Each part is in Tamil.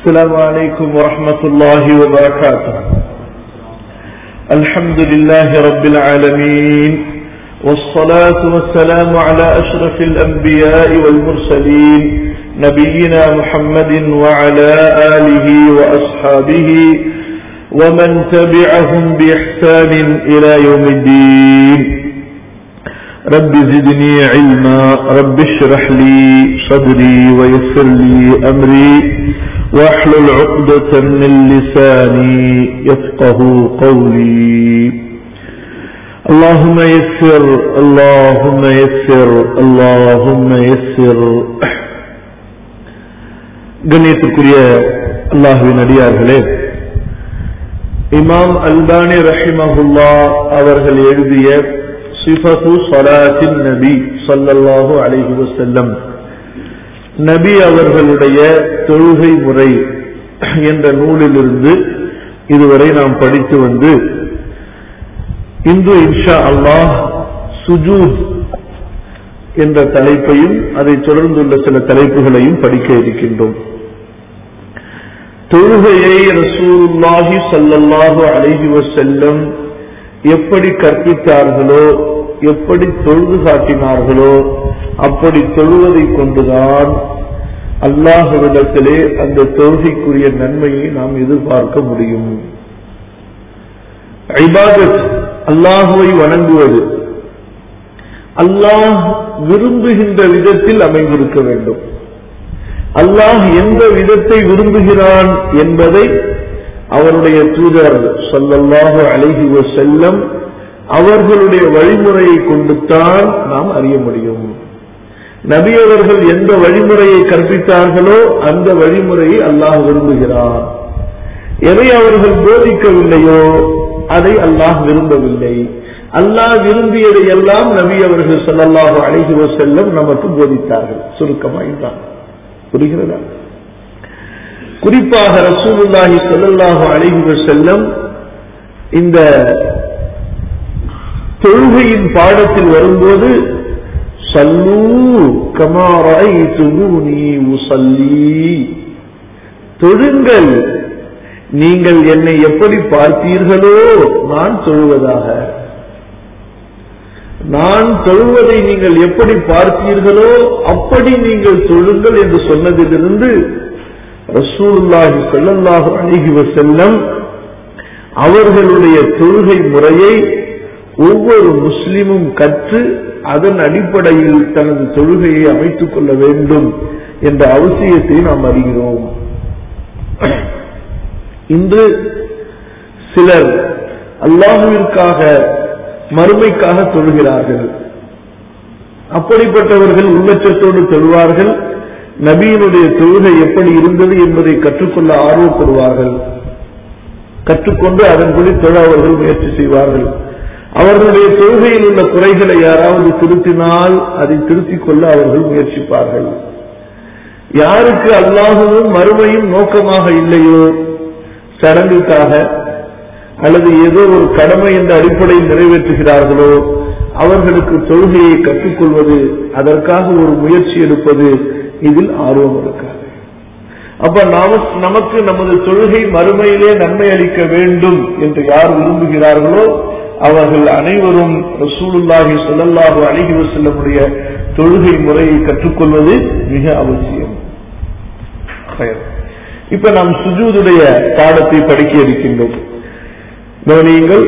السلام عليكم ورحمة الله وبركاته الحمد لله رب العالمين والصلاة والسلام على أشرف الأنبياء والمرسلين نبينا محمد وعلى آله وأصحابه ومن تبعهم بإحسان إلى يوم الدين رب زدني علما رب اشرح لي صدري ويسر لي أمري واحلل عقدة من لساني يفقه قولي اللهم يسر اللهم يسر اللهم يسر கண்ணியத்துக்குரிய அல்லாஹுவின் அடியார்களே இமாம் அல்பானி ரஹிமஹுல்லா அவர்கள் எழுதிய சிஃபத்து சலாத்தின் நபி சல்லல்லாஹு அலைஹி வஸல்லம் நபி அவர்களுடைய தொழுகை முறை என்ற நூலிலிருந்து இதுவரை நாம் படித்து வந்து இன்று இன்ஷா அல்லாஹ் சுஜூத் என்ற தலைப்பையும் அதைத் தொடர்ந்துள்ள சில தலைப்புகளையும் படிக்க இருக்கின்றோம் தொழுகையை ரசூலுல்லாஹி சல்லல்லாஹு அலைஹி வஸல்லம் எப்படி கற்பித்தார்களோ எப்படி தொழுது காட்டினார்களோ அப்படி தொழுவதை கொண்டுதான் அல்லாஹுவிடத்திலே அந்த தொழுகைக்குரிய நன்மையை நாம் எதிர்பார்க்க முடியும் ஐபாதத் அல்லாஹுவை வணங்குவது அல்லாஹ் விரும்புகின்ற விதத்தில் அமைந்திருக்க வேண்டும் அல்லாஹ் எந்த விதத்தை விரும்புகிறான் என்பதை அவருடைய தூதர் சொல்லல்லாஹு அழகி செல்லம் அவர்களுடைய வழிமுறையை கொண்டுத்தான் நாம் அறிய முடியும் நபி அவர்கள் எந்த வழிமுறையை கற்பித்தார்களோ அந்த வழிமுறையை அல்லாஹ் விரும்புகிறான் எதை அவர்கள் போதிக்கவில்லையோ அதை அல்லாஹ் விரும்பவில்லை அல்லாஹ் விரும்பியதை எல்லாம் நபி அவர்கள் சொல்லல்லாஹு அழகி செல்லம் நமக்கு போதித்தார்கள் சுருக்கமா இதுதான் புரிகிறதா குறிப்பாக ரசூலுல்லாஹி சொல்லல்லாஹு அழகி செல்லம் இந்த தொழுகையின் பாடத்தில் வரும்போது சல்லூ கமாராய் துகுனி உசல்லி தொழுங்கள் நீங்கள் என்னை எப்படி பார்த்தீர்களோ நான் தொழுவதாக நான் தொழுவதை நீங்கள் எப்படி பார்த்தீர்களோ அப்படி நீங்கள் தொழுங்கள் என்று சொன்னதிலிருந்து ரசூல்லாஹி சொல்லல்லாஹு அழகி செல்லம் அவர்களுடைய தொழுகை முறையை ஒவ்வொரு முஸ்லிமும் கற்று அதன் அடிப்படையில் தனது தொழுகையை அமைத்துக் கொள்ள வேண்டும் என்ற அவசியத்தை நாம் அறிகிறோம் இன்று சிலர் அல்லாஹுவிற்காக மறுமைக்காக தொழுகிறார்கள் அப்படிப்பட்டவர்கள் உள்ளச்சத்தோடு தொழுவார்கள் நபியினுடைய தொழுகை எப்படி இருந்தது என்பதை கற்றுக்கொள்ள ஆர்வப்படுவார்கள் கற்றுக்கொண்டு அதன்படி தொழ அவர்கள் முயற்சி செய்வார்கள் அவர்களுடைய தொழுகையில் உள்ள குறைகளை யாராவது திருத்தினால் அதை திருத்திக் கொள்ள அவர்கள் முயற்சிப்பார்கள் யாருக்கு அல்லாஹவும் மறுமையும் நோக்கமாக இல்லையோ சடங்குக்காக அல்லது ஏதோ ஒரு கடமை என்ற அடிப்படையில் நிறைவேற்றுகிறார்களோ அவர்களுக்கு தொழுகையை கற்றுக்கொள்வது அதற்காக ஒரு முயற்சி எடுப்பது இதில் ஆர்வம் இருக்காது அப்ப நமக்கு நமது தொழுகை மறுமையிலே நன்மை அளிக்க வேண்டும் என்று யார் விரும்புகிறார்களோ அவர்கள் அனைவரும் ரசூலுல்லாஹி சொல்லல்லாஹு அழகி செல்லமுடைய தொழுகை முறையை கற்றுக்கொள்வது மிக அவசியம் இப்ப நாம் சுஜூதுடைய பாடத்தை படிக்க இருக்கின்றோம் கவனியுங்கள்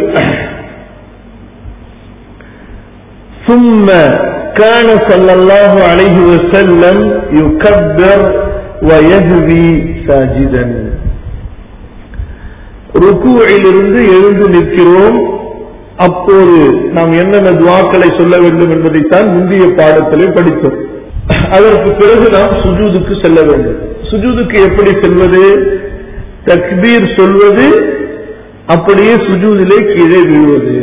ثم كان صلى الله عليه وسلم يكبر ويهوي ساجدا ருக்குவிலிருந்து எழுந்து நிற்கிறோம் அப்போது நாம் என்னென்ன துவாக்களை சொல்ல வேண்டும் என்பதைத்தான் முந்தைய பாடத்திலே படித்தோம் அதற்கு பிறகு நாம் சுஜூதுக்கு செல்ல வேண்டும் சுஜூதுக்கு எப்படி செல்வது தக்பீர் சொல்வது அப்படியே சுஜூதிலே கீழே விழுவது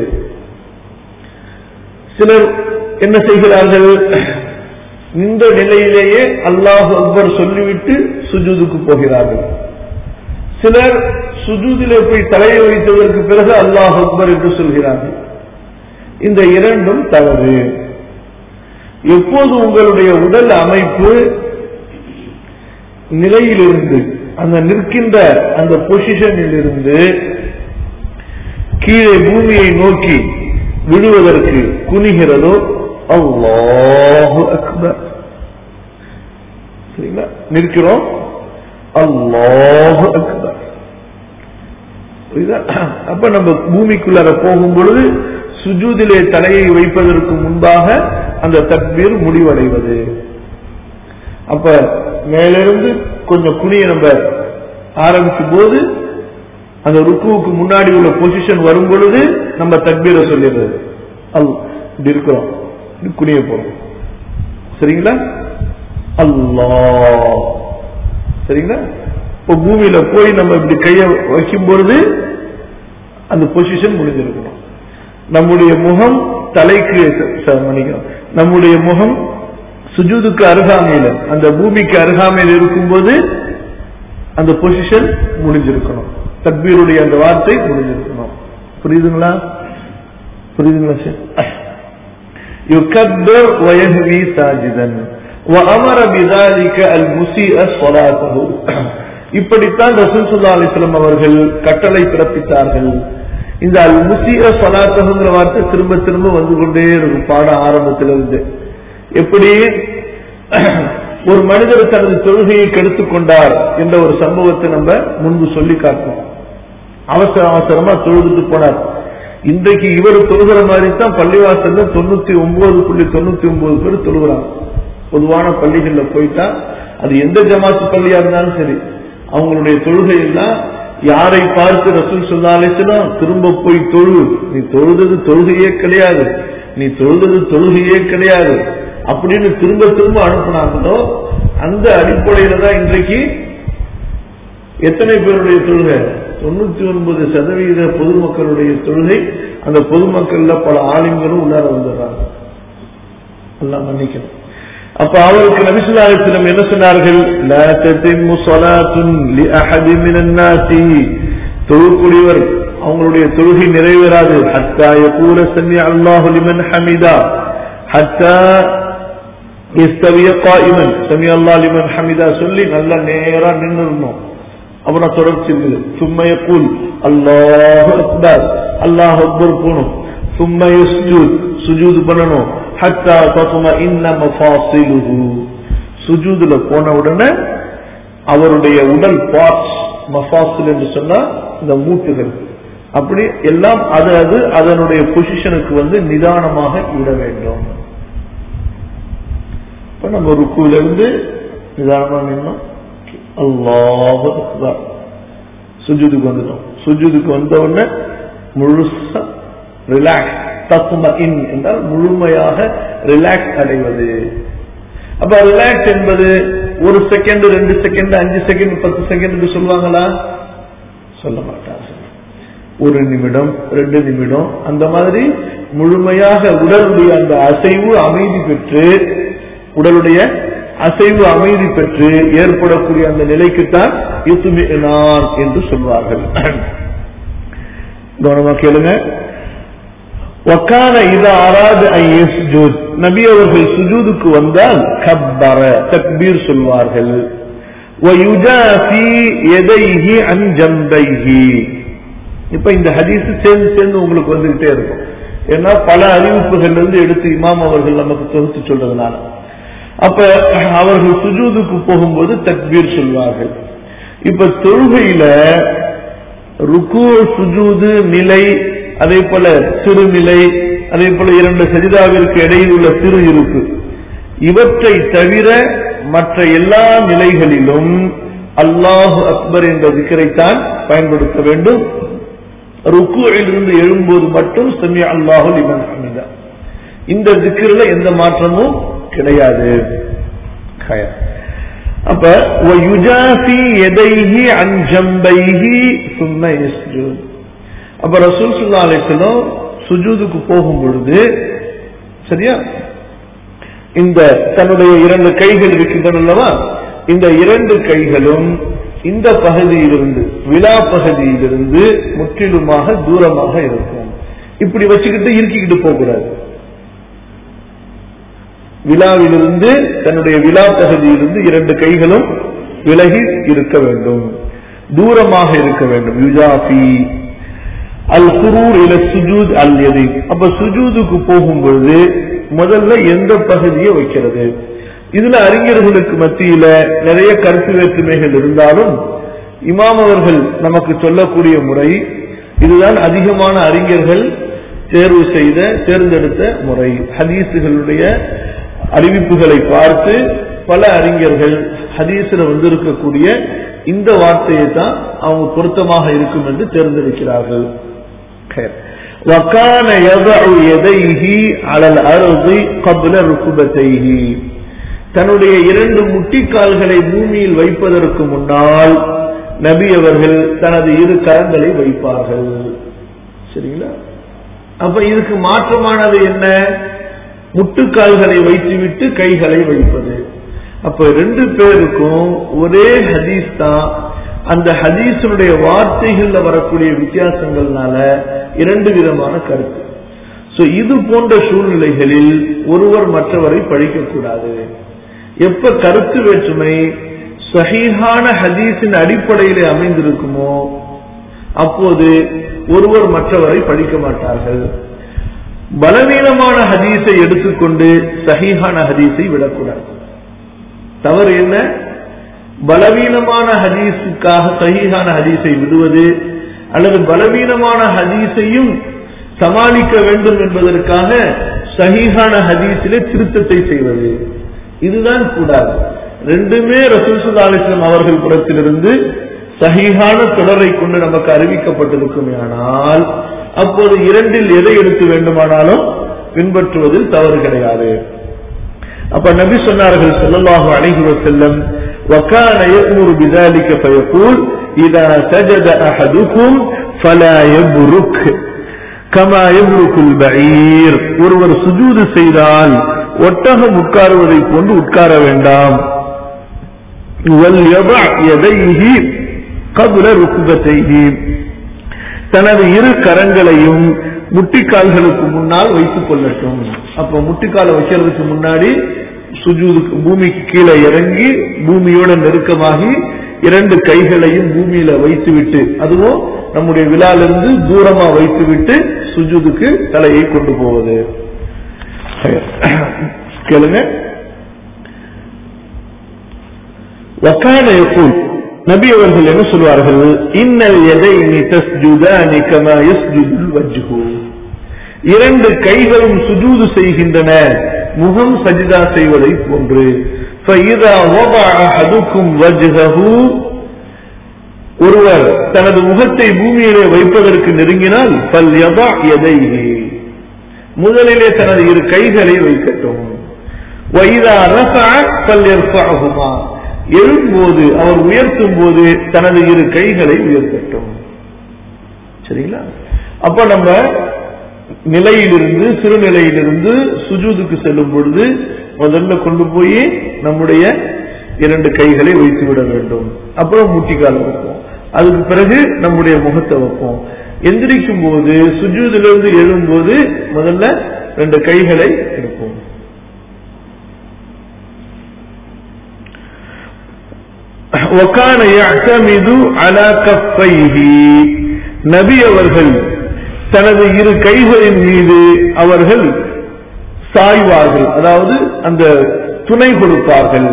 சிலர் என்ன செய்கிறார்கள் இந்த நிலையிலேயே அல்லாஹ் அக்பர் சொல்லிவிட்டு சுஜூதுக்கு போகிறார்கள் சிலர் சுஜூதிலே போய் தலையை வைத்ததற்கு பிறகு அல்லாஹ் அக்பர் என்று சொல்கிறார்கள் இந்த இரண்டும் தவறு எப்போது உங்களுடைய உடல் அமைப்பு நிலையிலிருந்து அந்த நிற்கின்ற அந்த பொசிஷனில் இருந்து கீழே பூமியை நோக்கி விழுவதற்கு குனிகிறதோ அல்லாஹு அக்பர் சரிங்களா நிற்கிறோம் அல்லாஹு அக்பர் புரியுதா அப்ப நம்ம பூமிக்குள்ளார போகும் பொழுது சுஜூதிலே தலையை வைப்பதற்கு முன்பாக அந்த தக்பீர் முடிவடைவது அப்ப மேலிருந்து கொஞ்சம் குனிய நம்ம ஆரம்பிக்கும் போது அந்த ருக்குவுக்கு முன்னாடி உள்ள பொசிஷன் வரும் பொழுது நம்ம தக்பீரை சொல்லிடுறது அல் இப்படி இருக்கிறோம் இப்படி குனிய போறோம் சரிங்களா அல்லாஹ் சரிங்களா இப்போ பூமியில போய் நம்ம இப்படி கையை வைக்கும் பொழுது அந்த பொசிஷன் முடிஞ்சிருக்கணும் நம்முடைய முகம் தலைக்கு ச- மன்னிக்கணும். நம்முடைய முகம் சுஜூதுக்கு அருகாமையில அந்த பூமிக்கு அருகாமையில் இருக்கும்போது அந்த பொசிஷன் முடிஞ்சிருக்கணும் தக்பீருடைய அந்த வார்த்தை முடிஞ்சிருக்கணும் புரியுதுங்களா புரியுதுங்களா சார் يكبر ويهوي ساجدا وأمر بذلك المسيء صلاته இப்படித்தான் ரசூல் சுல்லா அலிஸ்லாம் அவர்கள் கட்டளை பிறப்பித்தார்கள் இந்த அல் முசிய சலாத்தகுங்கிற வார்த்தை திரும்ப திரும்ப வந்து கொண்டே இருக்கும் பாட ஆரம்பத்திலிருந்து எப்படி ஒரு மனிதர் தனது தொழுகையை கெடுத்துக் கொண்டார் என்ற ஒரு சம்பவத்தை நம்ம முன்பு சொல்லி காட்டோம் அவசர அவசரமா தொழுதுட்டு போனார் இன்றைக்கு இவர் தொழுகிற மாதிரி தான் பள்ளிவாசல்ல தொண்ணூத்தி ஒன்பது புள்ளி தொண்ணூத்தி ஒன்பது பேர் தொழுகிறாங்க பொதுவான பள்ளிகள்ல போயிட்டா அது எந்த ஜமாத்து பள்ளியா இருந்தாலும் சரி அவங்களுடைய தொழுகை எல்லாம் யாரை பார்த்து ரசூல் சொன்னாலேச்சும் திரும்ப போய் தொழு நீ தொழுதது தொழுகையே கிடையாது நீ தொழுதது தொழுகையே கிடையாது அப்படின்னு திரும்ப திரும்ப அனுப்புனாங்களோ அந்த அடிப்படையில தான் இன்றைக்கு எத்தனை பேருடைய தொழுகை தொண்ணூத்தி ஒன்பது சதவீத பொதுமக்களுடைய தொழுகை அந்த பொதுமக்கள்ல பல ஆளுங்களும் உள்ளார வந்துடுறாங்க எல்லாம் மன்னிக்கணும் அப்ப அவருக்கு நபிசுல்லாஹிடம் என்ன சொன்னார்கள் "லா தத்திம்மு ஸலாத்துன் லிஅஹதி மினன் நாஸி." தொழுக்கூடியவர் அவங்களுடைய தொழுகை நிறைவேறாது ஹத்தா யகூல சமி அல்லாஹு லிமன் ஹமிதா ஹத்தா இஸ்தவிய காயிமன் சமி அல்லாஹ் லிமன் ஹமிதா சொல்லி நல்லா நேரா நின்னுடணும் அப்புறம் தொடர்ச்சி இருக்குது சும்மா யகூல் அல்லாஹு அக்பர் அல்லாஹ் அக்பர் போகணும் சும்மா யஸ்ஜூத் சுஜூத் பண்ணணும் ஹத்தா தத்தும இன்ன மஃபாசிலுஹு சுஜூதுல போன உடனே அவருடைய உடல் பார்ட்ஸ் மஃபாசில் என்று சொன்னா இந்த மூட்டுகள் அப்படி எல்லாம் அது அது அதனுடைய பொசிஷனுக்கு வந்து நிதானமாக விட வேண்டும் இப்ப நம்ம ருக்குல இருந்து நிதானமா நின்னோம் அல்லாஹ் அக்பர் சுஜூதுக்கு வந்துட்டோம் சுஜூதுக்கு வந்த உடனே முழுசா ரிலாக்ஸ் தத்தும இன் என்றால் முழுமையாக ரிலாக்ஸ் அடைவது அப்ப ரிலாக்ஸ் என்பது ஒரு செகண்ட் ரெண்டு செகண்ட் அஞ்சு செகண்ட் பத்து செகண்ட் சொல்லுவாங்களா சொல்ல மாட்டாங்க ஒரு நிமிடம் ரெண்டு நிமிடம் அந்த மாதிரி முழுமையாக உடலுடைய அந்த அசைவு அமைதி பெற்று உடலுடைய அசைவு அமைதி பெற்று ஏற்படக்கூடிய அந்த நிலைக்குத்தான் இசுமினான் என்று சொல்வார்கள் கவனமா கேளுங்க வக்கான இது ஆராது ஐயஸ்ஜூத் நபி அவர்கள் சுஜூதுக்கு வந்தால் கப்பர தக்பீர் சொல்வார்கள் وَيُجَافِي يَدَيْهِ عَنْ جَنْبَيْهِ இப்ப இந்த ஹதீஸ் சேர்ந்து சேர்ந்து உங்களுக்கு வந்துகிட்டே இருக்கும் ஏன்னா பல அறிவிப்புகள் இருந்து எடுத்து இமாம் அவர்கள் நமக்கு தொகுத்து சொல்றதுனால அப்ப அவர்கள் சுஜூதுக்கு போகும்போது தக்பீர் சொல்வார்கள் இப்ப தொழுகையில ருக்கு சுஜூது நிலை அதே போல சிறுநிலை அதே போல இரண்டு சஜிதாவிற்கு இடையில் உள்ள சிறு இருப்பு இவற்றை தவிர மற்ற எல்லா நிலைகளிலும் அல்லாஹ் அக்பர் என்ற திக்கரைத்தான் பயன்படுத்த வேண்டும் ருக்குவில் இருந்து எழும்போது மட்டும் செமி அல்லாஹு லிமன் ஹமிதா இந்த திக்கிரில் எந்த மாற்றமும் கிடையாது கயா. அப்ப وَيُجَافِي يَدَيْهِ عَنْ جَنْبَيْهِ ثُمَّ يَسْجُدُ அப்ப ரசூல் ஸல்லல்லாஹு அலைஹி வஸல்லம் சுஜூதுக்கு போகும் பொழுது சரியா இந்த தன்னுடைய இரண்டு கைகள் இருக்கின்றன அல்லவா இந்த இரண்டு கைகளும் இந்த பகுதியிலிருந்து விழா பகுதியிலிருந்து முற்றிலுமாக தூரமாக இருக்கும் இப்படி வச்சுக்கிட்டு இறுக்கிக்கிட்டு போக கூடாது விழாவிலிருந்து தன்னுடைய விழா பகுதியிலிருந்து இரண்டு கைகளும் விலகி இருக்க வேண்டும் தூரமாக இருக்க வேண்டும் யுஜாஃபி அல் குரூர் இல சுஜூத் அல் எதி அப்ப சுஜூதுக்கு போகும்பொழுது முதல்ல எந்த பகுதியை வைக்கிறது இதுல அறிஞர்களுக்கு மத்தியில நிறைய கருத்து வேற்றுமைகள் இருந்தாலும் இமாம் அவர்கள் நமக்கு சொல்லக்கூடிய முறை இதுதான் அதிகமான அறிஞர்கள் தேர்வு செய்த தேர்ந்தெடுத்த முறை ஹதீஸுகளுடைய அறிவிப்புகளை பார்த்து பல அறிஞர்கள் ஹதீஸில் வந்திருக்கக்கூடிய இந்த வார்த்தையை தான் அவங்க பொருத்தமாக இருக்கும் என்று தேர்ந்தெடுக்கிறார்கள் وكان يضع يديه على الأرض قبل ركبتيه தன்னுடைய இரண்டு முட்டிக்கால்களை பூமியில் வைப்பதற்கு முன்னால் நபி அவர்கள் தனது இரு கரங்களை வைப்பார்கள் சரிங்களா அப்ப இதுக்கு மாற்றமானது என்ன முட்டுக்கால்களை வைத்துவிட்டு கைகளை வைப்பது அப்ப ரெண்டு பேருக்கும் ஒரே ஹதீஸ் தான் அந்த ஹதீஸனுடைய வார்த்தைகள்ல வரக்கூடிய வித்தியாசங்கள்னால இரண்டு விதமான கருத்து சோ இது போன்ற சூழ்நிலைகளில் ஒருவர் மற்றவரை பழிக்கக்கூடாது எப்ப கருத்து வேற்றுமை சஹீஹான ஹதீஸின் அடிப்படையிலே அமைந்திருக்குமோ அப்போது ஒருவர் மற்றவரை படிக்க மாட்டார்கள் பலவீனமான ஹதீஸை எடுத்துக்கொண்டு சஹீஹான ஹதீஸை விடக்கூடாது தவறு என்ன பலவீனமான ஹதீஸுக்காக சஹீஹான ஹதீஸை விடுவது அல்லது பலவீனமான ஹதீஸையும் சமாளிக்க வேண்டும் என்பதற்காக சஹீஹான ஹதீஸிலே திருத்தத்தை செய்வது இதுதான் கூடாது ரெண்டுமே ரசூல் அலிஸ்லாம் அவர்கள் புறத்திலிருந்து சஹீஹான தொடரை கொண்டு நமக்கு அறிவிக்கப்பட்டிருக்குமே ஆனால் அப்போது இரண்டில் எதை எடுத்து வேண்டுமானாலும் பின்பற்றுவதில் தவறு கிடையாது அப்ப நபி சொன்னார்கள் ஸல்லல்லாஹு அலைஹி வஸல்லம் وكان يأمر بذلك فيقول إذا سجد أحدكم فلا يبرك كما يبرك البعير ஒருவர் சுஜூது செய்தால் ஒட்டகம் உட்காருவதை போன்று உட்கார வேண்டாம் وَلْيَضَعْ يَدَيْهِ قَبْلَ رُكْبَتَيْهِ தனது இரு கரங்களையும் முட்டிக்கால்களுக்கு முன்னால் வைத்துக் கொள்ளட்டும் அப்ப முட்டிக்காலை வைக்கிறதுக்கு முன்னாடி சுஜூதுக்கு பூமிக்கு கீழே இறங்கி பூமியோட நெருக்கமாகி இரண்டு கைகளையும் பூமியில வைத்துவிட்டு அதுவும் நம்முடைய விழாலிருந்து தூரமா வைத்துவிட்டு சுஜூதுக்கு தலையை கொண்டு போவது கேளுங்க وكان يقول நபி அவர்கள் என்ன சொல்வார்கள் இன்னல் எதைனி தஸ்ஜுதானி கமா யஸ்ஜுதுல் வஜ்ஹு இரண்டு கைகளும் சுஜூது செய்கின்றன முகம் சஜிதா செய்வதை போன்று فإذا وضع أحدكم وجهه ஒருவர் தனது முகத்தை பூமியிலே வைப்பதற்கு நெருங்கினால் பல் யதா எதைஹி முதலிலே தனது இரு கைகளை வைக்கட்டும் வைதா ரஃபா பல் யர்ஃபஅஹுமா எழும்போது அவர் உயர்த்தும் போது தனது இரு கைகளை உயர்த்தட்டும் சரிங்களா அப்ப நம்ம நிலையிலிருந்து சிறுநிலையிலிருந்து சுஜூதுக்கு செல்லும் பொழுது முதல்ல கொண்டு போய் நம்முடைய இரண்டு கைகளை வைத்து விட வேண்டும் அப்புறம் முட்டிக்கால வைப்போம் அதுக்கு பிறகு நம்முடைய முகத்தை வைப்போம் எந்திரிக்கும் போது சுஜூதிலிருந்து எழும்போது முதல்ல ரெண்டு கைகளை எடுப்போம் وكان يعتمد على كفيه நபி அவர்கள் தனது இரு கைகளின் மீது அவர்கள் சாய்வார்கள் அதாவது அந்த துணை கொடுப்பார்கள்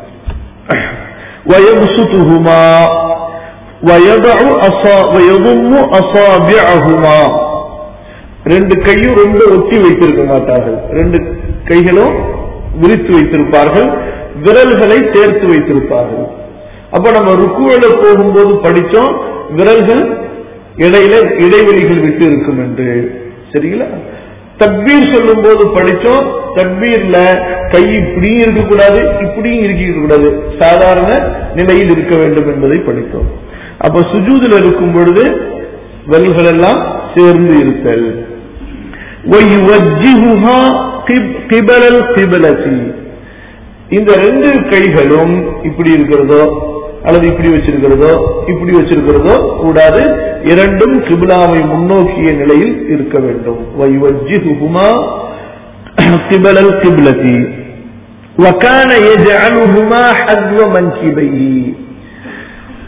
ويبسطهما ويضع أصا- ويضم أصابعهما ரெண்டு கையும் ரொம்ப ஒட்டி வைத்திருக்க மாட்டார்கள் ரெண்டு கைகளும் விரித்து வைத்திருப்பார்கள் விரல்களை சேர்த்து வைத்திருப்பார்கள் அப்ப நம்ம ருக்குவில போகும்போது படிச்சோம் விரல்கள் இடையில இடைவெளிகள் விட்டு இருக்கும் என்று சரிங்களா தக்பீர் சொல்லும் போது படிச்சோம் தக்பீர்ல கை இப்படியும் இருக்கக்கூடாது இப்படியும் இருக்க கூடாது சாதாரண நிலையில் இருக்க வேண்டும் என்பதை படித்தோம் அப்ப சுஜூதில் இருக்கும் பொழுது விரல்கள் எல்லாம் சேர்ந்து இருத்தல் وَيُوَجِّهُهَا قِب- قِبَلَ الْقِبْلَةِ இந்த ரெண்டு கைகளும் இப்படி இருக்கிறதோ அல்லது இப்படி வச்சிருக்கிறதோ இப்படி வச்சிருக்கிறதோ கூடாது இரண்டும் கிபிலாவை முன்னோக்கிய நிலையில் இருக்க வேண்டும் وَيُوَجِّهُهُمَا قِبَلَ الْقِبْلَةِ وَكَانَ يَجْعَلُهُمَا حَذْوَ مَنْكِبَيْهِ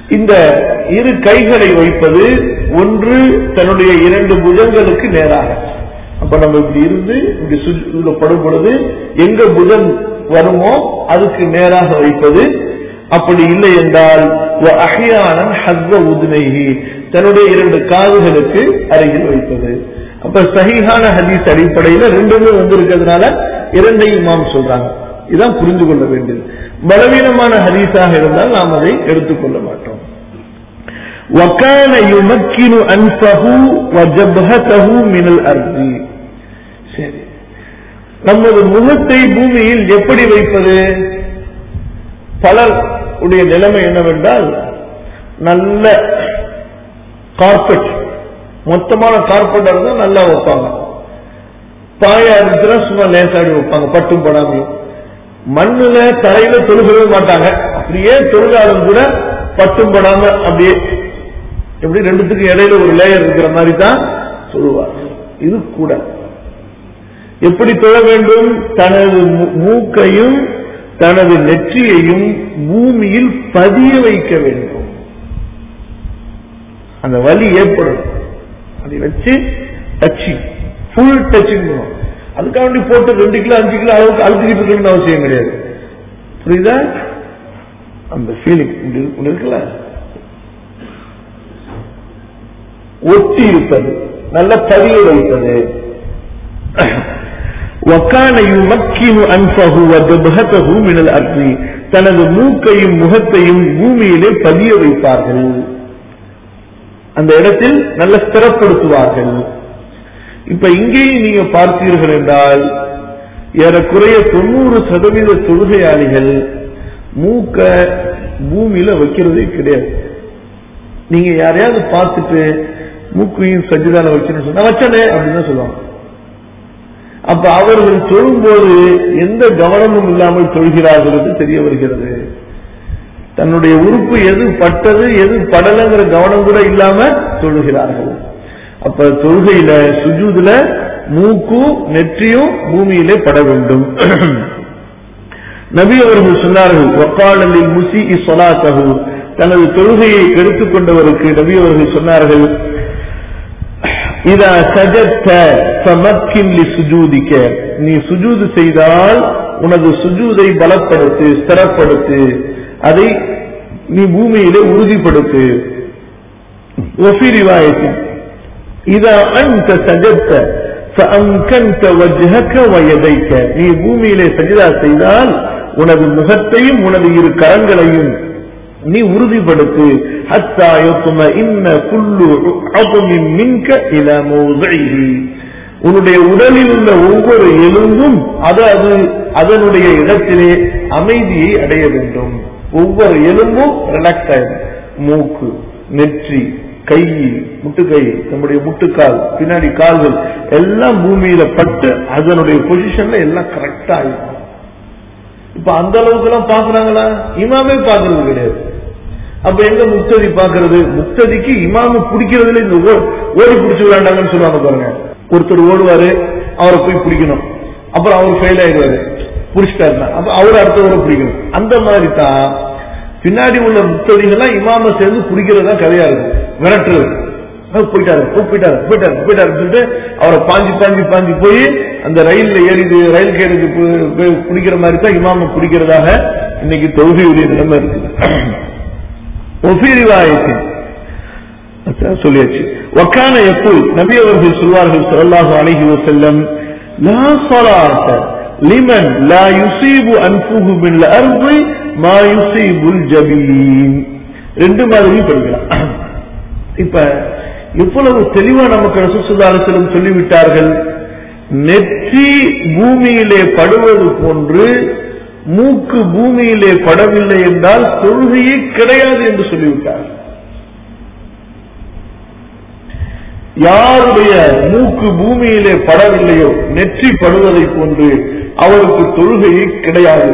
இந்த இரு கைகளை வைப்பது ஒன்று தன்னுடைய இரண்டு புஜங்களுக்கு நேராக அப்ப நம்ம இப்படி இருந்து இப்படி சுஜூதுல படும் பொழுது எங்க புஜன் வருமோ அதுக்கு நேராக வைப்பது அப்படி இல்லை என்றால் அஹியானன் ஹஸ்வ உதுனைஹி தன்னுடைய இரண்டு காதுகளுக்கு அருகில் வைப்பது அப்ப சஹீஹான ஹதீஸ் அடிப்படையில் ரெண்டுமே வந்து இருக்கிறதுனால இரண்டையும் இமாம் சொல்றாங்க இதான் புரிந்து கொள்ள வேண்டியது பலவீனமான ஹதீஸாக இருந்தால் நாம் அதை எடுத்துக்கொள்ள மாட்டோம் وكان يمكن أنفه وجبهته من الأرض சரி நமது முகத்தை பூமியில் எப்படி வைப்பது பலர் உடைய நிலைமை என்னவென்றால் நல்ல கார்பெட் மொத்தமான கார்பெட் இருந்தா நல்லா வைப்பாங்க பாயா இருந்துச்சுன்னா சும்மா லேசாடி வைப்பாங்க பட்டும் படாமையும் மண்ணுல தலையில தொழுகவே மாட்டாங்க அப்படியே தொழுகாலும் கூட பட்டும் படாம அப்படியே எப்படி ரெண்டுத்துக்கும் இடையில ஒரு லேயர் இருக்கிற மாதிரி தான் சொல்லுவாங்க இது கூட எப்படி தொழ வேண்டும் தனது மூ- மூக்கையும் தனது நெற்றியையும் பூமியில் பதிய வைக்க வேண்டும் அந்த வலி ஏற்படும் அதை வச்சு டச்சிங் ஃபுல் டச்சிங் அதுக்காக வேண்டி போட்டு ரெண்டு கிலோ அஞ்சு கிலோ அளவுக்கு அழுத்திக்கிட்டு இருக்கணும்னு அவசியம் கிடையாது புரியுதா அந்த ஃபீலிங் இப்படி இருக்குல்ல ஒட்டி இருப்பது நல்ல பதிய வைப்பது وكان يمكن أنفه وجبهته من الأرض தனது மூக்கையும் முகத்தையும் பூமியிலே பதிய வைப்பார்கள் அந்த இடத்தில் நல்ல ஸ்திரப்படுத்துவார்கள் இப்ப இங்கேயும் நீங்க பார்த்தீர்கள் என்றால் ஏறக்குறைய தொண்ணூறு சதவீத தொழுகையாளிகள் மூக்க பூமியில வைக்கிறதே கிடையாது நீங்க யாரையாவது பார்த்துட்டு மூக்கையும் சஜிதால வைக்கணும்னு சொன்னா வச்சனே அப்படின்னு தான் சொல்லுவாங்க அப்ப அவர்கள் தொழும்போது எந்த கவனமும் இல்லாமல் தொழுகிறார்கள் என்று தெரிய வருகிறது தன்னுடைய உறுப்பு எது பட்டது எது படலைங்கிற கவனம் கூட இல்லாம தொழுகிறார்கள் அப்ப தொழுகையில சுஜூதுல மூக்கும் நெற்றியும் பூமியிலே பட வேண்டும் நபி அவர்கள் சொன்னார்கள் வக்காலலில் முசி சொலாத்தகு தனது தொழுகையை எடுத்துக் கொண்டவருக்கு நபி அவர்கள் சொன்னார்கள் இதா சஜத்த சமக்கின் சுஜூதிக்க நீ சுஜூது செய்தால் உனது சுஜூதை பலப்படுத்து ஸ்திரப்படுத்து அதை நீ பூமியிலே உறுதிப்படுத்து وفي رواية إذا أنت سجدت فأمكنت وجهك ويديك நீ பூமியிலே சஜிதா செய்தால் உனது முகத்தையும் உனது இரு கரங்களையும் நீ உறுதிப்படுத்து حتى يطمئن كل عظم منك إلى موضعه உன்னுடைய உடலில் உள்ள ஒவ்வொரு எலும்பும் அது அது அதனுடைய இடத்திலே அமைதியை அடைய வேண்டும் ஒவ்வொரு எலும்பும் ரிலாக்ஸ் ஆயிடும் மூக்கு நெற்றி கை முட்டுக்கை நம்முடைய முட்டுக்கால் பின்னாடி கால்கள் எல்லாம் பூமியில பட்டு அதனுடைய பொசிஷன்ல எல்லாம் கரெக்டா ஆயிடும் இப்ப அந்த அளவுக்கு எல்லாம் பாக்குறாங்களா இமாமே பாக்குறது கிடையாது அப்ப எங்க முக்ததி பாக்குறது முக்ததிக்கு இமாமு பிடிக்கிறதுல இந்த ஓ- ஓடி பிடிச்சு விளையாண்டாங்கன்னு சொல்லுவாங்க பாருங்க ஒருத்தர் ஓடுவாரு அவரை போய் பிடிக்கணும் அப்புறம் அவர் ஃபெயில் ஆயிடுவாரு பிடிச்சிட்டாருன்னா அப்ப அவர் அடுத்தவரை பிடிக்கணும் அந்த மாதிரி தான் பின்னாடி உள்ள முக்ததிகள்லாம் இமாம சேர்ந்து பிடிக்கிறது தான் கதையா இருக்கு விரட்டுறது அவர் போயிட்டாரு ஓ, போயிட்டாரு போயிட்டாரு போயிட்டாருன்னு சொல்லிட்டு அவரை பாஞ்சு பாஞ்சு பாஞ்சு போய் அந்த ரயில்ல ஏறிது ரயில் கேடுக்கு பிடிக்கிற மாதிரி தான் இமாம பிடிக்கிறதாக இன்னைக்கு தொழுகையுடைய நிலைமை இருக்குது وفي رواية சொல்லியாச்சு وكان يقول நபி அவர்கள் சொல்வார்கள் ஸல்லல்லாஹு அலைஹி வஸல்லம் لا صلاة لمن لا يصيب أنفه من الأرض ما يصيب الجبين ரெண்டு மாதிரி படிக்கலாம் இப்ப இவ்வளவு தெளிவா நமக்கு ரசூசுல்லாஹிடம் சொல்லிவிட்டார்கள் நெற்றி பூமியிலே படுவது போன்று மூக்கு பூமியிலே படவில்லை என்றால் தொழுகையே கிடையாது என்று சொல்லிவிட்டார் யாருடைய மூக்கு பூமியிலே படவில்லையோ நெற்றி படுவதை போன்று அவருக்கு தொழுகையே கிடையாது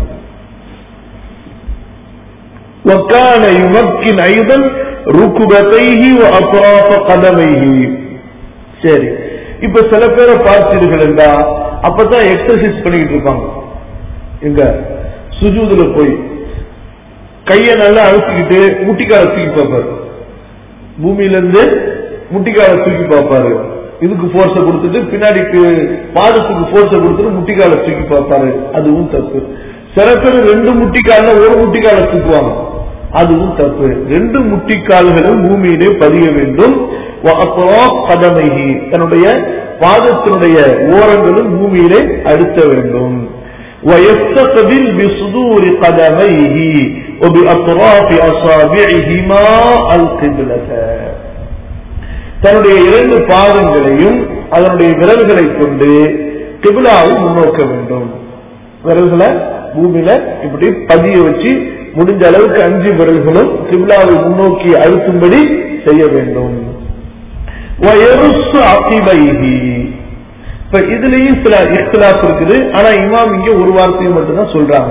وكان يمكن ايضا ركبتيه واطراف قدميه சரி இப்ப சில பேரை பார்த்தீர்கள் என்றா அப்பதான் எக்ஸசைஸ் பண்ணிக்கிட்டு இருப்பாங்க எங்க சுஜூதுல போய் கையை நல்லா அழுத்திக்கிட்டு முட்டிக்கால தூக்கி பார்ப்பாரு பூமியில இருந்து முட்டிக்கால தூக்கி பார்ப்பாரு இதுக்கு போர்ஸ கொடுத்துட்டு பின்னாடிக்கு பாதத்துக்கு போர்ஸ கொடுத்துட்டு முட்டிக்கால தூக்கி பார்ப்பாரு அதுவும் தப்பு சில பேர் ரெண்டு முட்டிக்கால ஒரு முட்டிக்கால தூக்குவாங்க அதுவும் தப்பு ரெண்டு முட்டிக்கால்களும் பூமியிலே பதிய வேண்டும் கதமைகி தன்னுடைய பாதத்தினுடைய ஓரங்களும் பூமியிலே அழுத்த வேண்டும் ويستقبل بصدور قدميه وبأطراف أصابعهما القبلة தன்னுடைய இரண்டு பாதங்களையும் அதனுடைய விரல்களை கொண்டு கிபிலாவை முன்னோக்க வேண்டும் விரல்களை பூமியில இப்படி பதிய வச்சு முடிஞ்ச அளவுக்கு அஞ்சு விரல்களும் கிபிலாவை முன்னோக்கி அழுத்தும்படி செய்ய வேண்டும் இப்ப இதுலயும் சில இஸ்லாப் இருக்குது ஆனா இமாம் இங்க ஒரு வார்த்தையை மட்டும்தான் சொல்றாங்க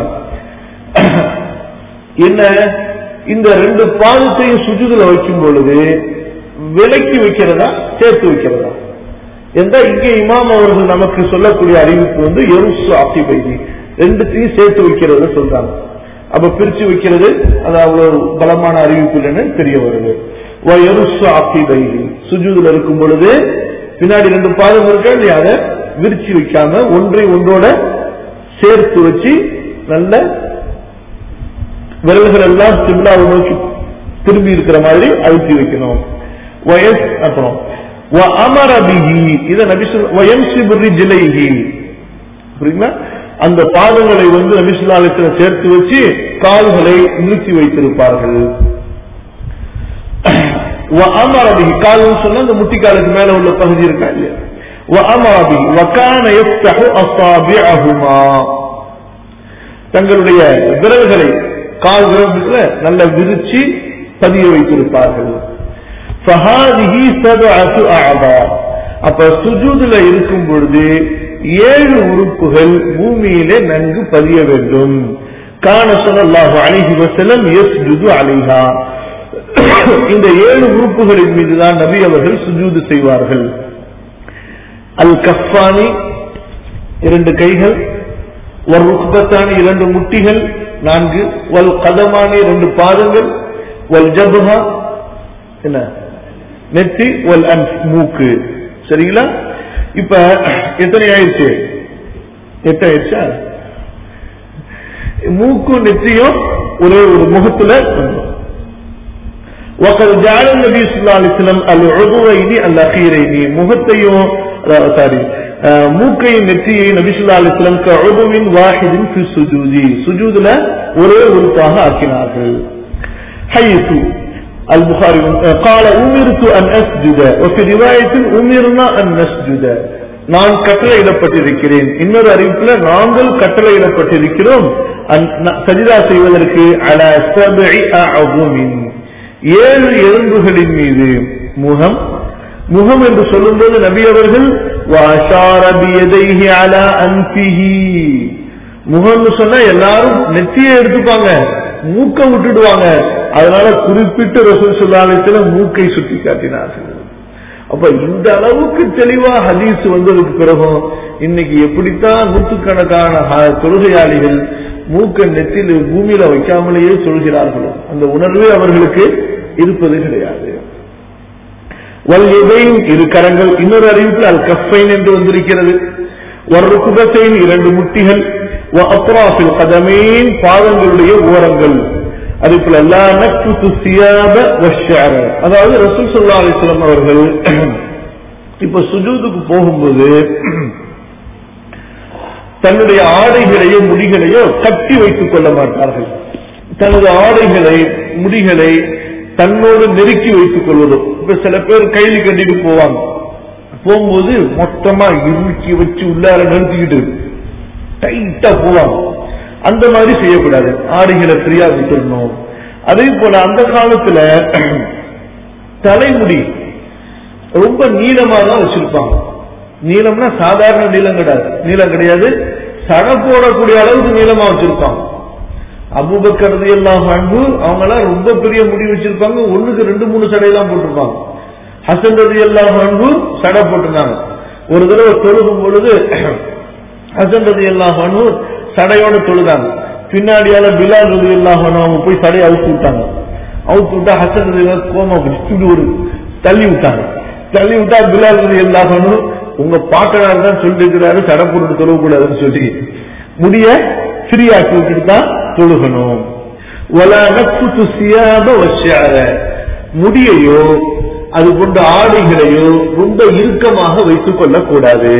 என்ன இந்த ரெண்டு பாதத்தையும் சுஜுதுல வைக்கும் பொழுது விலக்கி வைக்கிறதா சேர்த்து வைக்கிறதா எந்த இங்க இமாம் அவர்கள் நமக்கு சொல்லக்கூடிய அறிவிப்பு வந்து எருசு ஆசிபைதி ரெண்டுத்தையும் சேர்த்து வைக்கிறத சொல்றாங்க அப்ப பிரிச்சு வைக்கிறது அது அவ்வளவு பலமான அறிவிப்பு இல்லைன்னு தெரிய வருது எருசு ஆசிபைதி சுஜூதுல இருக்கும் பொழுது பின்னாடி ரெண்டு பாதம் இருக்க இல்லையா அதை விரிச்சு வைக்காம ஒன்றை ஒன்றோட சேர்த்து வச்சு நல்ல விரல்கள் எல்லாம் சிம்லாவை நோக்கி திரும்பி இருக்கிற மாதிரி அழுத்தி வைக்கணும் வயஸ் அப்புறம் அமரபிஹி இதை நபிசுல் ஜிலைஹி புரியுங்களா அந்த பாதங்களை வந்து நபிசுல்லாலத்துல சேர்த்து வச்சு கால்களை நிறுத்தி வைத்திருப்பார்கள் அமரபிஹி கால் சொன்னா அந்த முட்டிக்காலுக்கு மேல உள்ள பகுதி இருக்கா இல்லையா وأمربه وكان يفتح أصابعهما தங்களுடைய விரல்களை கால் விரல்ல நல்ல விரிச்சு பதிய வைத்திருப்பார்கள் அப்ப சுஜூதுல இருக்கும் பொழுது ஏழு உறுப்புகள் பூமியிலே நன்கு பதிய வேண்டும் காண சொல்லாஹு அழகி வசலம் எஸ் ஜுது அலிஹா இந்த ஏழு உறுப்புகளின் மீதுதான் நபி அவர்கள் சுஜூது செய்வார்கள் அல் கஃபானி இரண்டு கைகள் ஒரு ருக்பத்தானி இரண்டு முட்டிகள் நான்கு வல் கதமானி இரண்டு பாதங்கள் வல் ஜபுஹா என்ன நெத்தி வல் அன் மூக்கு சரிங்களா இப்ப எத்தனை ஆயிடுச்சு எட்டு ஆயிடுச்சா மூக்கும் நெத்தியும் ஒரே ஒரு முகத்துல وقد جعل النبي صلى الله عليه وسلم العضوين الاخيرين முகத்தையும் சாரி மூக்கையும் நெற்றியை நபிசுல்லா அலிஸ்லம் கழுதுவின் வாஹிதின் ஃபி சுஜூதி சுஜூதுல ஒரே உறுப்பாக ஆக்கினார்கள் ஹைசு البخاري قال أمرت أن أسجد وفي رواية أمرنا أن نسجد நான் கட்டளையிடப்பட்டிருக்கிறேன் இன்னொரு அறிவிப்புல நாங்கள் கட்டளையிடப்பட்டிருக்கிறோம் சஜிதா செய்வதற்கு அல சபி ஏழு எலும்புகளின் மீது முகம் முகம் என்று சொல்லும்போது நபி அவர்கள் முகம்னு சொன்னா எல்லாரும் நெத்தியை எடுத்துப்பாங்க மூக்க விட்டுடுவாங்க அதனால குறிப்பிட்டு ரசூல் சொல்லாலயத்துல மூக்கை சுட்டி காட்டினார்கள் அப்ப இந்த அளவுக்கு தெளிவா ஹதீஸ் வந்ததுக்கு பிறகும் இன்னைக்கு எப்படித்தான் நூற்றுக்கணக்கான தொழுகையாளிகள் மூக்க நெத்தியில் பூமியில வைக்காமலேயே சொல்கிறார்களோ அந்த உணர்வே அவர்களுக்கு இருப்பது கிடையாது வல்யுதையும் இரு கரங்கள் இன்னொரு அறிவிப்பு அல் கஃபைன் என்று வந்திருக்கிறது ஒரு குபத்தையும் இரண்டு முட்டிகள் அப்ராஃபில் கதமேன் பாதங்களுடைய ஓரங்கள் அதுபோல எல்லா நக்புத்து சியாப வஷார அதாவது ரசூல் சொல்லா அலிஸ்லாம் அவர்கள் இப்ப சுஜூதுக்கு போகும்போது தன்னுடைய ஆடைகளையோ முடிகளையோ கட்டி வைத்துக் கொள்ள மாட்டார்கள் தனது ஆடைகளை முடிகளை தன்னோடு நெருக்கி வைத்துக் கொள்வதும் இப்ப சில பேர் கைலி கட்டிட்டு போவாங்க போகும்போது மொத்தமா இறுக்கி வச்சு உள்ளார நிறுத்திக்கிட்டு டைட்டா போவாங்க அந்த மாதிரி செய்யக்கூடாது ஆடைகளை ஃப்ரீயா விட்டுடணும் அதே போல அந்த காலத்துல தலைமுடி ரொம்ப நீளமா தான் வச்சிருப்பாங்க நீளம்னா சாதாரண நீளம் கிடையாது நீளம் கிடையாது சட போடக்கூடிய அளவுக்கு நீளமா வச்சிருப்பாங்க அபுபக்கர் எல்லாம் அன்பு அவங்க எல்லாம் ரொம்ப பெரிய முடி வச்சிருப்பாங்க ஒண்ணுக்கு ரெண்டு மூணு சடையெல்லாம் போட்டிருப்பாங்க ஹசன் ரதி எல்லாம் அன்பு சடை போட்டிருந்தாங்க ஒரு தடவை தொழுகும் பொழுது ஹசன் ரதி எல்லாம் அன்பு சடையோட தொழுதாங்க பின்னாடியால பிலால் ரதி அவங்க போய் சடையை அவுத்து விட்டாங்க அவுத்து விட்டா ஹசன் ரதி கோமா இப்படி ஒரு தள்ளி விட்டாங்க தள்ளி விட்டா பிலால் ரதி எல்லாகணும் உங்க பாட்டனார் தான் சொல்லிட்டு இருக்கிறாரு சடை போட்டு தொழுவக்கூடாதுன்னு சொல்லி முடிய ஃப்ரீயாக்கி விட்டுட்டு தான் தொழுகணும் வலா நக்சுத்து சியாப வஷ்யார முடியையோ அது கொண்ட ஆடைகளையோ ரொம்ப இறுக்கமாக வைத்துக் கொள்ளக்கூடாது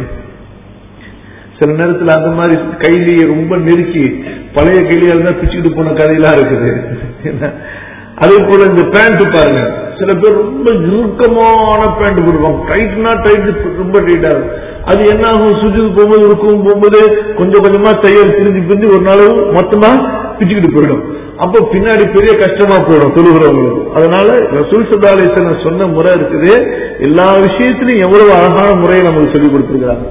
சில நேரத்துல அந்த மாதிரி கைலியை ரொம்ப நெருக்கி பழைய கைலியா இருந்தா பிச்சுக்கிட்டு போன கதையெல்லாம் இருக்குது என்ன? அதே போல இந்த பேண்ட் பாருங்க சில பேர் ரொம்ப இறுக்கமான பேண்ட் போடுவாங்க டைட்னா டைட் ரொம்ப டைட்டா இருக்கும் அது என்ன ஆகும் சுஜிது போகும்போது இருக்கும் போகும்போது கொஞ்சம் கொஞ்சமா தையல் பிரிஞ்சு பிரிஞ்சு ஒரு நாள் மொத்தமா பிச்சுக்கிட்டு போயிடும் அப்போ பின்னாடி பெரிய கஷ்டமா போயிடும் தொழுகிறவங்களுக்கு அதனால ரசூல் சல்லாலேசன் சொன்ன முறை இருக்குது எல்லா விஷயத்திலும் எவ்வளவு அழகான முறையை நமக்கு சொல்லிக் கொடுத்திருக்கிறாங்க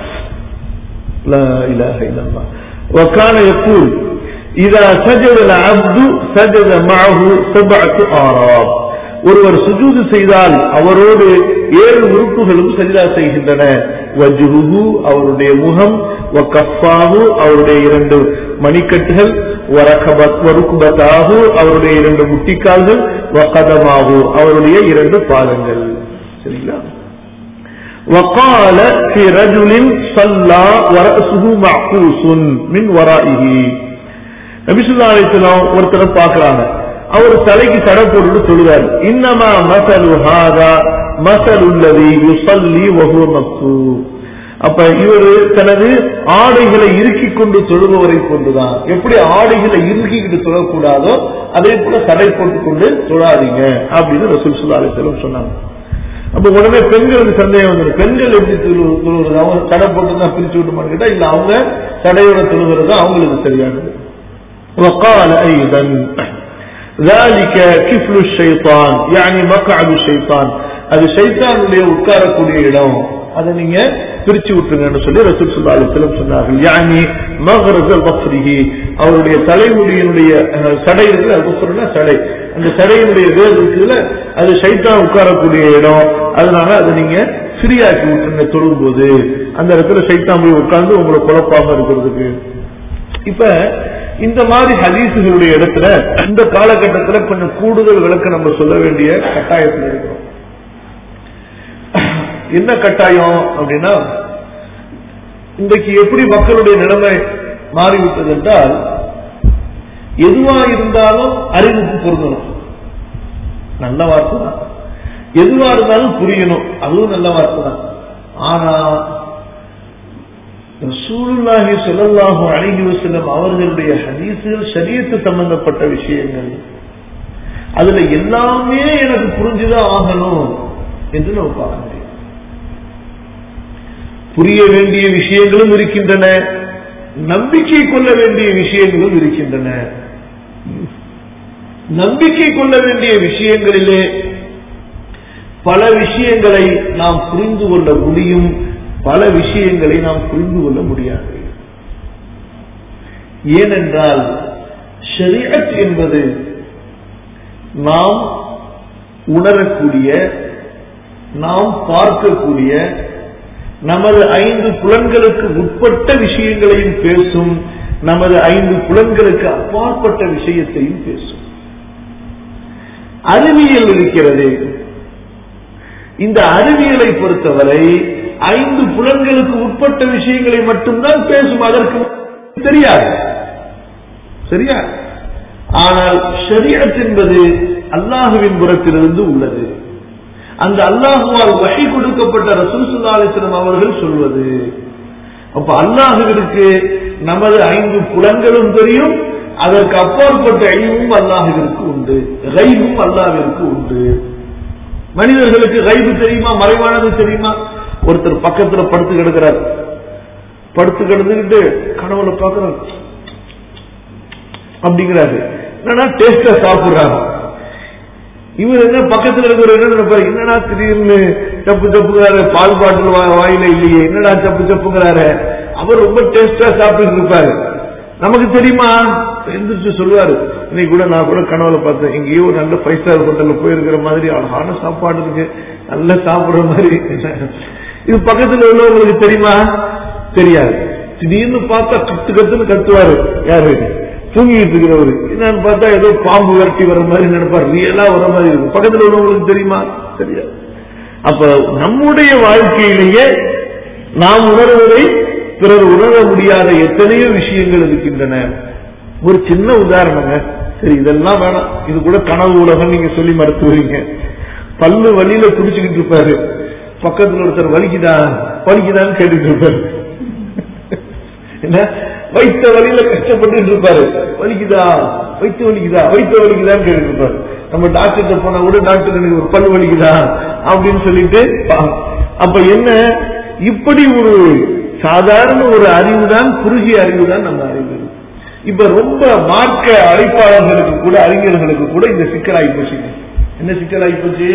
لا إله إلا الله وكان يقول إذا سجد العبد سجد معه سبعة آراب ஒருவர் சுஜூது செய்தால் அவரோடு ஏழு உறுப்புகளும் சஜிதா செய்கின்றன வஜ்ருஹு அவருடைய முகம் வகஃபாஹு அவருடைய இரண்டு மணிக்கட்டுகள் வரகபத் வருக்குபத்தாஹு அவருடைய இரண்டு முட்டிக்கால்கள் வகதமாகு அவருடைய இரண்டு பாதங்கள் சரிங்களா وقال في رجل صلى ورأسه معقوس من ورائه நபி சொல்லா அலிஸ்லாம் ஒருத்தரை பார்க்கறாங்க அவர் தலைக்கு தடை போட்டுட்டு சொல்லுவார் இன்னமா மசலு ஹாதா மசல் உள்ளது யுசல்லி வஹுவ மக்சூ அப்ப இவர் தனது ஆடைகளை இறுக்கிக் கொண்டு தொழுபவரை கொண்டுதான் எப்படி ஆடைகளை இறுக்கிக்கிட்டு தொழக்கூடாதோ அதே போல தடை போட்டுக் கொண்டு தொழாதீங்க அப்படின்னு ரசூல் சுல்லா அலிஸ்லாம் சொன்னாங்க அப்ப உடனே பெண்களுக்கு சந்தேகம் வந்துடும் பெண்கள் எப்படி தொழு- தொழுகிறது அவங்க தடை போட்டு தான் பிரிச்சு விட்டுமான்னு கேட்டா இல்ல அவங்க தடையோட தொழுகிறது தான் அவங்களுக்கு சரியானது وقال ايضا ذلك كفل الشيطان يعني مقعد الشيطان அது சைத்தானுடைய உட்காரக்கூடிய இடம் அதை நீங்க பிரிச்சு விட்டுருங்கன்னு சொல்லி ரசூல் சுல்லா அலிஸ்லம் சொன்னார்கள் யானி மகரசல் பக்ரிஹி அவருடைய தலைமுடியினுடைய அஹ், சடை இருக்குது அது பக்ரனா சடை அந்த சடையினுடைய வேர் இருக்குதுல அது சைத்தான் உட்காரக்கூடிய இடம் அதனால அதை நீங்க ஃப்ரீயாக்கி விட்டுருங்க தொழும்போது அந்த இடத்துல சைத்தான் போய் உட்கார்ந்து உங்களை குழப்பாம இருக்கிறதுக்கு இப்ப இந்த மாதிரி ஹதீசுகளுடைய இடத்துல இந்த காலகட்டத்துல கொஞ்சம் கூடுதல் விளக்க நம்ம சொல்ல வேண்டிய கட்டாயத்தில் இருக்கிறோம் என்ன கட்டாயம் அப்படின்னா இன்றைக்கு எப்படி மக்களுடைய நிலைமை மாறிவிட்டது என்றால் எதுவா இருந்தாலும் அறிவுக்கு பொருந்தணும் நல்ல வார்த்தை தான் எதுவா இருந்தாலும் புரியணும் அதுவும் நல்ல வார்த்தை தான் ஆனா ரசூலுல்லாஹி ஸல்லல்லாஹு அலைஹி வஸல்லம் அவர்களுடைய ஹதீஸுகள் ஷரியத்து சம்பந்தப்பட்ட விஷயங்கள் அதுல எல்லாமே எனக்கு புரிஞ்சுதான் ஆகணும் என்று நம்ம பார்க்க முடியும் புரிய வேண்டிய விஷயங்களும் இருக்கின்றன நம்பிக்கை கொள்ள வேண்டிய விஷயங்களும் இருக்கின்றன நம்பிக்கை கொள்ள வேண்டிய விஷயங்களிலே பல விஷயங்களை நாம் புரிந்து கொள்ள முடியும் பல விஷயங்களை நாம் புரிந்து கொள்ள முடியாது ஏனென்றால் ஷரியத் என்பது நாம் உணரக்கூடிய நாம் பார்க்கக்கூடிய நமது ஐந்து புலன்களுக்கு உட்பட்ட விஷயங்களையும் பேசும் நமது ஐந்து புலன்களுக்கு அப்பாற்பட்ட விஷயத்தையும் பேசும் அறிவியல் இருக்கிறது இந்த அறிவியலை பொறுத்தவரை ஐந்து புலன்களுக்கு உட்பட்ட விஷயங்களை மட்டும்தான் பேசும் அதற்கு தெரியாது சரியா ஆனால் ஷரியத் என்பது அல்லாஹுவின் புறத்திலிருந்து உள்ளது அந்த அல்லாஹுவால் வகை கொடுக்கப்பட்ட ரசூல் சுல்லா அலிஸ்லாம் அவர்கள் சொல்வது அப்ப அல்லாஹுவிற்கு நமது ஐந்து புலன்களும் தெரியும் அதற்கு அப்பாற்பட்ட ஐவும் அல்லாஹுவிற்கு உண்டு கைவும் அல்லாஹிற்கு உண்டு மனிதர்களுக்கு கைவு தெரியுமா மறைவானது தெரியுமா ஒருத்தர் பக்கத்துல படுத்து கிடக்கிறார் படுத்து கிடந்துக்கிட்டு கனவுல பாக்குறாரு அப்படிங்கிறாரு என்னன்னா டேஸ்டா சாப்பிடுறாங்க இவர் என்ன பக்கத்துல இருக்கிற என்ன நினைப்பாரு என்னடா திடீர்னு தப்பு தப்புங்கிறாரு பால் பாட்டில் வா- வாயில இல்லையே என்னடா தப்பு தப்புங்கிறாரு அவர் ரொம்ப டேஸ்டா சாப்பிட்டு இருப்பாரு நமக்கு தெரியுமா எந்திரிச்சு சொல்லுவாரு இன்னைக்கு கூட நான் கூட கனவுல பார்த்தேன் எங்கேயோ ஒரு நல்ல ஃபைவ் ஸ்டார் ஹோட்டல்ல போயிருக்கிற மாதிரி அழகான சாப்பாடு இருக்கு நல்லா சாப்பிடுற மாதிரி இது பக்கத்துல உள்ளவங்களுக்கு தெரியுமா தெரியாது திடீர்னு பார்த்தா கத்து கத்துன்னு கத்துவாரு யாரு தூங்கிட்டு இருக்கிறவர் என்னன்னு பார்த்தா ஏதோ பாம்பு விரட்டி வர மாதிரி நினைப்பார் ரியலா வர மாதிரி இருக்கும் பக்கத்துல உள்ளவங்களுக்கு தெரியுமா தெரியாது அப்ப நம்முடைய வாழ்க்கையிலேயே நாம் உணர்வதை பிறர் உணர முடியாத எத்தனையோ விஷயங்கள் இருக்கின்றன ஒரு சின்ன உதாரணங்க சரி இதெல்லாம் வேணாம் இது கூட கனவு உலகம் நீங்க சொல்லி மறுத்துவீங்க பல்லு வழியில குடிச்சுக்கிட்டு இருப்பாரு பக்கத்துல ஒருத்தர் வலிக்குதா வலிக்குதான்னு கேட்டுட்டு இருப்பாரு என்ன வைத்த வழியில கஷ்டப்பட்டு இருப்பாரு வலிக்குதா வைத்த வலிக்குதா வைத்த வலிக்குதான்னு கேட்டுட்டு இருப்பாரு நம்ம டாக்டர்கிட்ட போனா கூட டாக்டர் எனக்கு ஒரு பல்லு வலிக்குதா அப்படின்னு சொல்லிட்டு பா- அப்ப என்ன இப்படி ஒரு சாதாரண ஒரு அறிவு தான் குறுகிய அறிவு தான் நம்ம அறிவு இப்ப ரொம்ப மார்க்க அழைப்பாளர்களுக்கு கூட அறிஞர்களுக்கு கூட இந்த சிக்கலாகி போச்சு என்ன சிக்கலாகி போச்சு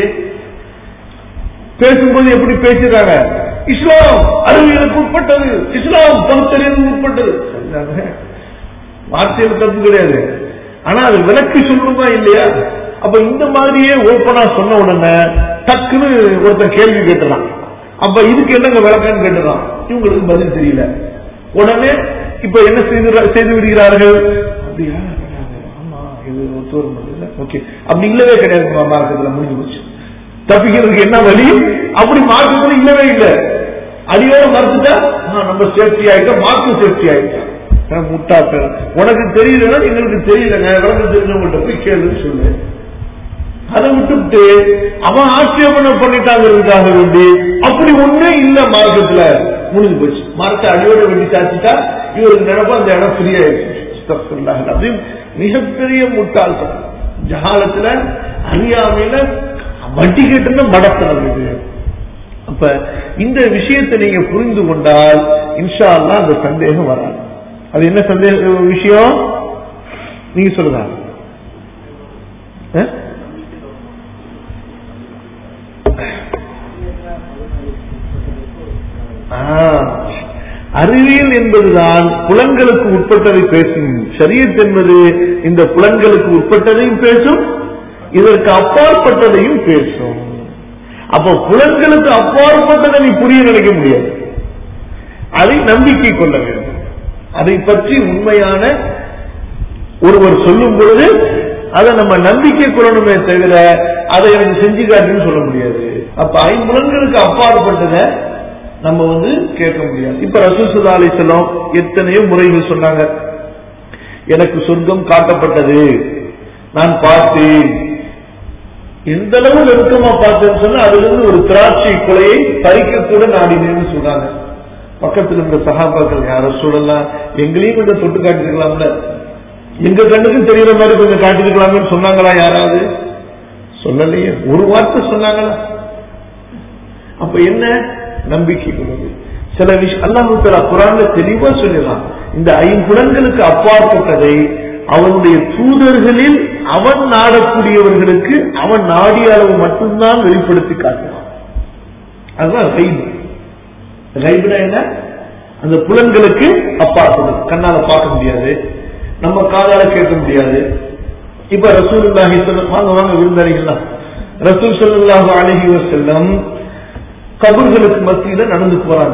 பேசும்போது எப்படி பேசுறாங்க இஸ்லாம் அறிவியலுக்கு உட்பட்டது இஸ்லாம் பகுத்தறிவுக்கு உட்பட்டது சரிதானே? வார்த்தையில தப்பு கிடையாது ஆனா அது விளக்கி சொல்லணுமா இல்லையா அப்ப இந்த மாதிரியே ஓப்பனா சொன்ன உடனே டக்குன்னு ஒருத்தன் கேள்வி கேட்டுறான் அப்ப இதுக்கு என்னங்க விளக்கம்னு கேட்டுறான் இவங்களுக்கு பதில் தெரியல உடனே இப்ப என்ன செய்து செய்து விடுகிறார்கள் அப்படியா ஆமா இது ஒத்து வர முடியல ஓகே அப்படி இல்லவே கிடையாது மார்க்கத்துல முடிஞ்சு போச்சு தப்பிக்கிறதுக்கு என்ன வழி அப்படி மார்க்கத்துல இல்லவே இல்லை அடியோட மறுத்துட்டா ஆ, நம்ம சேஃப்டி ஆயிட்டோம் மார்க்கும் சேஃப்டி ஆயிட்டோம் ஆ, முட்டாள்கள் உனக்கு தெரியலன்னா எங்களுக்கு தெரியலங்க விளக்கம் தெரிஞ்சவங்கள்ட்ட போய் கேளுன்னு சொல்லு அதை விட்டுவிட்டு அவன் ஆட்சேபனை பண்ணிட்டாங்கிறதுக்காக வேண்டி அப்படி ஒண்ணே இல்ல மார்க்கத்துல முடிஞ்சு போச்சு மார்க்கத்தை அடியோட வெட்டி சாச்சிட்டா இவருக்கு நினைப்பா அந்த இடம் ஃப்ரீ ஆயிடுச்சு அது மிகப்பெரிய முட்டாள்தனம் ஜகாலத்துல அறியாமையில வட்டி கேட்டுன்னு மடத்தனம் இது அப்ப இந்த விஷயத்தை நீங்க புரிந்து கொண்டால் இன்ஷா அல்லாஹ் அந்த சந்தேகம் வராது அது என்ன சந்தேக விஷயம் நீங்க சொல்லுங்க அஹ்? ஆ, அறிவியல் என்பதுதான் புலன்களுக்கு உட்பட்டதை பேசும் ஷரியத் என்பது இந்த புலன்களுக்கு உட்பட்டதையும் பேசும் இதற்கு அப்பாற்பட்டதையும் பேசும் அப்ப புலன்களுக்கு அப்பாற்பட்டதை நீ புரிய நினைக்க முடியாது அதை நம்பிக்கை கொள்ள வேண்டும் அதை பற்றி உண்மையான ஒருவர் சொல்லும் பொழுது அதை நம்ம நம்பிக்கை கொள்ளணுமே தவிர அதை எனக்கு செஞ்சு காட்டுன்னு சொல்ல முடியாது அப்ப ஐம்புலன்களுக்கு அப்பாற்பட்டதை நம்ம வந்து கேட்க முடியாது இப்ப ரசூல் சுல்லா அலிசல்லாம் எத்தனையோ முறைகள் சொன்னாங்க எனக்கு சொர்க்கம் காட்டப்பட்டது நான் பார்த்தேன் எந்த அளவு நெருக்கமா பார்த்தேன்னு சொன்னா அதுல இருந்து ஒரு திராட்சை கொலையை பறிக்க கூட நாடினேன்னு சொல்றாங்க பக்கத்துல இருந்த சகாபாக்கள் யார சொல்லலாம் எங்களையும் கொஞ்சம் தொட்டு காட்டிருக்கலாம்ல எங்க கண்ணுக்கும் தெரியற மாதிரி கொஞ்சம் காட்டிருக்கலாமே சொன்னாங்களா யாராவது சொல்லலையே ஒரு வார்த்தை சொன்னாங்களா அப்ப என்ன நம்பிக்கை கொள்வது சில விஷயம் அல்லாஹு தலா குரான்ல தெளிவா சொல்லிடலாம் இந்த ஐம்புலன்களுக்கு அப்பாற்பட்டதை அவனுடைய தூதர்களில் அவன் நாடக்கூடியவர்களுக்கு அவன் நாடிய அளவு மட்டும்தான் வெளிப்படுத்தி காட்டுவான் அதுதான் ரைபு ரைபுனா என்ன அந்த புலன்களுக்கு அப்பாற்படும் கண்ணால பார்க்க முடியாது நம்ம காதால கேட்க முடியாது இப்ப ரசூல் வாங்க வாங்க விருந்தாளிகள்லாம் ரசூல் சல்லாஹு அலஹி வசல்லம் கபர்களுக்கு மத்தியில நடந்து போறாங்க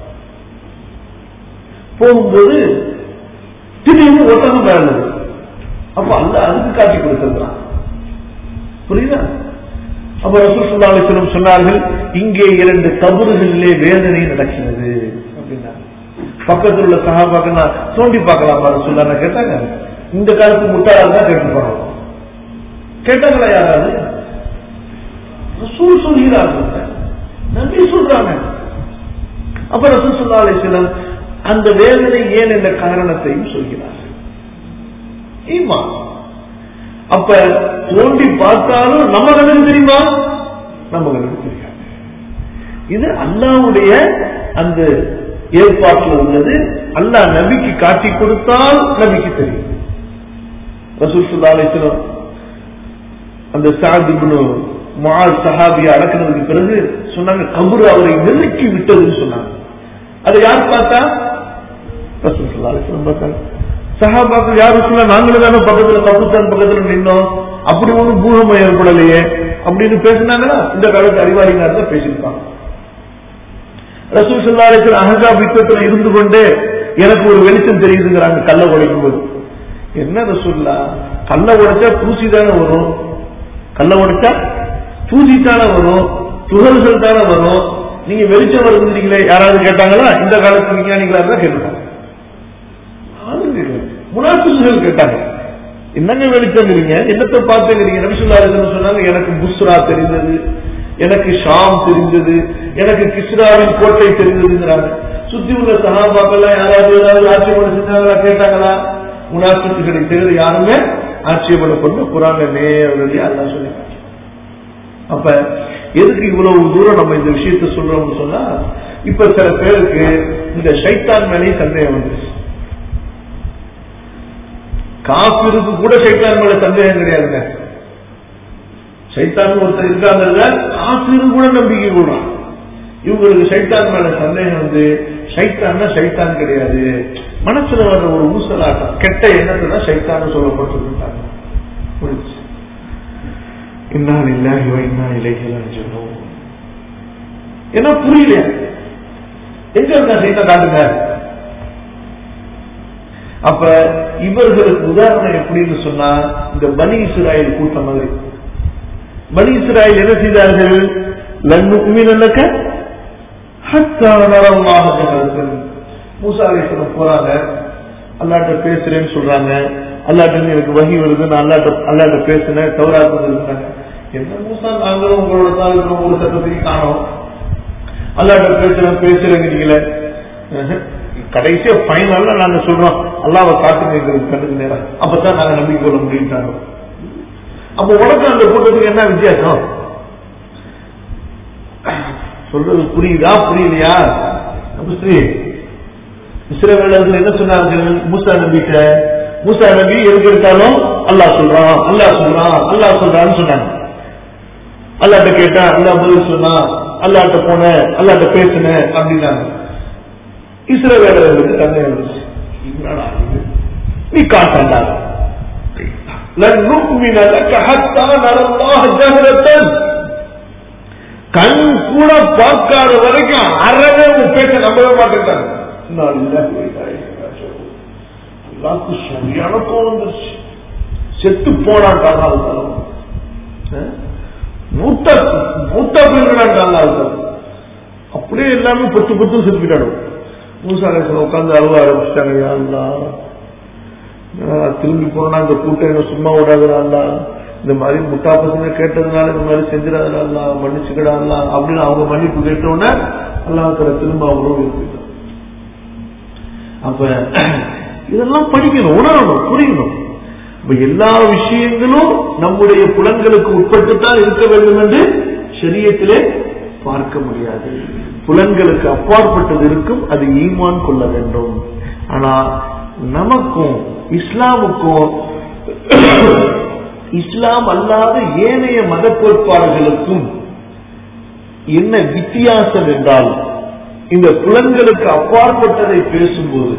போகும்போது திடீர்னு ஒட்டகம் பிறந்தது அப்ப அல்ல அதுக்கு காட்டி கொடுத்திருக்கிறான் புரியுதா அப்ப ரசூல் சுல்லா அலிஸ்லம் சொன்னார்கள் இங்கே இரண்டு கபறுகளிலே வேதனை நடக்கிறது அப்படின்னா பக்கத்தில் உள்ள சகாபாக்கள் நான் தோண்டி பார்க்கலாமா ரசூல்லா கேட்டாங்க இந்த காலத்து முட்டாளால் தான் கேட்டு போனோம் கேட்டாங்களா யாராவது ரசூல் சொல்கிறார்கள் நம்பி சொல்றாங்க அப்ப ரசூல் சுல்லா அலிஸ்லம் அந்த வேதனை ஏன் என்ற காரணத்தையும் சொல்கிறார்கள் ஈமா அப்ப தோண்டி பார்த்தாலும் நம்ம கண்ணுக்கு தெரியுமா நம்ம கண்ணுக்கு தெரியாது இது அல்லாவுடைய அந்த ஏற்பாட்டில் உள்ளது அல்லாஹ் நபிக்கு காட்டி கொடுத்தால் நபிக்கு தெரியும் ரசூல் சுல்லா அலிஸ்லம் அந்த சாதிபுனு மால் சஹாபியை அடக்கினதுக்கு பிறகு சொன்னாங்க கபுரு அவரை நெருக்கி விட்டதுன்னு சொன்னாங்க அதை யார் பார்த்தா ரசூல் சுல்லா அலிஸ்லம் பார்த்தாங்க சஹாபாக்கள் யாரும் சொல்ல நாங்களும் தானே பக்கத்துல கபுஸ்தான் பக்கத்துல நின்னோம் அப்படி ஒண்ணும் பூகம்பம் ஏற்படலையே அப்படின்னு பேசினாங்களா இந்த காலத்து அறிவாளினார் தான் பேசியிருப்பாங்க ரசூல் சல்லாலேஸ்வரர் அகசாப் யுத்தத்தில் இருந்து கொண்டு எனக்கு ஒரு வெளிச்சம் தெரியுதுங்கிறாங்க கல்ல உடைக்கும் போது என்ன ரசூல்லா கல்ல உடைச்சா தூசி தானே வரும் கல்ல உடைச்சா தூசி தானே வரும் துகள்கள் தானே வரும் நீங்க வெளிச்சம் வருதுங்களே யாராவது கேட்டாங்களா இந்த காலத்து விஞ்ஞானிகளா இருந்தா கேட்டாங்க முனாசுகள் கேட்டாங்க என்னங்க வெளிச்சங்கிறீங்க என்னத்தை பார்த்துங்கிறீங்க நபிசுல்லா இருக்குன்னு சொன்னாங்க எனக்கு புஸ்ரா தெரிந்தது எனக்கு ஷாம் தெரிஞ்சது எனக்கு கிஸ்ராவின் கோட்டை தெரிஞ்சதுங்கிறாங்க சுத்தி உள்ள சகாபாக்கெல்லாம் யாராவது ஏதாவது ஆட்சேபனை செஞ்சாங்களா கேட்டாங்களா முனாசுகளை தவிர யாருமே ஆட்சேபனை பண்ண குரான நேரடியா அதான் சொல்லி அப்ப எதுக்கு இவ்வளவு தூரம் நம்ம இந்த விஷயத்த சொல்றோம்னு சொன்னா இப்ப சில பேருக்கு இந்த சைத்தான் மேலே சந்தேகம் வந்துருச்சு காப்பிருக்கு கூட சைத்தான் மேல சந்தேகம் கிடையாதுங்க சைத்தான் ஒருத்தர் இருக்காங்க காப்பிரு கூட நம்பிக்கை கொள்றான் இவங்களுக்கு சைத்தான் மேல சந்தேகம் வந்து சைத்தான்னா சைத்தான் கிடையாது மனசுல வர்ற ஒரு ஊசலாட்டம் கெட்ட எண்ணத்தை தான் சைத்தான்னு சொல்லப்பட்டிருக்காங்க புரியுது இன்னா இல்லாஹி வ இன்னா இலைஹி ராஜிஊன் என்ன புரியல எங்க இருக்கா சைத்தான் காட்டுங்க அப்ப இவர்களுக்கு உதாரணம் எப்படின்னு சொன்னா இந்த பனி இஸ்ராயல் கூட்டம் மாதிரி பனி இஸ்ராயல் என்ன செய்தார்கள் லன்னு உமினக்க ஹத்தா நரமாக ஜஹரத்தன் மூசா அலைஹிஸ்ஸலாம் போறாங்க அல்லாட்ட பேசுறேன்னு சொல்றாங்க அல்லாட்ட எனக்கு வகி வருது நான் அல்லாட்ட அல்லாட்ட பேசுனேன் தவறாக இருந்தாங்க என்ன மூசா நாங்களும் உங்களோட தான் இருக்கிறோம் ஒரு சட்டத்தையும் காணோம் அல்லாட்ட பேசுறேன் பேசுறேங்கிறீங்களே கடைசியா ஃபைனல்ல நாங்க சொல்றோம் அல்லாவை காட்டுங்க எங்களுக்கு கண்ணுக்கு நேரம் அப்பதான் நாங்க நம்பிக்கை கொள்ள முடியுட்டாங்க அப்ப உனக்கு அந்த கூட்டத்துக்கு என்ன வித்தியாசம் சொல்றது புரியுதா புரியலையா ஸ்ரீ இஸ்ரேவேலர்கள் என்ன சொன்னார்கள் மூசா நபிட்ட மூசா நபி எதுக்கு எடுத்தாலும் அல்லாஹ் சொல்றான் அல்லாஹ் சொல்றான் அல்லாஹ் சொல்றான்னு சொன்னாங்க அல்லாட்ட கேட்டா அல்லாஹ் பதில் சொன்னா அல்லாட்ட போன அல்லாட்ட பேசுன அப்படின்னாங்க இஸ்ரவேலர்களுக்கு தந்தை வந்துச்சு என்னடா இது நீ காட்டண்டா லன் நுக்மின லக ஹத்தா நரல்லாஹ ஜஹரத்தன் கண் கூட பார்க்காத வரைக்கும் அறவே உன் பேச்ச நம்பவே மாட்டேன் எல்லாருக்கும் சரியான கோவம் வந்துருச்சு செத்து போனான் மூத்த மூத்த போயிருக்கான் அப்படியே எல்லாமே பொத்து பொத்து செத்துக்கிட்டாடும் மூசாலேசன் உட்காந்து அழுவ ஆரம்பிச்சிட்டாங்க யாருலா திரும்பி போனா இந்த கூட்டம் என்ன சும்மா விடாதுடா இந்த மாதிரி முட்டா பசங்க கேட்டதுனால இந்த மாதிரி செஞ்சிடாதுடா மன்னிச்சுக்கிடாதா அப்படின்னு அவங்க மன்னிப்பு கேட்டோன்னே அல்லாஹ் திரும்ப அவங்களும் இருப்பிட்டான் அப்ப இதெல்லாம் படிக்கணும் உணரணும் புரியணும் இப்ப எல்லா விஷயங்களும் நம்முடைய புலன்களுக்கு உட்பட்டுத்தான் இருக்க வேண்டும் என்று சரியத்திலே பார்க்க முடியாது புலன்களுக்கு அப்பாற்பட்டது இருக்கும் அது ஈமான் கொள்ள வேண்டும் ஆனா நமக்கும் இஸ்லாமுக்கும் இஸ்லாம் அல்லாத ஏனைய மத கோட்பாடுகளுக்கும் என்ன வித்தியாசம் என்றால் இந்த புலன்களுக்கு அப்பாற்பட்டதை பேசும்போது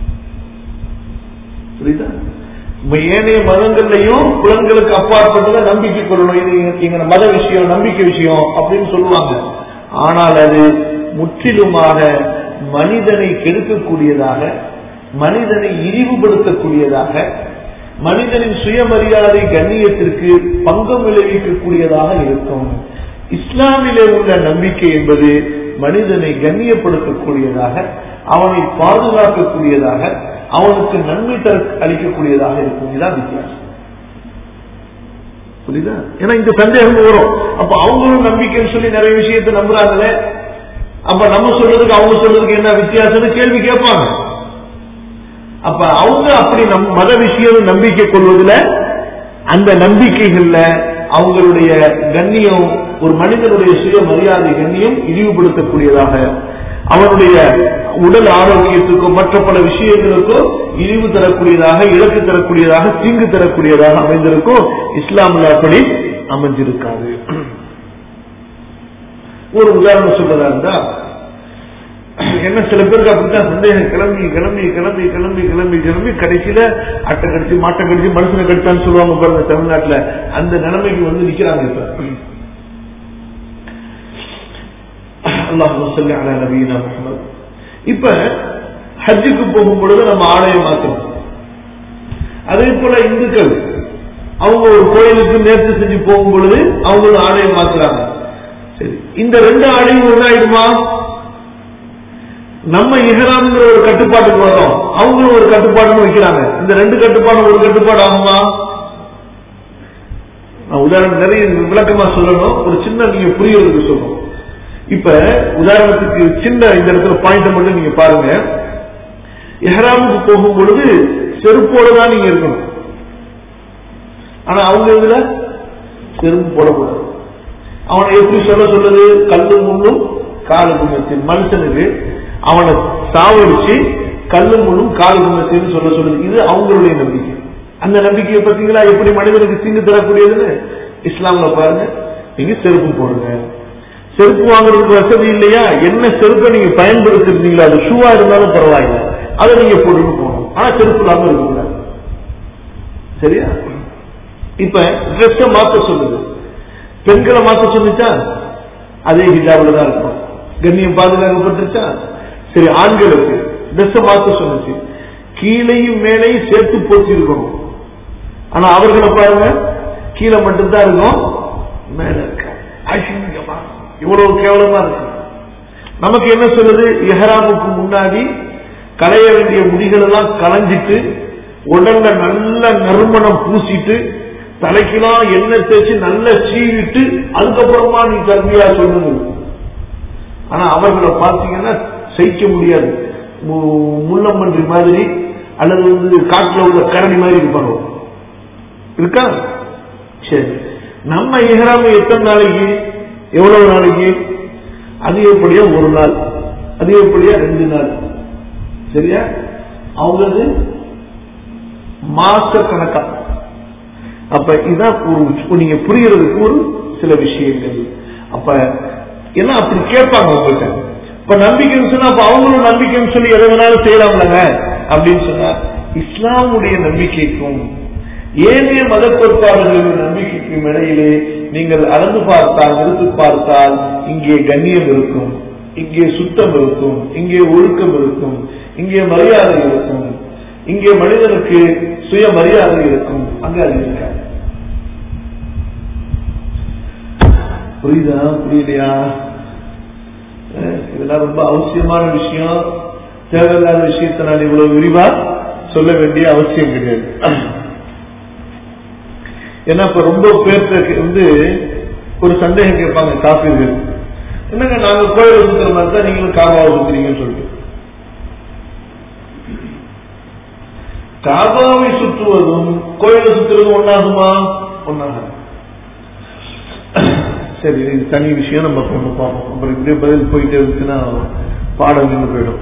புரியுதா ஏனைய மதங்கள்லையும் புலன்களுக்கு அப்பாற்பட்டதை நம்பிக்கை கொள்ளணும் இது எங்க மத விஷயம் நம்பிக்கை விஷயம் அப்படின்னு சொல்லுவாங்க ஆனால் அது முற்றிலுமாக மனிதனை கெடுக்கக்கூடியதாக மனிதனை இழிவுபடுத்தக்கூடியதாக மனிதனின் சுயமரியாதை கண்ணியத்திற்கு பங்கம் விளைவிக்கக்கூடியதாக இருக்கும் இஸ்லாமிலே உள்ள நம்பிக்கை என்பது மனிதனை கண்ணியப்படுத்தக்கூடியதாக அவனை பாதுகாக்கக்கூடியதாக அவனுக்கு நன்மை தர அளிக்கக்கூடியதாக இருக்கும் இதுதான் வித்தியாசம் புரியுதா ஏன்னா இந்த சந்தேகம் வரும் அப்ப அவங்களும் நம்பிக்கைன்னு சொல்லி நிறைய விஷயத்தை நம்புறாங்களே அப்ப நம்ம சொல்றதுக்கு அவங்க சொல்றதுக்கு என்ன வித்தியாசம்னு கேள்வி கேட்பாங்க அப்ப அவங்க அப்படி நம் மத விஷயம் நம்பிக்கை கொள்வதில் அந்த நம்பிக்கைகள்ல அவங்களுடைய கண்ணியம் ஒரு மனிதனுடைய சுய மரியாதை கண்ணியம் இழிவுபடுத்தக்கூடியதாக அவனுடைய உடல் ஆரோக்கியத்துக்கோ மற்ற பல விஷயங்களுக்கோ இழிவு தரக்கூடியதாக இலக்கு தரக்கூடியதாக தீங்கு தரக்கூடியதாக அமைந்திருக்கும் இஸ்லாமில் அப்படி அமைஞ்சிருக்காது ஒரு உதாரணம் சொல்றதா இருந்தா என்ன சில பேருக்கு அப்படித்தான் சந்தேகம் கிளம்பி கிளம்பி கிளம்பி கிளம்பி கிளம்பி கிளம்பி கடைசியில அட்டை கடிச்சு மாட்டை கடிச்சு மனுஷனை கடிச்சான்னு சொல்லுவாங்க பாருங்க தமிழ்நாட்டுல அந்த நிலைமைக்கு வந்து நிக்கிறாங்க இப்ப அல்லாஹ் சொல்லி அலா நபீனா முகமது இப்ப ஹஜ்ஜுக்கு போகும் பொழுது நம்ம ஆடையை மாற்றணும் அதே போல இந்துக்கள் அவங்க ஒரு கோயிலுக்கு நேர்த்தி செஞ்சு போகும் பொழுது அவங்களும் ஆடையை மாத்துறாங்க சரி இந்த ரெண்டு ஆடையும் ஒன்னாயிடுமா நம்ம இஹராம்ங்கிற ஒரு கட்டுப்பாட்டுக்கு வரோம் அவங்களும் ஒரு கட்டுப்பாடுன்னு வைக்கிறாங்க இந்த ரெண்டு கட்டுப்பாடும் ஒரு கட்டுப்பாடு ஆகுமா நான் உதாரணம் நிறைய விளக்கமா சொல்லணும் ஒரு சின்ன நீங்க புரியறதுக்கு சொல்லணும் இப்ப உதாரணத்துக்கு சின்ன இந்த இடத்துல பாயிண்ட் மட்டும் நீங்க பாருங்க எஹராமுக்கு போகும் பொழுது செருப்போட தான் நீங்க இருக்கணும் ஆனா அவங்க இதுல செருப்பு போடக்கூடாது அவனை எப்படி சொல்ல சொல்லுது கல்லு முள்ளும் காலு குணத்தின் மனுஷனுக்கு அவனை சாவடிச்சு கல்லு முள்ளும் காலு குணத்தின்னு சொல்ல சொல்லுது இது அவங்களுடைய நம்பிக்கை அந்த நம்பிக்கையை பார்த்தீங்களா எப்படி மனிதனுக்கு தீங்கு தரக்கூடியதுன்னு இஸ்லாம்ல பாருங்க நீங்க செருப்பு போடுங்க செருப்பு வாங்குறதுக்கு வசதி இல்லையா என்ன செருப்பை நீங்க பயன்படுத்திருந்தீங்களா அது ஷூவா இருந்தாலும் பரவாயில்ல அதை நீங்க போட்டுட்டு போகணும் ஆனா செருப்பு இல்லாம இருக்கக்கூடாது சரியா இப்ப ட்ரெஸ் மாத்த சொல்லுது பெண்களை மாத்த சொல்லுச்சா அதே ஹிஜாபில் தான் இருக்கும் கண்ணியம் பாதுகாக்கப்பட்டுச்சா சரி ஆண்களுக்கு ட்ரெஸ் மாத்த சொன்னுச்சு கீழையும் மேலையும் சேர்த்து போச்சு இருக்கணும் ஆனா அவர்களை பாருங்க கீழே மட்டும்தான் இருக்கும் மேல இருக்க அசிங்கமா இவ்வளவு கேவலமா இருக்கு நமக்கு என்ன சொல்லுது எஹராமுக்கு முன்னாடி களைய வேண்டிய முடிகள் எல்லாம் களைஞ்சிட்டு உடல்ல நல்ல நறுமணம் பூசிட்டு தலைக்கெல்லாம் எண்ணெய் தேய்ச்சி நல்லா சீவிட்டு அதுக்கப்புறமா நீ கல்வியா சொல்லுங்க ஆனா அவர்களை பார்த்தீங்கன்னா சகிக்க முடியாது மு- முள்ளம்பன்றி மாதிரி அல்லது வந்து காட்டுல உள்ள கரடி மாதிரி இருப்பாங்க இருக்கா சரி நம்ம இஹராம எத்தனை நாளைக்கு எவ்வளவு நாளைக்கு அதிகப்படியா ஒரு நாள் அதிகப்படியா ரெண்டு நாள் சரியா அவங்களது மாச கணக்கா அப்ப இதான் ஒரு நீங்க புரியறதுக்கு ஒரு சில விஷயங்கள் அப்ப ஏன்னா அப்படி கேட்பாங்க உங்கள்கிட்ட இப்ப நம்பிக்கைன்னு சொன்னா அப்ப அவங்களும் நம்பிக்கைன்னு சொல்லி எதை வேணாலும் செய்யலாம்லங்க அப்படின்னு சொன்னா இஸ்லாமுடைய நம்பிக்கைக்கும் ஏனைய மத கோட்பாடுகளின் நம்பிக்கைக்கும் இடையிலே நீங்கள் அளந்து பார்த்தால் நிறுத்து பார்த்தால் இங்கே கண்ணியம் இருக்கும் இங்கே சுத்தம் இருக்கும் இங்கே ஒழுக்கம் இருக்கும் இங்கே மரியாதை இருக்கும் இங்கே மனிதனுக்கு சுய மரியாதை இருக்கும் அங்க அது இருக்காது புரியுதா புரியலையா அஹ் இதெல்லாம் ரொம்ப அவசியமான விஷயம் தேவையில்லாத விஷயத்தை நான் இவ்வளவு விரிவா சொல்ல வேண்டிய அவசியம் கிடையாது ஏன்னா இப்ப ரொம்ப பேர்த்த வந்து ஒரு சந்தேகம் கேட்பாங்க காப்பீர்கள் என்னங்க நாங்க கோயில் சுத்துற மாதிரி தான் நீங்களும் காபாவை சுத்துறீங்கன்னு சொல்லிட்டு காபாவை சுற்றுவதும் கோயிலை சுற்றுவதும் ஒன்னாகுமா ஒன்னாகும் சரி இது தனி விஷயம் நம்ம கொண்டு பார்ப்போம் அப்புறம் இப்படியே பதில் போயிட்டே இருந்துச்சுன்னா பாடம் நின்று போயிடும்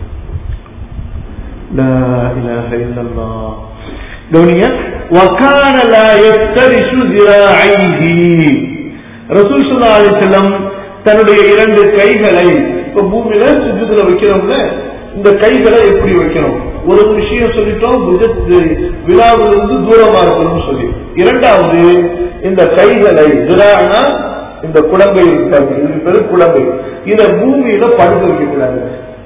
لا إله إلا الله கவனிங்க وكان لا يفترش ذراعيه ரசூல் ஸல்லல்லாஹு அலைஹி வஸல்லம் தன்னுடைய இரண்டு கைகளை இப்ப பூமியில சுஜூதுல வைக்கிறோம்ல இந்த கைகளை எப்படி வைக்கணும் ஒரு விஷயம் சொல்லிட்டோம் புஜத்து விழாவிலிருந்து தூரமா இருக்கணும்னு சொல்லி இரண்டாவது இந்த கைகளை துரானா இந்த குழம்பை இருக்காது இது பேரு குழம்பை இத பூமியில படுக்க வைக்க கூடாது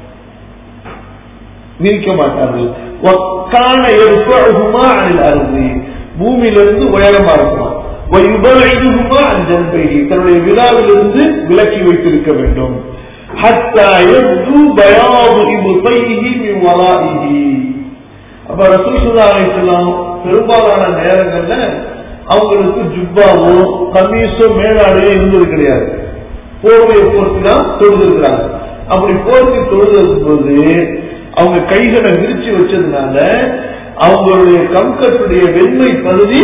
விரிக்க மாட்டார்கள் ஒக்கான எடுப்பகுமா அனில் அருந்தி பூமியிலிருந்து உயரமா இருக்குமா وَيُبَعِدُهُمَا عَنْ جَنْبَيْهِ தன்னுடைய விழாவிலிருந்து விலக்கி வைத்திருக்க வேண்டும் حتى يبدو بياض إبطيه من ورائه அப்ப ரசூல் ஸல்லல்லாஹு அலைஹி வஸல்லம் பெரும்பாலான நேரங்கள்ல அவங்களுக்கு ஜுப்பாவோ கமீஸோ மேலாடையோ இருந்தது கிடையாது போர்வையை பொறுத்து தான் தொழுதுருக்கிறாங்க அப்படி போர்த்தி தொழுதும் போது அவங்க கைகளை விரிச்சு வச்சதுனால அவங்களுடைய கம்கட்டுடைய வெண்மை பகுதி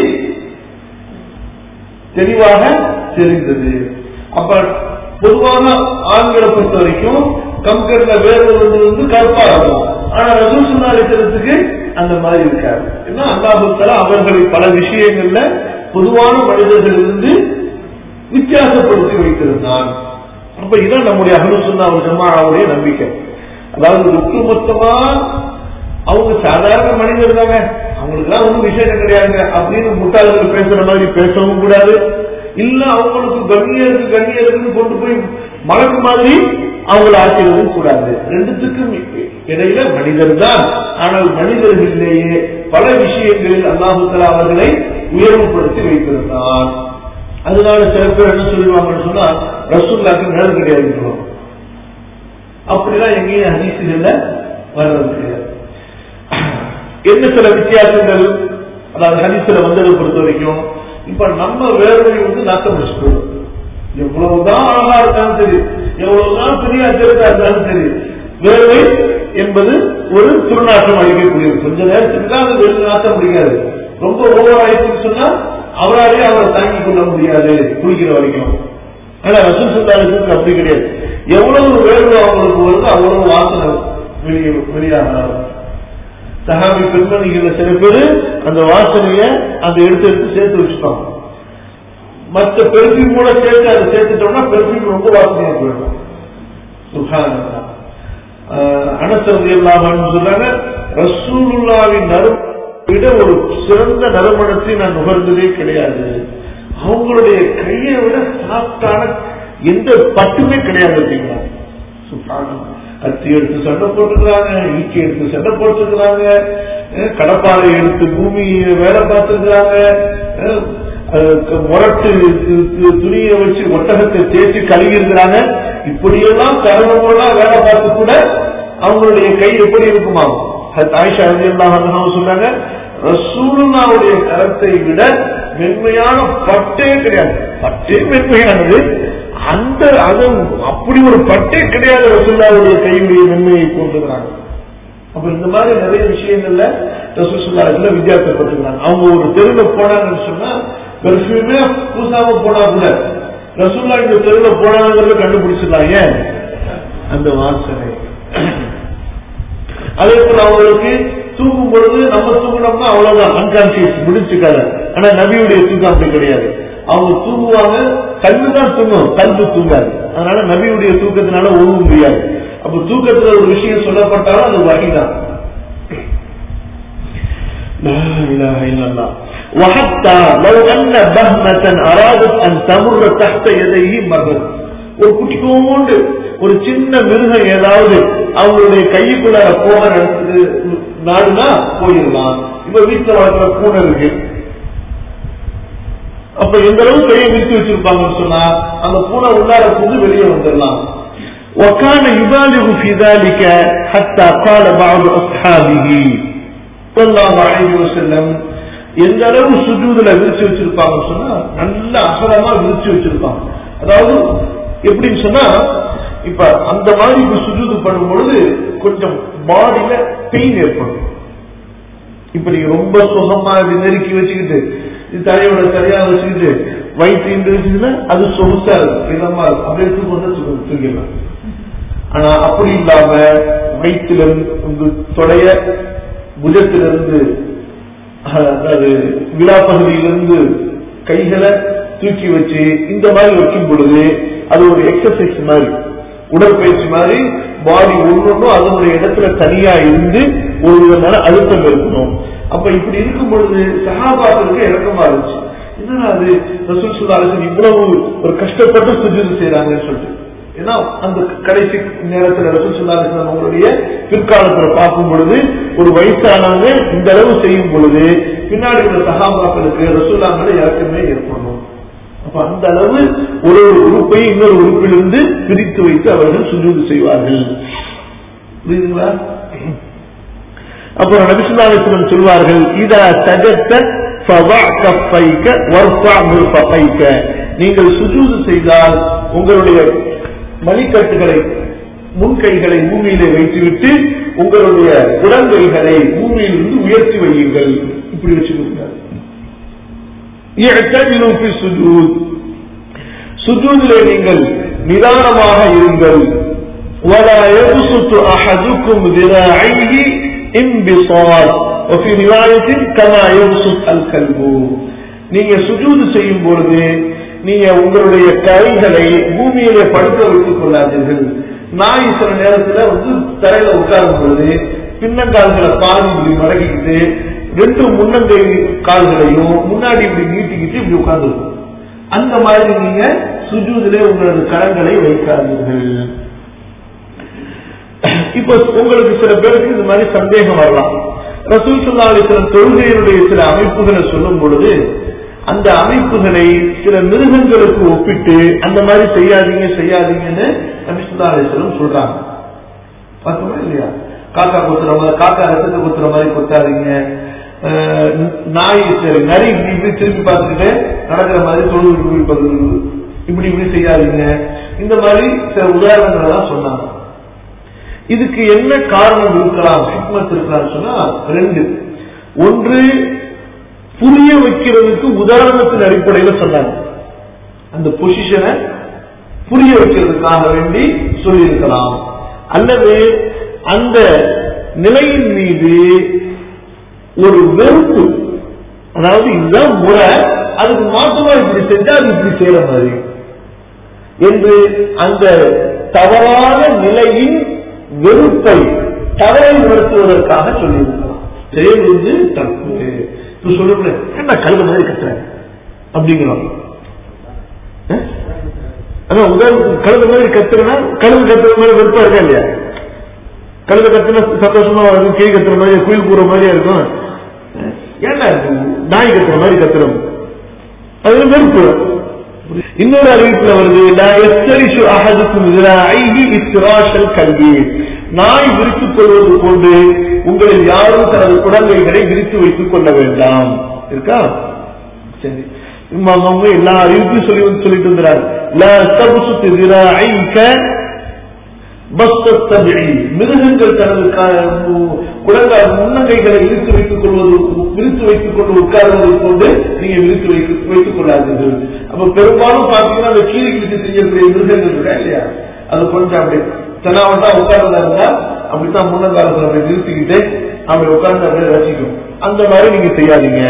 தெளிவாக தெரிந்தது அப்ப பொதுவான ஆண்களை பொறுத்த வரைக்கும் கம்கட்ல வேர்வை வந்து கருப்பா இருக்கும் ஆனா ரசூசுனாலித்தனத்துக்கு அந்த மாதிரி இருக்காது ஏன்னா அல்லாஹுத்தலா அவர்களை பல விஷயங்கள்ல பொதுவான மனிதர்களிலிருந்து வித்தியாசப்படுத்தி வைத்திருந்தான் அப்ப இதான் நம்முடைய அகலுசுன்னா ஜமாவுடைய நம்பிக்கை அதாவது ஒட்டுமொத்தமா அவங்க சாதாரண மனிதர் தாங்க அவங்களுக்குலாம் ஒன்றும் விஷயம் கிடையாதுங்க அப்படின்னு முட்டாள்கள் பேசுற மாதிரி பேசவும் கூடாது இல்ல அவங்களுக்கு கண்ணியருக்கு கண்ணியருக்குன்னு கொண்டு போய் மலக்கு மாதிரி அவங்கள ஆக்கிடவும் கூடாது ரெண்டுத்துக்கும் இடையில மனிதர் தான் ஆனால் மனிதர்களிலேயே பல விஷயங்களில் அல்லாஹுத்தலா அவர்களை உயர்வுபடுத்தி வைத்திருந்தார் அதனால சில பேர் என்ன சொல்லுவாங்கன்னு சொன்னா ரசூல்லாக்கு நிழல் கிடையாது சொல்லுவாங்க அப்படிலாம் எங்கேயும் ஹதீசுகள்ல வர்றது கிடையாது என்ன சில வித்தியாசங்கள் அதாவது ஹதீஸ்ல வந்ததை பொறுத்த வரைக்கும் இப்ப நம்ம வேர்வை வந்து நாட்டம் வச்சுக்கணும் எவ்வளவுதான் அழகா இருந்தாலும் சரி எவ்வளவுதான் பெரிய அச்சரிக்கா இருந்தாலும் சரி வேர்வை என்பது ஒரு துர்நாற்றம் அளிக்கக்கூடியது கொஞ்ச நேரத்துக்கு தான் அது வெளி நாட்டம் முடியாது ரொம்ப ஓவர் ஆயிடுச்சுன்னு சொன்னா அவராலே அவரை தாங்கிக் கொள்ள முடியாது குளிக்கிற வரைக்கும் ஆனா ரசூல் சுல்லாலுக்கு அப்படி கிடையாது எவ்வளவு வேர்வை அவங்களுக்கு வருதோ அவ்வளவு வாசனை வெளியே வெளியாகிறார் சஹாபி பெண்மணிகள் சில பேர் அந்த வாசனைய அந்த எடுத்து எடுத்து சேர்த்து வச்சுப்பாங்க மற்ற பெர்ஃபியூம் கூட சேர்த்து அதை சேர்த்துட்டோம்னா பெர்ஃபியூம் ரொம்ப வாசனையா போயிடும் சுகானந்தா அனசரதி இல்லாமல் சொல்றாங்க ரசூலுல்லாவின் நறு விட ஒரு சிறந்த நறுமணத்தை நான் நுகர்ந்ததே கிடையாது அவங்களுடைய கையை விட சாஃப்டான எந்த பட்டுமே கிடையாது அப்படிங்களா சுகானந்தா கத்தி எடுத்து சண்டை போட்டுக்கிறாங்க ஈக்கி எடுத்து சண்டை போட்டுக்கிறாங்க கடப்பாறை எடுத்து பூமி வேலை பார்த்துருக்கிறாங்க முரட்டு துணியை வச்சு ஒட்டகத்தை தேய்ச்சி கழுவி இருக்கிறாங்க இப்படியெல்லாம் கருவமெல்லாம் வேலை பார்த்து கூட அவங்களுடைய கை எப்படி இருக்குமா ஆயிஷா அல்லாஹ் சொன்னாங்க ரசூலுல்லாவுடைய கரத்தை விட மென்மையான பட்டே கிடையாது பட்டே மென்மையானது அந்த அது அப்படி ஒரு பட்டே கிடையாது ரசுல்லாவுடைய கையுடைய மென்மையை கொண்டுகிறாங்க அப்ப இந்த மாதிரி நிறைய விஷயங்கள்ல ரசூசுல்லாத்துல வித்தியாசப்பட்டுக்கிறாங்க அவங்க ஒரு தெருவில் போனாங்கன்னு சொன்னா பெர்ஃபியூமே பூசாம போனா கூட ரசூல்லா இந்த தெருவில் போனாங்கிறத கண்டுபிடிச்சிடலாம் ஏன் அந்த வாசனை அதே போல அவங்களுக்கு தூங்கும் பொழுது நம்ம தூங்கினோம்னா அவ்வளவுதான் அன்கான்சியஸ் முடிச்சுக்காத ஆனா நபியுடைய தூக்கம் அப்படி கிடையாது அவங்க தூங்குவாங்க கண்ணு தான் தூங்கும் கல்வி தூங்காது அதனால நபியுடைய தூக்கத்தினால ஒழுங்க முடியாது அப்ப தூக்கத்துல ஒரு விஷயம் சொல்லப்பட்டாலும் அது வகைதான் وحتى لو أن بهمة أرادت أن تمر تحت يديه مرت ஒரு குட்டிக்கோண்டு ஒரு சின்ன மிருகம் ஏதாவது அவங்களுடைய கைக்குள்ளார போக நடந்தது நாடுனா போயிடலாம் இப்ப வீட்டுல வளர்க்குற பூனை இருக்கு அப்ப எந்த அளவு கையை விரித்து வச்சிருப்பாங்கன்னு சொன்னா அந்த பூனை உள்ளார புந்து வெளியே வந்துடலாம் وكان يبالغ في ذلك حتى قال بعض أصحابه صلى الله عليه وسلم எந்த அளவு சுஜூதுல விரிச்சு வச்சிருப்பாங்கன்னு சொன்னா நல்ல அகலமா விரிச்சு வச்சிருப்பாங்க அதாவது எப்படின்னு சொன்னா இப்ப அந்த மாதிரி இப்ப சுஜூது பண்ணும் பொழுது கொஞ்சம் பாடியில பெயின் ஏற்படும் இப்ப நீங்க ரொம்ப சுகமா இப்படி நெருக்கி வச்சுக்கிட்டு இது தலையோட சரியா வச்சுக்கிட்டு வயிற்று இருந்துச்சுன்னா அது சொகுசா இருக்கும் இதமா இருக்கும் அப்படி எடுத்து கொண்டு தூக்கிடலாம் ஆனா அப்படி இல்லாம வயிற்றிலிருந்து தொடைய புஜத்திலிருந்து அதாவது விழா பகுதியிலிருந்து கைகளை தூக்கி வச்சு இந்த மாதிரி வைக்கும் பொழுது அது ஒரு எக்ஸசைஸ் மாதிரி உடற்பயிற்சி மாதிரி பாடி ஒவ்வொன்றும் அதனுடைய இடத்துல தனியா இருந்து ஒரு விதமான அழுத்தம் இருக்கணும் அப்ப இப்படி இருக்கும் பொழுது சகாபாக்களுக்கு இறக்கமா இருந்துச்சு என்னன்னா அது ரசூல் சுல்லாசன் இவ்வளவு ஒரு கஷ்டப்பட்டு சுஜூது செய்யறாங்கன்னு சொல்லிட்டு ஏன்னா அந்த கடைசி நேரத்தில் ரசூல் சுல்லாசன் அவங்களுடைய பிற்காலத்துல பார்க்கும் பொழுது ஒரு வயசானவங்க இந்த அளவு செய்யும் பொழுது பின்னாடி உள்ள சகாபாக்களுக்கு ரசூல்லாங்களை இறக்கமே ஏற்படணும் அப்ப அந்த அளவு ஒரு ஒரு உறுப்பை இன்னொரு உறுப்பிலிருந்து பிரித்து வைத்து அவர்கள் சுஜூது செய்வார்கள் புரியுதுங்களா அப்புறம் நபிசுல்லாஸ்லம் சொல்வார்கள் இதா சஜத்த நீங்கள் சுஜூது செய்தால் உங்களுடைய மணிக்கட்டுகளை முன்கைகளை பூமியிலே வைத்துவிட்டு உங்களுடைய உடல்கைகளை பூமியிலிருந்து உயர்த்தி வையுங்கள் இப்படி வச்சுக்கோங்க சுஜூதிலே நீங்கள் நிதானமாக இருங்கள் ولا يبسط أحدكم ذراعيه انبساط وفي رواية كما يبسط الكلب நீங்க சுஜூது செய்யும் பொழுது நீங்க உங்களுடைய கைகளை பூமியில படுக்க வைத்துக் கொள்ளாதீர்கள் நாய் சில நேரத்துல வந்து தரையில உட்காரும் பொழுது பின்னங்கால்களை பாதி இப்படி மடக்கிக்கிட்டு ரெண்டு முன்னங்கை கால்களையும் முன்னாடி இப்படி நீட்டிக்கிட்டு இப்படி உட்கார்ந்துருக்கும் அந்த மாதிரி நீங்க சுஜூதிலே உங்களது கரங்களை வைக்காதீர்கள் இப்ப உங்களுக்கு சில பேருக்கு இந்த மாதிரி சந்தேகம் வரலாம் ரசூல் சுல்லா அலிஸ்லாம் தொழுகையினுடைய சில அமைப்புகளை சொல்லும் பொழுது அந்த அமைப்புகளை சில மிருகங்களுக்கு ஒப்பிட்டு அந்த மாதிரி செய்யாதீங்க செய்யாதீங்கன்னு நபி சுல்லா அலிஸ்லாம் சொல்றாங்க பார்த்தோமா இல்லையா காக்கா கொத்துற மாதிரி காக்கா ரத்தத்தை கொத்துற மாதிரி கொத்தாதீங்க அஹ் நாய் சரி நரி இப்படி இப்படி திரும்பி பார்த்துக்கிட்டு நடக்கிற மாதிரி தொழுது இப்படி பார்த்து இப்படி இப்படி செய்யாதீங்க இந்த மாதிரி சில உதாரணங்கள் எல்லாம் சொன்னாங்க இதுக்கு என்ன காரணம் இருக்கலாம் ஹிக்மத் இருக்கலாம் சொன்னா ரெண்டு ஒன்று புரிய வைக்கிறதுக்கு உதாரணத்தின் அடிப்படையில் சொன்னாங்க அந்த பொசிஷனை புரிய வைக்கிறதுக்காக வேண்டி சொல்லியிருக்கலாம் அல்லது அந்த நிலையின் மீது ஒரு வெறுப்பு அதாவது இதுதான் முறை அதுக்கு மாற்றமா இப்படி செஞ்சா அது இப்படி செய்யற மாதிரி என்று அந்த தவறான நிலையின் வெறுப்பை தவறை உணர்த்துவதற்காக சொல்லியிருக்கலாம் செயல் வந்து தப்பு இப்ப சொல்லுங்க என்ன கழுத மாதிரி கத்துறேன் அப்படிங்கிறோம் அஹ்? அதான் உதாரணத்துக்கு கழுத மாதிரி கத்துறேன்னா கழுது கத்துற மாதிரி வெறுப்பா இருக்கா இல்லையா கழுத கத்துனா சந்தோஷமா இருக்கும் கீழ் கத்துற மாதிரி குயில் கூற மாதிரியா இருக்கும் அஹ்? ஏன்டா நாய் கத்துற மாதிரி கத்துறோம் அது வெறுப்பு இன்னொரு அறிவிப்புல வருது நான் எஸ்தரிசு அகதுக்கும் ஐகி இஸ்ராஷல் கல்வி நாய் விரித்துக் கொள்வது கொண்டு உங்களில் யாரும் தனது குழந்தைகளை விரித்து வைத்துக் கொள்ள வேண்டாம் இருக்கா சரி இம்மா அவங்க எல்லா அறிவிப்பையும் சொல்லி வந்து சொல்லிட்டு வந்துறாரு லா தபசுத்து ذراعيك بسط السبع மிருகங்கள் தனது குழந்தை முன்னங்கைகளை விரித்து வைத்துக் கொள்வது விரித்து வைத்துக் கொண்டு உட்கார்வதை கொண்டு நீங்க விரித்து வைத்து வைத்துக் கொள்ளாதீர்கள் அப்ப பெரும்பாலும் பாத்தீங்கன்னா அந்த கீழே கிழித்து செய்யக்கூடிய மிருகங்கள் இருக்கா இல்லையா அது கொஞ்சம் அப்படி தெனாவட்டா உட்கார்ந்தா இருந்தா அப்படித்தான் முன்னங்காலத்தில் அப்படி நிறுத்திக்கிட்டு அப்படி உட்கார்ந்து அப்படியே ரசிக்கும் அந்த மாதிரி நீங்க செய்யாதீங்க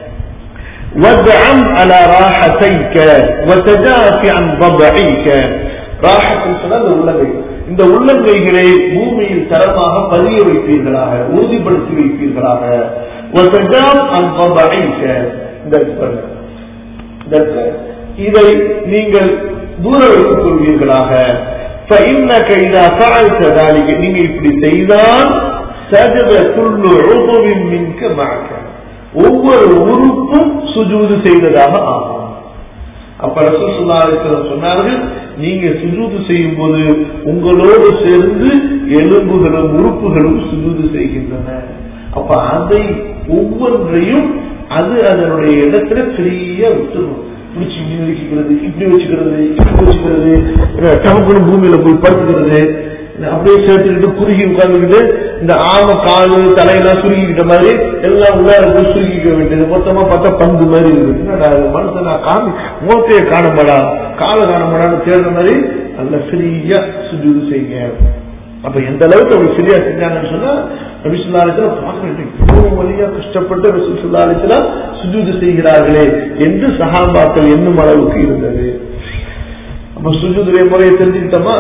وادعم على راحتيك وتجافي عن ضبعيك ராஹத்துன்னு சொன்னா இந்த உள்ளங்கை இந்த உள்ளங்கைகளை பூமியில் தரமாக பதிய வைப்பீர்களாக உறுதிப்படுத்தி வைப்பீர்களாக وتجاف عن ضبعيك இந்த இடத்துல. இந்த இடத்துல. இதை நீங்கள் தூர வைத்துக் கொள்வீர்களாக فإنك إذا فعلت ذلك நீங்க இப்படி செய்தால் سجد كل عضو منك معك ஒவ்வொரு உறுப்பும் சுஜூது செய்ததாக ஆகும் அப்ப ரசூசுல்லாஹிஸ்வரம் சொன்னார்கள் நீங்க சுஜூது செய்யும் போது உங்களோடு சேர்ந்து எலும்புகளும் உறுப்புகளும் சுஜூது செய்கின்றன அப்ப அதை ஒவ்வொன்றையும் அது அதனுடைய இடத்துல ஃப்ரீயா விட்டுரும் பிடிச்சி இப்படி வச்சுக்கிறது இப்படி வச்சுக்கிறது இப்படி வச்சுக்கிறது டமக்குன்னு பூமியில போய் படுத்துக்கிறது அப்படியே சேர்த்துக்கிட்டு குறுகி உட்கார்ந்துக்கிட்டு இந்த ஆம காலு தலையெல்லாம் சுருக்கிக்கிட்ட மாதிரி எல்லாம் உள்ளார போய் சுருக்கிக்க வேண்டியது மொத்தமா பார்த்தா பந்து மாதிரி இருக்கு என்னடா இது மனுஷன் நான் காமி மூத்தையை காணப்படா காலை காணப்படான்னு தேடுற மாதிரி நல்ல ஃப்ரீயா சுஜூது செய்யுங்க அப்ப எந்த அளவுக்கு அப்படி ஃப்ரீயா செஞ்சாங்கன்னு சொன்னா நபிசுல்லாலத்துல பார்க்க இவ்வளவு வழியா கஷ்டப்பட்டு நபிசுல்லாலத்துல சுஜூது செய்கிறார்களே என்று சஹாபாக்கள் என்னும் அளவுக்கு இருந்தது அப்ப சுஜூதுடைய முறையை தெரிஞ்சுக்கிட்டோமா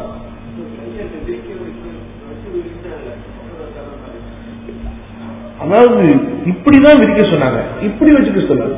அதாவது இப்படிதான் விரிக்க சொன்னாங்க இப்படி வச்சுக்க சொன்னாங்க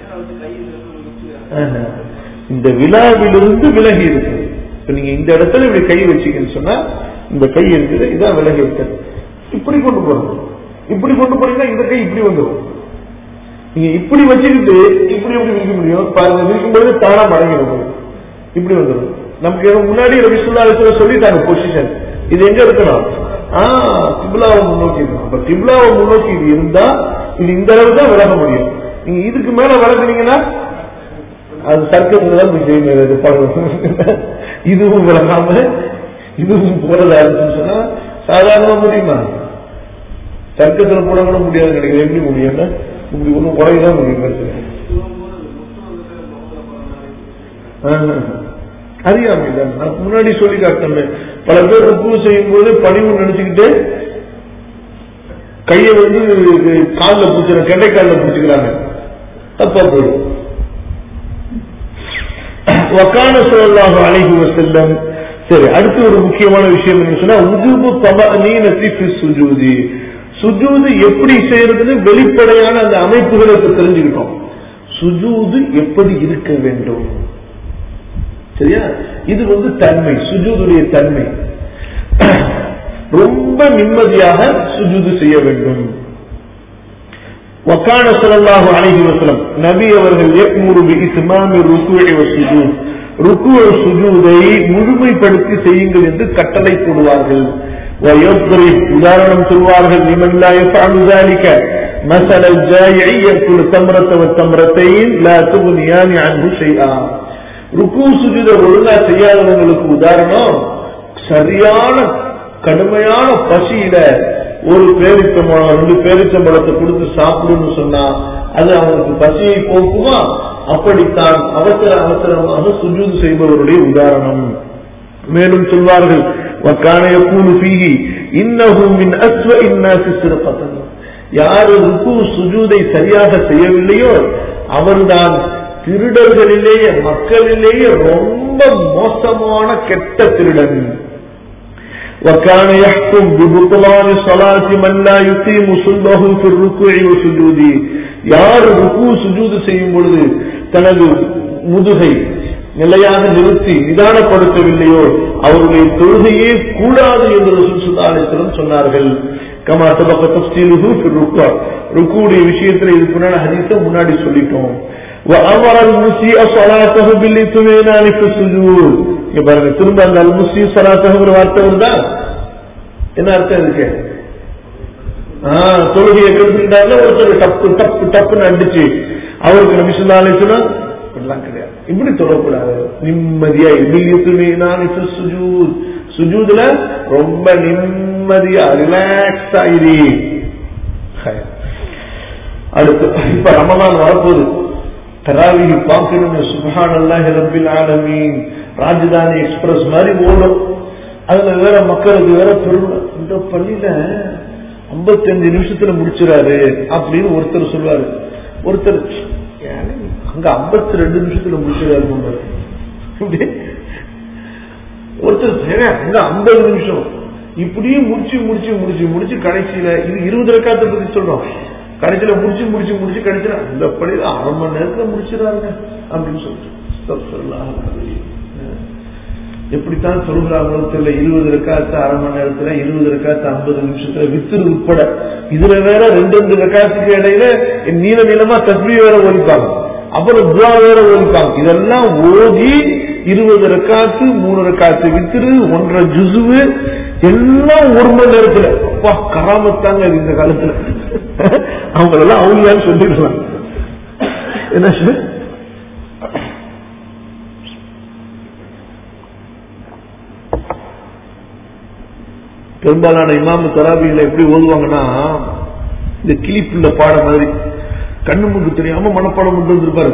ஆஹா. இந்த விழாவிலிருந்து விலகி இருக்கு இப்ப நீங்க இந்த இடத்துல இப்படி கை வச்சீங்கன்னு சொன்னா இந்த கை இருக்குது இதான் விலகி இருக்கிறது இப்படி கொண்டு போறது இப்படி கொண்டு போனீங்கன்னா இந்த கை இப்படி வந்துடும் நீங்க இப்படி வச்சுக்கிட்டு இப்படி எப்படி விரிக்க முடியும் பாருங்க விரிக்கும் பொழுது தானா மடங்கிடும் இப்படி வந்துடும் நமக்கு எதுவும் முன்னாடி ரவி சுல்லா சொல்லிட்டாங்க பொசிஷன் இது எங்க இருக்கணும் ஆஹ் திப்லாவை முன்னோக்கி இருக்கணும் அப்ப திப்லாவை முன்னோக்கி இது இருந்தா இது இந்த அளவு தான் விலக முடியும் நீங்க இதுக்கு மேல விளக்குனீங்கன்னா அது சர்க்கத்துல தான் போய் செய்யுங்க இது பழம் இதுவும் விளங்காம இதுவும் போறதா இருந்துச்சுன்னு சொன்னா சாதாரணமா முடியுமா சர்க்கத்துல போட கூட முடியாது நினைக்கிறேன் எப்படி முடியும்னா இப்படி ஒன்றும் குறையதான் முடியும் பிரச்சனை அறியாமை தான் நான் முன்னாடி சொல்லி காட்டினேன் பல பேர் ருப்பு செய்யும் போது பணிவு நினைச்சுக்கிட்டு கையை வந்து காலில் பிடிச்சிட கெண்டை காலில் பிடிச்சிக்கிறாங்க தப்பா போயிடும் வக்கான சொல்லலாக அழகி செல்லம் சரி அடுத்து ஒரு முக்கியமான விஷயம் என்ன சொன்னா உஜுபு தமனீனத்தி ஃபி சுஜூதி சுஜூது எப்படி செய்யறதுன்னு வெளிப்படையான அந்த அமைப்புகளை இப்ப தெரிஞ்சுக்கிட்டோம் சுஜூது எப்படி இருக்க வேண்டும் சரியா இது வந்து தன்மை சுஜூதுடைய தன்மை ரொம்ப நிம்மதியாக சுஜூது செய்ய வேண்டும் وكان صلى الله عليه وسلم நபி அவர்கள் يأمر بإتمام الركوع والسجود ருக்கு சுஜூதை முழுமைப்படுத்தி செய்யுங்கள் என்று கட்டளை போடுவார்கள் ويضرب உதாரணம் சொல்வார்கள் لمن لا يفعل ذلك مثل الجائع يأكل تمرة والتمرتين لا تغنيان عنه شيئا ருக்கு சுஜூத ஒழுங்கா செய்யாதவங்களுக்கு உதாரணம் சரியான கடுமையான பசியில ஒரு பேரிச்சம்பழம் ரெண்டு பேரிச்சம்பழத்தை கொடுத்து சாப்பிடுன்னு சொன்னா அது அவனுக்கு பசியை போக்குமா அப்படித்தான் அவசர அவசரமாக சுஜூது செய்பவருடைய உதாரணம் மேலும் சொல்வார்கள் وَكَانَ يَقُولُ فِيهِ إِنَّهُ مِنْ أَسْوَإِ النَّاسِ سِرْقَةً யார் ருக்கு சுஜூதை சரியாக செய்யவில்லையோ அவர்தான் திருடர்களிலேயே மக்களிலேயே ரொம்ப மோசமான கெட்ட திருடன் وكان يحكم ببطلان صلاة من لا يقيم صلبه في الركوع والسجود யார் ருக்கு சுஜூது செய்யும் பொழுது தனது முதுகை நிலையாக நிறுத்தி நிதானப்படுத்தவில்லையோ அவருடைய தொழுகையே கூடாது என்று சுல்சுதாலேஸ்வரம் சொன்னார்கள் கமா சபக தப்சீலுஹு ஃபிர் ருக்குவா ருக்குவுடைய விஷயத்துல இதுக்கு முன்னாடி ஹதீஸ முன்னாடி சொல்லிட்டோம் وأمر المسيء صلاته بالاطمئنان في السجود இங்க பாருங்க திரும்ப அந்த அல் முஸ்லி சலாத்தகுங்கிற வார்த்தை வருதா என்ன அர்த்தம் இருக்கு தொழுகையை கெடுத்துட்டாங்க ஒருத்தர் டப்பு டப்பு டப்புன்னு அடிச்சு அவருக்கு நபி சொல்லா அலிசுனா இப்படிலாம் கிடையாது இப்படி தொடக்கூடாது நிம்மதியா எதிர்த்துமே நான் சுஜூத் சுஜூதுல ரொம்ப நிம்மதியா ரிலாக்ஸ் ஆயிரி அடுத்து இப்ப ரமதான் வரப்போகுது தராவிகி பார்க்கணும்னு சுபஹான் அல்லாஹி ரபில் ஆலமீன் ராஜதானி எக்ஸ்பிரஸ் மாதிரி ஓடும் அதுல வேற மக்களுக்கு வேற பெருமை இந்த பள்ளியில ஐம்பத்தஞ்சு நிமிஷத்துல முடிச்சிடாரு அப்படின்னு ஒருத்தர் சொல்லுவாரு ஒருத்தர் அங்க ஐம்பத்தி ரெண்டு நிமிஷத்துல முடிச்சிடாரு ஒருத்தர் அங்க ஐம்பது நிமிஷம் இப்படியே முடிச்சு முடிச்சு முடிச்சு முடிச்சு கடைசியில இது இருபது ரக்காத்தை பத்தி சொல்றோம் கடைசியில முடிச்சு முடிச்சு முடிச்சு கடைசியில அந்த பள்ளியில அரை மணி நேரத்துல முடிச்சிடாருங்க அப்படின்னு சொல்லிட்டு எப்படித்தான் சொல்கிறாங்களோ தெரியல இருபது ரக்காத்து அரை மணி நேரத்துல இருபது ரக்காத்து ஐம்பது நிமிஷத்துல வித்துரு உட்பட இதுல வேற ரெண்டு ரெண்டு ரக்காத்துக்கு இடையில நீள நீளமா தஸ்மி வேற ஒழிப்பாங்க அப்புறம் துவா வேற ஒழிப்பாங்க இதெல்லாம் ஓதி இருபது ரக்காத்து மூணு ரக்காத்து வித்துரு ஒன்றரை ஜுசுவு எல்லாம் ஒரு மணி நேரத்துல அப்பா கராமத்தாங்க இந்த காலத்துல அவங்களெல்லாம் அவங்களான்னு சொல்லிடலாம் என்ன சார் பெரும்பாலான இமாமு தராபிகளை எப்படி ஓதுவாங்கன்னா இந்த கிளிப்புள்ள பாட மாதிரி கண்ணு முண்டு தெரியாம மனப்பாடம் கொண்டு வந்திருப்பாரு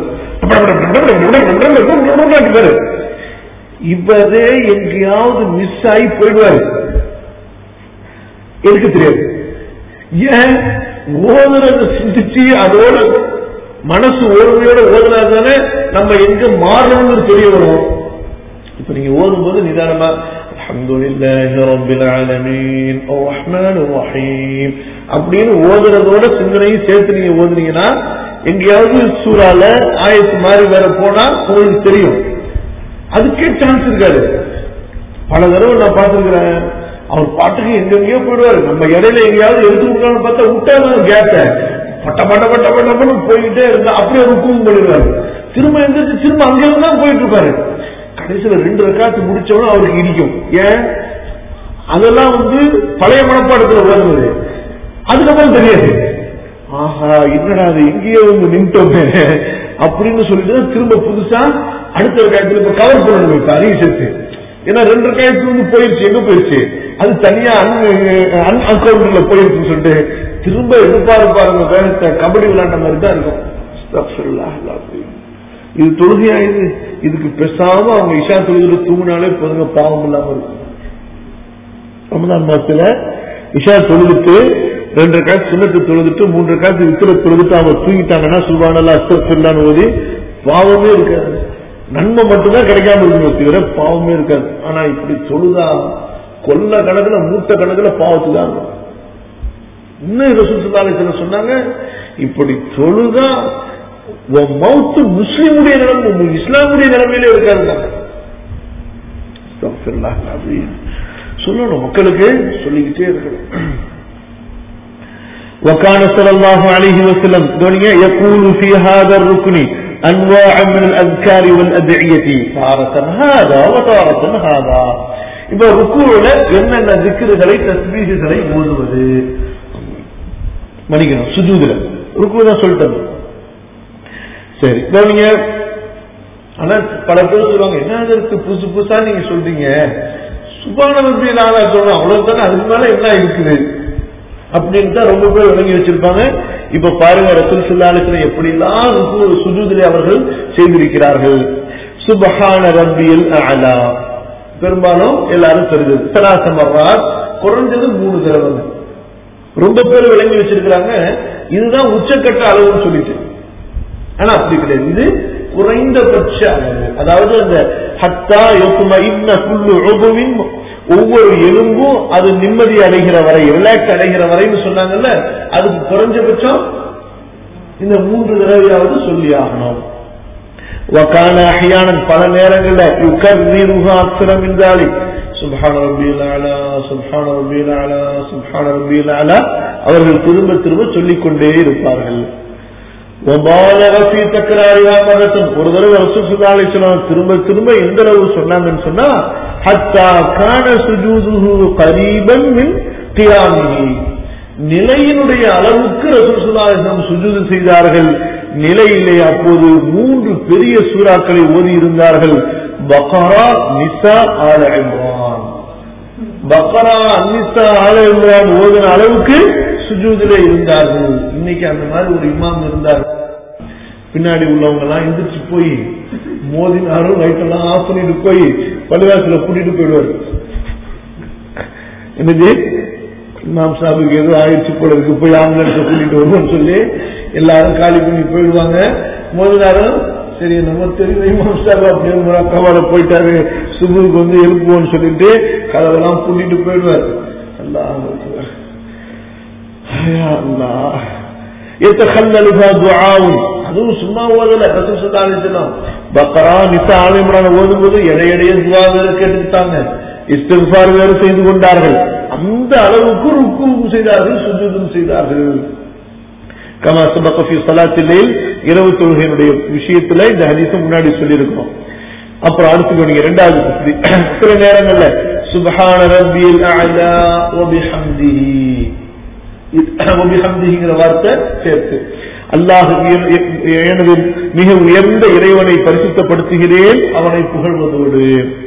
இவரே எங்கேயாவது மிஸ் ஆகி போயிடுவாரு எனக்கு தெரியாது ஏன் ஓதுறத சிந்திச்சு அதோட மனசு ஓர்மையோட ஓதுனா தானே நம்ம எங்க மாறணும்னு தெரிய வரும் இப்ப நீங்க ஓதும் போது நிதானமா الحمد لله رب العالمين الرحمن الرحيم அப்படின்னு ஓதுறதோட சிந்தனையும் சேர்த்து நீங்க ஓதுனீங்கன்னா எங்கேயாவது சூறால ஆயத்து மாதிரி வேற போனா உங்களுக்கு தெரியும் அதுக்கே சான்ஸ் இருக்காது பல தடவை நான் பார்த்துருக்கிறேன் அவர் பாட்டுக்கு எங்கெங்கயோ போயிடுவாரு நம்ம இடையில எங்கேயாவது எடுத்து விடலாம்னு பார்த்தா விட்டாரு கேட்ட பட்ட பட்ட பட்ட பட்ட பட்ட போய்கிட்டே இருந்தா அப்படியே ருக்கும் பண்ணிடுவாரு திரும்ப எந்திரிச்சு திரும்ப அங்கேயும் தான் போயிட்டு இருப்பாரு கடைசியில ரெண்டு ரக்காத்து முடிச்சவனும் அவருக்கு இடிக்கும் ஏன் அதெல்லாம் வந்து பழைய மனப்பாடத்துல வருவது அதுக்கப்புறம் தெரியாது ஆஹா என்னடா அது எங்கேயோ வந்து நின்ட்டோமே அப்படின்னு சொல்லிட்டு திரும்ப புதுசா அடுத்த ரக்காயத்துல இப்ப கவர் பண்ணணும் இப்ப அறிவு சேர்த்து ஏன்னா ரெண்டு ரக்காயத்து வந்து போயிருச்சு எங்க போயிருச்சு அது தனியா அன் அக்கௌண்ட்ல போயிருச்சுன்னு சொல்லிட்டு திரும்ப எடுப்பாரு பாருங்க வேகத்தை கபடி விளையாண்ட மாதிரி தான் இருக்கும் இது தொழுகையா இது இதுக்கு பேசாம அவங்க இஷா தொழுகிற தூங்கினாலே போதுங்க பாவம் இல்லாம இருக்கும் ரமதான் மாசத்துல இஷா தொழுதுட்டு ரெண்டு காசு சுண்ணத்து தொழுதுட்டு மூன்று காசு வித்திர தொழுதுட்டு அவங்க தூங்கிட்டாங்கன்னா சுபானல்லா அஸ்தல்லான்னு ஓதி பாவமே இருக்காது நன்மை மட்டும்தான் கிடைக்காம இருக்குமே தவிர பாவமே இருக்காது ஆனா இப்படி தொழுதா கொல்ல கணக்குல மூட்டை கணக்குல பாவத்து தான் இன்னும் ரசூல் சொன்னாங்க இப்படி தொழுதா உன் மவுத்து முஸ்லீமுடைய நிலைமை இஸ்லாமுடைய நிலைமையிலே இருக்காருங்க சொல்லணும் மக்களுக்கு சொல்லிக்கிட்டே இருக்கணும் وكان صلى الله عليه وسلم دنيا يقول في هذا الركن أنواع من الأذكار والأدعية تارة هذا وتارة هذا இப்ப ருக்குல என்னென்ன திக்ருகளை தஸ்பீகுகளை ஓதுவது மன்னிக்கணும் சுஜூதுல ருக்கு தான் சொல்லிட்டது சரி கவனிங்க ஆனா பல பேர் சொல்லுவாங்க என்ன இருக்கு புதுசு புதுசா நீங்க சொல்றீங்க சுபான ரபி நாளா சொல்றோம் அவ்வளவுதானே அதுக்கு மேல என்ன இருக்குது அப்படின்னு தான் ரொம்ப பேர் விளங்கி வச்சிருப்பாங்க இப்ப பாருங்க ரசூல் சுல்லாலத்துல எப்படிலாம் ருக்கு சுஜூதிலே அவர்கள் செய்திருக்கிறார்கள் சுபஹான ரப்பியல் அலா பெரும்பாலும் எல்லாரும் தெரிஞ்சது சராசமர்ராத் குறைஞ்சது மூணு தடவை ரொம்ப பேர் விளங்கி வச்சிருக்கிறாங்க இதுதான் உச்சக்கட்ட அளவுன்னு சொல்லிட்டு ஆனா அப்படி கிடையாது இது குறைந்தபட்ச அளவு அதாவது அந்த ஹத்தா யொக்கும இன்ன குள்ளு உபவின் ஒவ்வொரு எலும்பும் அது நிம்மதி அடைகிற வரை ரிலாக்ஸ் அடைகிற வரைன்னு சொன்னாங்கல்ல அதுக்கு குறைஞ்சபட்சம் இந்த மூன்று தடவையாவது சொல்லி ஆகணும் وكان احيانا பல நேரங்கள்ல يكررها اكثر من ذلك سبحان ربي الاعلى سبحان ربي الاعلى سبحان ربي الاعلى அவர்கள் திரும்ப திரும்ப சொல்லிக் கொண்டே இருப்பார்கள் وبالغ في تكرارها مرة ஒரு தடவை ரசூல் ஸல்லல்லாஹு அலைஹி வஸல்லம் திரும்ப திரும்ப எந்த அளவு சொன்னாங்கன்னு சொன்னா حتى كان سجوده قريبا من قيامه நிலையினுடைய அளவுக்கு ரசூல் ஸல்லல்லாஹு அலைஹி வஸல்லம் சுஜூது செய்தார்கள் நிலையிலே அப்போது மூன்று பெரிய சூறாக்களை ஓதி இருந்தார்கள் பக்ரா நிசா ஆல இம்ரான் பக்ரா நிசா ஆல இம்ரான் ஓதின அளவுக்கு சுஜூதிலே இருந்தார்கள் இன்னைக்கு அந்த மாதிரி ஒரு இமாம் இருந்தார் பின்னாடி உள்ளவங்க எல்லாம் எந்திரிச்சு போய் மோதினாரும் லைட் எல்லாம் ஆஃப் பண்ணிட்டு போய் பள்ளிவாசல கூட்டிட்டு போயிடுவாரு என்னது இமாம் சாபுக்கு ஏதோ ஆயிடுச்சு போல இருக்கு போய் ஆம்புலன்ஸை கூட்டிட்டு வருவோம்னு சொல்லி எல்லாரும் காலி பண்ணி போயிடுவாங்க மோதினாரும் சரி நம்ம தெரியும் இமாம் சாப் அப்படியே முறக்கவால போயிட்டாரு சுபுக்கு வந்து எழுப்புவோம்னு சொல்லிட்டு கதவெல்லாம் கூட்டிட்டு போயிடுவார் எல்லாம் يتخللها دعاء அதுவும் சும்மா ஓதல ரசூல் ஸல்லல்லாஹு அலைஹி வஸல்லம் பக்ரா நிசா ஆல் இம்ரான் ஓதும்போது இடையிடையே துஆ வேற கேட்டுட்டாங்க இஸ்திக்பார் வேற செய்து கொண்டார்கள் அந்த அளவுக்கு ருக்குவும் செய்தார்கள் சுஜூதும் செய்தார்கள் கமா சபக ஃபி ஸலாத்தில் லைல் இரவு தொழுகையினுடைய விஷயத்துல இந்த ஹதீஸை முன்னாடி சொல்லியிருக்கோம் அப்புறம் அடுத்து நீங்க இரண்டாவது தஸ்பீ சில நேரங்கள்ல சுப்ஹான ரப்பியல் அலா வ பிஹம்திஹி வபிஹம்திங்கிற வார்த்தை சேர்த்து அல்லாஹ் எனது மிக உயர்ந்த இறைவனை பரிசுத்தப்படுத்துகிறேன் அவனை புகழ்வதோடு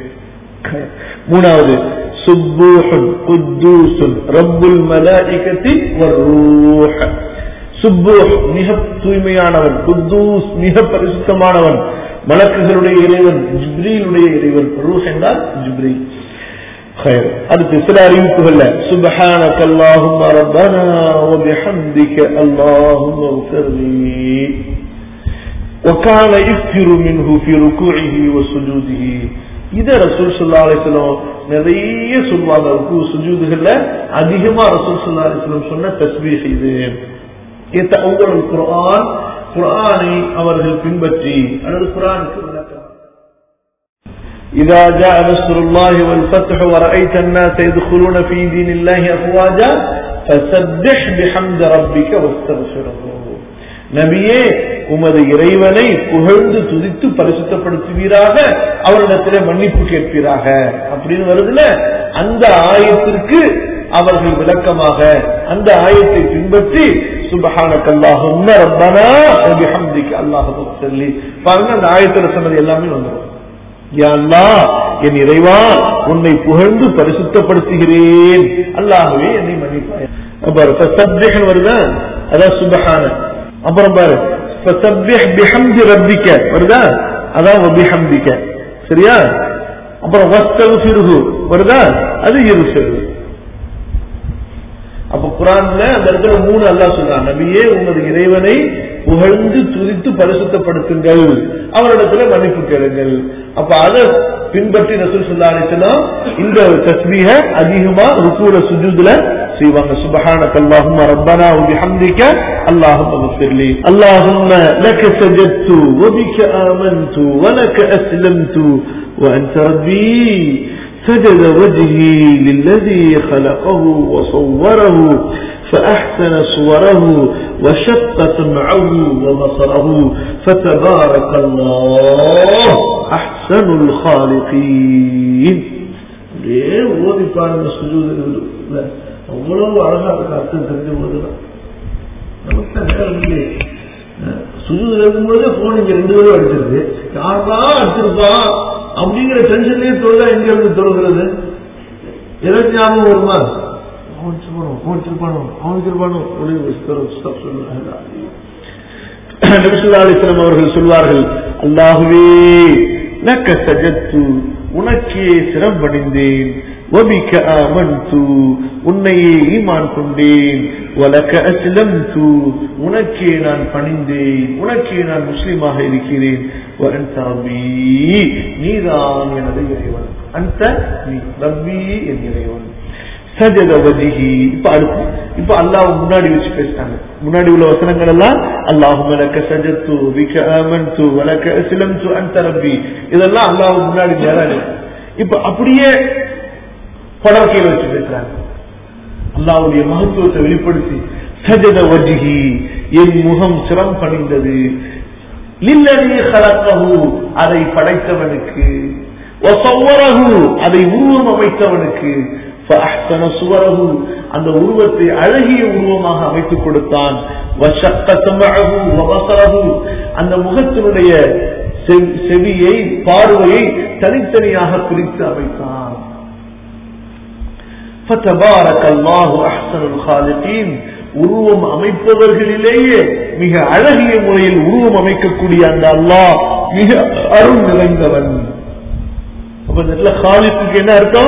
மூணாவது சுப்பூஹன் குத்தூசுன் ரப்புல் மலாயிகத்தி வர்ரூஹ் சுப்பூஹ் மிக தூய்மையானவன் குத்தூஸ் மிக பரிசுத்தமானவன் மலக்குகளுடைய இறைவன் ஜிப்ரீலுடைய இறைவன் ரூஹ் என்றால் ஜிப்ரீல் خير அடுத்து சில அறிவிப்புகள்ல سبحانك اللهم ربنا وبحمدك اللهم اغفر لي وكان يكثر منه في ركوعه وسجوده இத ரசூல் ஸல்லல்லாஹு அலைஹி வஸல்லம் நிறைய சொல்வாங்க ருக்கு சுஜூதுகள்ல அதிகமா ரசூல் ஸல்லல்லாஹு அலைஹி வஸல்லம் சொன்ன தஸ்பீஹ் இது يتأول القرآن குர்ஆனை அவர்கள் பின்பற்றி அல்லது குர்ஆனுக்கு விளக்கம் إذا جاء نصر الله والفتح ورأيت الناس يدخلون في دين الله أفواجا فسبح بحمد ربك واستغفره நபியே உமது இறைவனை புகழ்ந்து துதித்து பரிசுத்தப்படுத்துவீராக அவரிடத்திலே மன்னிப்பு கேட்பீராக அப்படின்னு வருதுல அந்த ஆயத்திற்கு அவர்கள் விளக்கமாக அந்த ஆயத்தை பின்பற்றி சுபஹானக் அல்லாஹும்ம ரப்பனா வ பிஹம்திக அல்லாஹு சொல்லி பாருங்க அந்த ஆயத்துல சொன்னது எல்லாமே வந்துடும் யா அல்லாஹ் என் இறைவா உன்னை புகழ்ந்து பரிசுத்தப்படுத்துகிறேன் அல்லாஹ்வே என்னை மன்னிப்பாய் பாரு ஃபசப்ஹ் வருதா அதான் சுபஹான அப்புறம் பாரு ஃபசப்ஹ் பிஹம்தி ரப்பிக வருதா அதான் வபிஹம்திக சரியா அப்புறம் வஸ்தக்ஃபிருஹு வருதா அது இருஃபிரு அப்ப குரான்ல அந்த இடத்துல மூணு அல்லாஹ் சொல்றான் நபியே உமது இறைவனை புகழ்ந்து துதித்து பரிசுத்தப்படுத்துங்கள் அவரிடத்துல மன்னிப்பு கேளுங்கள் அப்ப அதை பின்பற்றி ரசூல் சொல்லா அலிசலாம் இந்த தஸ்மீக அதிகமா ருக்கூல சுஜூதுல செய்வாங்க சுபஹானக اللهم ربنا وبحمدك اللهم اغفر لي اللهم لك سجدت وبك آمنت ولك أسلمت وأنت ربي سجد وجهي للذي خلقه وصوره فأحسن صوره وشق سمعه وبصره فتبارك الله أحسن الخالقين ليه ஓதி பாருங்க சுஜூதுல அவ்வளவு அழகா இருக்கு அர்த்தம் தெரிஞ்ச போதுதான் நமக்கு நேரம் இல்லையே சுஜூதுல இருக்கும்போதே போன் இங்க ரெண்டு பேரும் அடிச்சிருக்கு யாரெல்லாம் அடிச்சிருப்பா அப்படிங்கிற டென்ஷன்லயே தொழுதா எங்க இருந்து தொழுகிறது எதாச்சும் ஞாபகம் வருமா அவன் வச்சிருப்பானோ அவன் வச்சிருப்பானோ அவன் வச்சிருப்பானோ ஒளி நபிசுல்லாஸ்லம் அவர்கள் சொல்வார்கள் அல்லாஹுவே லக்க சஜத்து உனக்கே சிரம்பணிந்தேன் وبك آمنت உன்னையே ஈமான் கொண்டேன் வலக்க அஸ்லம்து உனக்கே நான் பணிந்தேன் உனக்கே நான் முஸ்லிமாக இருக்கிறேன் وأنت ربي நீதான் எனது இறைவன் அந்த நீ ரப்பி என் இறைவன் சஜத வஜிஹி இப்ப அடுத்து இப்ப அல்லாஹ் முன்னாடி வச்சு பேசிட்டாங்க முன்னாடி உள்ள வசனங்கள் எல்லாம் அல்லாஹும் லக்க சஜத்து பிக ஆமன்து வலக்க அஸ்லம்து அந்த ரப்பி இதெல்லாம் அல்லாஹ் முன்னாடி நேரம் இப்ப அப்படியே படர்க்கையில் வச்சு பேசுறாங்க அல்லாவுடைய மகத்துவத்தை வெளிப்படுத்தி சஜத வஜிஹி என் முகம் சிரம் பணிந்தது லில்லதி கலக்கஹு அதை படைத்தவனுக்கு வசவ்வரஹு அதை உருவம் அமைத்தவனுக்கு فأحسن صوره அந்த உருவத்தை அழகிய உருவமாக அமைத்துக் கொடுத்தான் وشق سمعه وبصره அந்த முகத்தினுடைய செவியை பார்வையை தனித்தனியாக பிரித்து அமைத்தான் فتبارك الله احسن الخالقين உருவம் அமைப்பவர்களிலேயே மிக அழகிய முறையில் உருவம் அமைக்கக்கூடிய அந்த அல்லாஹ் மிக அருள் நிறைந்தவன் அப்ப இந்த இடத்துல காலிப்புக்கு என்ன அர்த்தம்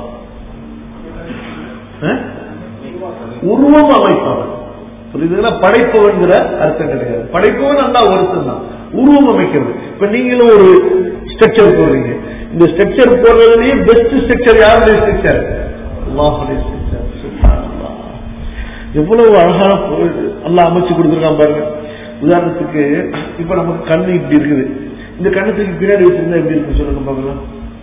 உருவம் அமைப்பவன் புரியுதுங்களா படைப்பவன்கிற அர்த்தம் கிடையாது படைப்பவன் அல்லா ஒருத்தன் தான் உருவம் அமைக்கிறது இப்ப நீங்களும் ஒரு ஸ்ட்ரக்சர் போடுறீங்க இந்த ஸ்ட்ரக்சர் போடுறதுலயே பெஸ்ட் ஸ்ட்ரக்சர் யாருடைய ஸ்ட்ரக்சர் அல்லாஹுடைய ஸ்ட்ரக்சர் எவ்வளவு அழகான அல்லா அமைச்சு கொடுத்துருக்கான் பாருங்க உதாரணத்துக்கு இப்ப நமக்கு கண்ணு இப்படி இருக்குது இந்த கண்ணத்துக்கு பின்னாடி வச்சிருந்தா எப்படி இருக்கு சொல்லுங்க பாக்கலாம்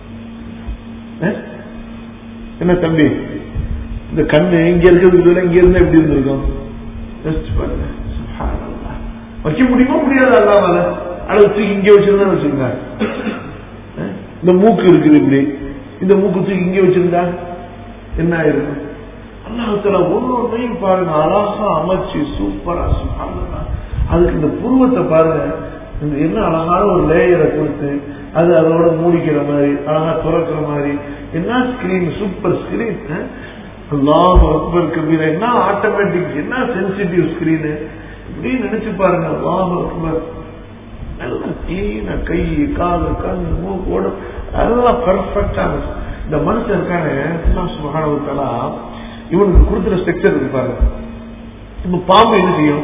என்ன தம்பி இந்த கண்ணு இங்க இருக்கிறது இங்க இருந்தா எப்படி இருந்திருக்கும் பாருங்க வைக்க முடியுமா முடியாது அல்லாமல அதை தூக்கி இங்க வச்சிருந்தா வச்சிருந்தா இந்த மூக்கு இருக்குது இப்படி இந்த மூக்கு தூக்கி இங்க வச்சிருந்தா என்ன ஆயிருக்கும் அல்லாஹத்துல ஒவ்வொன்றையும் பாருங்க அழகா அமைச்சு சூப்பரா சுகாந்தா அதுக்கு இந்த புருவத்தை பாருங்க இந்த என்ன அழகான ஒரு லேயரை கொடுத்து அது அதோட மூடிக்கிற மாதிரி அழகா துறக்கிற மாதிரி என்ன ஸ்கிரீன் சூப்பர் ஸ்கிரீன் அல்லாஹ் அக்பர் கபீர் என்ன ஆட்டோமேட்டிக் என்ன சென்சிட்டிவ் ஸ்கிரீனு இப்படி நினைச்சு பாருங்க அல்லாஹ் அக்பர் எல்லாம் கிளீனா கை காலு கண் மூக்கு உடம்பு எல்லாம் பர்ஃபெக்டான இந்த மனுஷன் இருக்கானே சுகானவத்தலா இவனுக்கு கொடுத்துற ஸ்ட்ரக்சர் இருக்கு பாருங்க இப்ப பாம்பு என்ன செய்யும்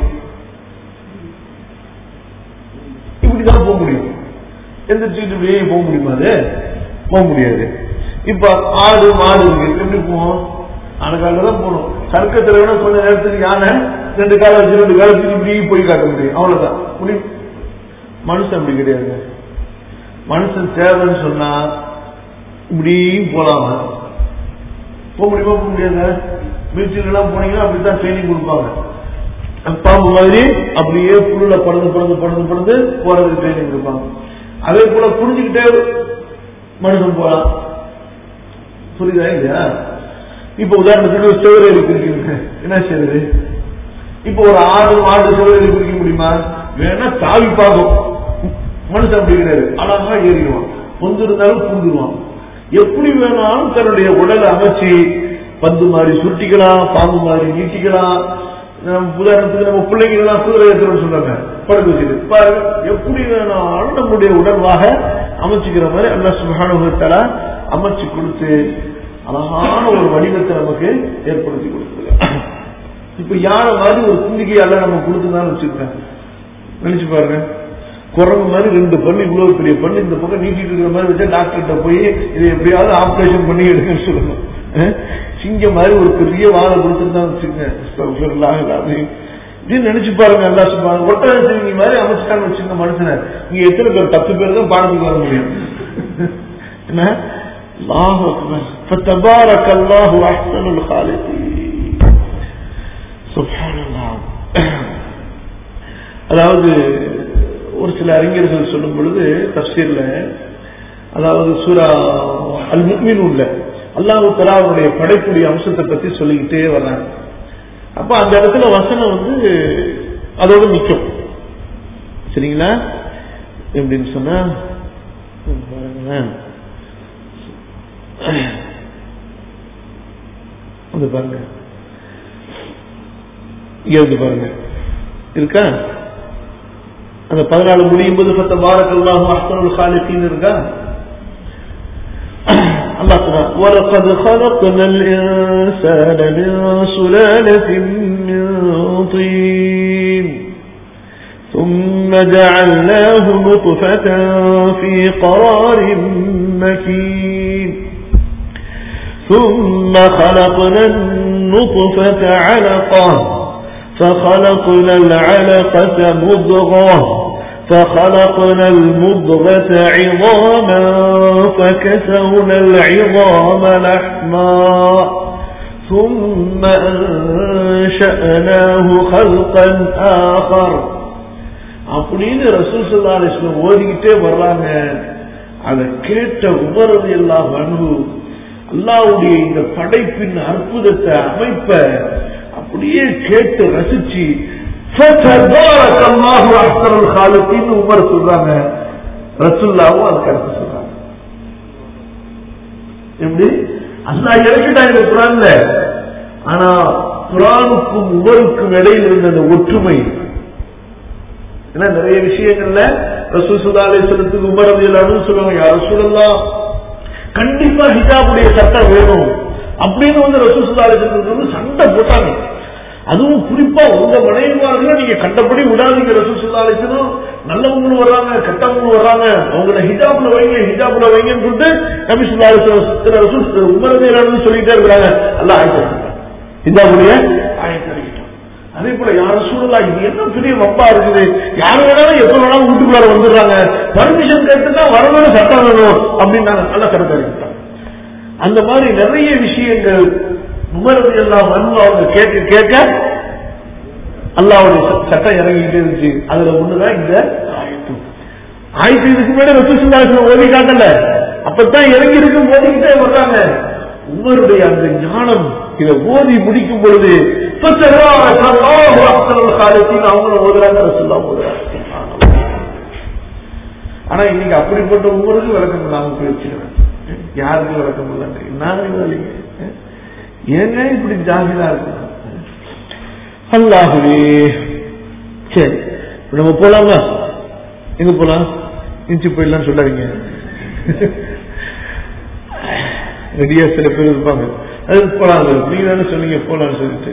இப்படிதான் போக முடியும் எந்திரிச்சு இப்படியே போக முடியுமா அது போக முடியாது இப்ப ஆடு மாடு இருக்கு எப்படி போவோம் ஆனக்கால தான் போகணும் சர்க்கத்துல வேணா கொஞ்ச நேரத்துக்கு யானை ரெண்டு காலம் வச்சு ரெண்டு காலத்துக்கு இப்படி போய் காட்ட முடியும் அவ்வளவுதான் முடியும் மனுஷன் அப்படி கிடையாது மனுஷன் தேவைன்னு சொன்னா இப்படியும் போலாம போக முடியுமா போக முடியாது பீச்சுக்கு எல்லாம் போனீங்கன்னா அப்படித்தான் ட்ரைனிங் கொடுப்பாங்க பாம்பு மாதிரி அப்படியே புல்ல பறந்து பறந்து பறந்து பறந்து போறதுக்கு ட்ரைனிங் கொடுப்பாங்க அதே போல புரிஞ்சுக்கிட்டே மனுஷன் போலாம் புரியுதா இல்லையா இப்ப உதாரணத்துக்கு ஒரு செவரேறி குறிக்கிறீங்க என்ன செய்யுது இப்ப ஒரு ஆடு மாடு செவரேறி குறிக்க முடியுமா வேணா தாவி பார்க்கும் மனுஷன் அப்படி கிடையாது அழகா ஏறிடுவான் பொந்திருந்தாலும் பூந்துருவான் எப்படி வேணாலும் தன்னுடைய உடலை அமைச்சு பந்து மாதிரி சுருட்டிக்கலாம் பாம்பு மாதிரி நீட்டிக்கலாம் உதாரணத்துக்கு நம்ம பிள்ளைங்க எல்லாம் குதிரை ஏற்றணும்னு சொல்றாங்க படுக்க வச்சுட்டு பாருங்க எப்படி வேணாலும் நம்முடைய உடல்வாக அமைச்சுக்கிற மாதிரி அல்லா சுகானுகத்தால அமைச்சு கொடுத்து அழகான ஒரு வடிவத்தை நமக்கு ஏற்படுத்தி கொடுத்துருக்க இப்ப யார மாதிரி ஒரு குந்திகையால நம்ம கொடுத்துதான் வச்சுக்கிறேன் நினைச்சு பாருங்க குரங்கு மாதிரி ரெண்டு பண்ணு இவ்வளவு பெரிய பண்ணு இந்த பக்கம் நீட்டிட்டு இருக்கிற மாதிரி வச்சா டாக்டர்கிட்ட போய் இதை எப்படியாவது ஆபரேஷன் பண்ணி எடுங்கன்னு சொல்லணும் சிங்க மாதிரி ஒரு பெரிய வாழை கொடுத்துருந்தான் வச்சுக்கோங்க இது நினைச்சு பாருங்க நல்லா சொல்லுவாங்க ஒட்டக சிவிங்கி மாதிரி அமைச்சுட்டான்னு வச்சுங்க மனுஷனை நீங்க எத்தனை பேர் பத்து பேர் தான் பாடத்துக்கு வர முடியும் என்ன الله أكبر فتبارك الله أحسن الخالقين சுப்ஹானல்லாஹ். அதாவது ஒரு சில அறிஞர்கள் சொல்லும் பொழுது தப்சீர்ல அதாவது சூரா அல் முக்மின் உள்ள அல்லாஹு தலாவுடைய படைப்புடைய அம்சத்தை பத்தி சொல்லிக்கிட்டே வர்றாங்க அப்ப அந்த இடத்துல வசனம் வந்து அதோட நிக்கும் சரிங்களா எப்படின்னு சொன்னா ம், பாருங்களேன். அது பாருங்க இங்க இருந்து பாருங்க இருக்கா அந்த பதினாலு முடியும் போது பத்த பாரக்கல்லாஹு அஹ்சனுல் காலித்தீன் இருக்கா الله سبحانه ولقد خلقنا الإنسان من سلالة من طين ثم جعلناه نطفة في قرار مكين ثم خلقنا النطفة علقة فخلقنا العلقة مضغة فخلقنا المضغة عظاما فكسونا العظام لحما ثم أنشأناه خلقا آخر அப்படின்னு ரசூல் சல்லா அலிஸ்லம் ஓதிக்கிட்டே வர்றாங்க அதை கேட்ட உமரது எல்லாம் அன்பு அல்லாவுடைய இந்த படைப்பின் அற்புதத்தை அமைப்ப அப்படியே கேட்டு ரசிச்சு فَتَبَارَكَ اللَّهُ أَحْسَنُ الْخَالِقِينَ உமர் சொல்றாங்க ரசூல்லாவும் அதுக்கு அடுத்து சொல்றாங்க எப்படி அல்லாஹ் இறக்கிட்டாங்க குரான்ல ஆனா குரானுக்கும் உமருக்கும் இடையில் இருந்த அந்த ஒற்றுமை ஏன்னா நிறைய விஷயங்கள்ல ரசூல் சுல்லா அலிஸ்லத்துக்கு உமர் அலியலான்னு சொல்லுவாங்க யார் ரசூலல்லாம் கண்டிப்பா ஹிஜாபுடைய சட்டம் வேணும் அப்படின்னு வந்து ரசூல் சுல்லா அலிஸ்லத்துக்கு வந்து சண்டை போட்டாங்க அதுவும் குறிப்பா உங்க மனைவிமார்கள நீங்க கண்டபடி விடாதீங்க ரசூல் சுல்லா அலிஸ்லும் நல்லவங்களும் வர்றாங்க கெட்டவங்களும் வர்றாங்க அவங்கள ஹிஜாப்ல வைங்க ஹிஜாப்ல வைங்கன்னு சொல்லிட்டு நபி சுல்லா அலிஸ்லம் ரசூல் உமர் அலியலான்னு சொல்லிட்டே இருக்கிறாங்க அல்லாஹ் ஆயிட்டு ஹிஜாபுடைய ஆயத்தை அதே போல யார சூழலா இது என்ன பெரிய வம்பா இருக்குது யார் வேணாலும் எப்ப வேணாலும் வீட்டுக்குள்ளார வந்துடுறாங்க பர்மிஷன் கேட்டுனா வரணும்னு சட்டம் வேணும் அப்படின்னு நாங்க நல்ல கருத்து அந்த மாதிரி நிறைய விஷயங்கள் உமரது எல்லாம் வந்து அவங்க கேட்க கேட்க அல்லாவுடைய ச- சட்டம் இறங்கிட்டே இருந்துச்சு அதுல ஒண்ணுதான் இந்த ஆயத்து ஆயத்து இதுக்கு முன்னாடி ரசூசுல்லாசனம் ஓதி காட்டல அப்பதான் இறங்கி இருக்கும் ஓதிக்கிட்டே வர்றாங்க உமருடைய அந்த ஞானம் இதை ஓதி முடிக்கும் பொழுது فَتَبَارَكَ اللَّهُ أَحْسَنُ الْخَالِقِينَ அவங்களும் ஓதுறாங்க ரசூல்லா ஓதுறாங்க ஆனா இன்னைக்கு அப்படிப்பட்ட ஒவ்வொருக்கு விளக்கம் இல்லாம போயிடுச்சுக்கிறேன் யாருக்கு விளக்கம் இல்லைங்க என்ன இல்லைங்க ஏங்க இப்படி ஜாகிரா இருக்கு அல்லாஹுவே சரி இப்ப நம்ம போலாமா எங்க போலாம் இன்ச்சு போயிடலாம் சொல்லாதீங்க ரெடியா சில பேர் இருப்பாங்க அது போலாம் நீங்க தானே சொன்னீங்க போலாம்னு சொல்லிட்டு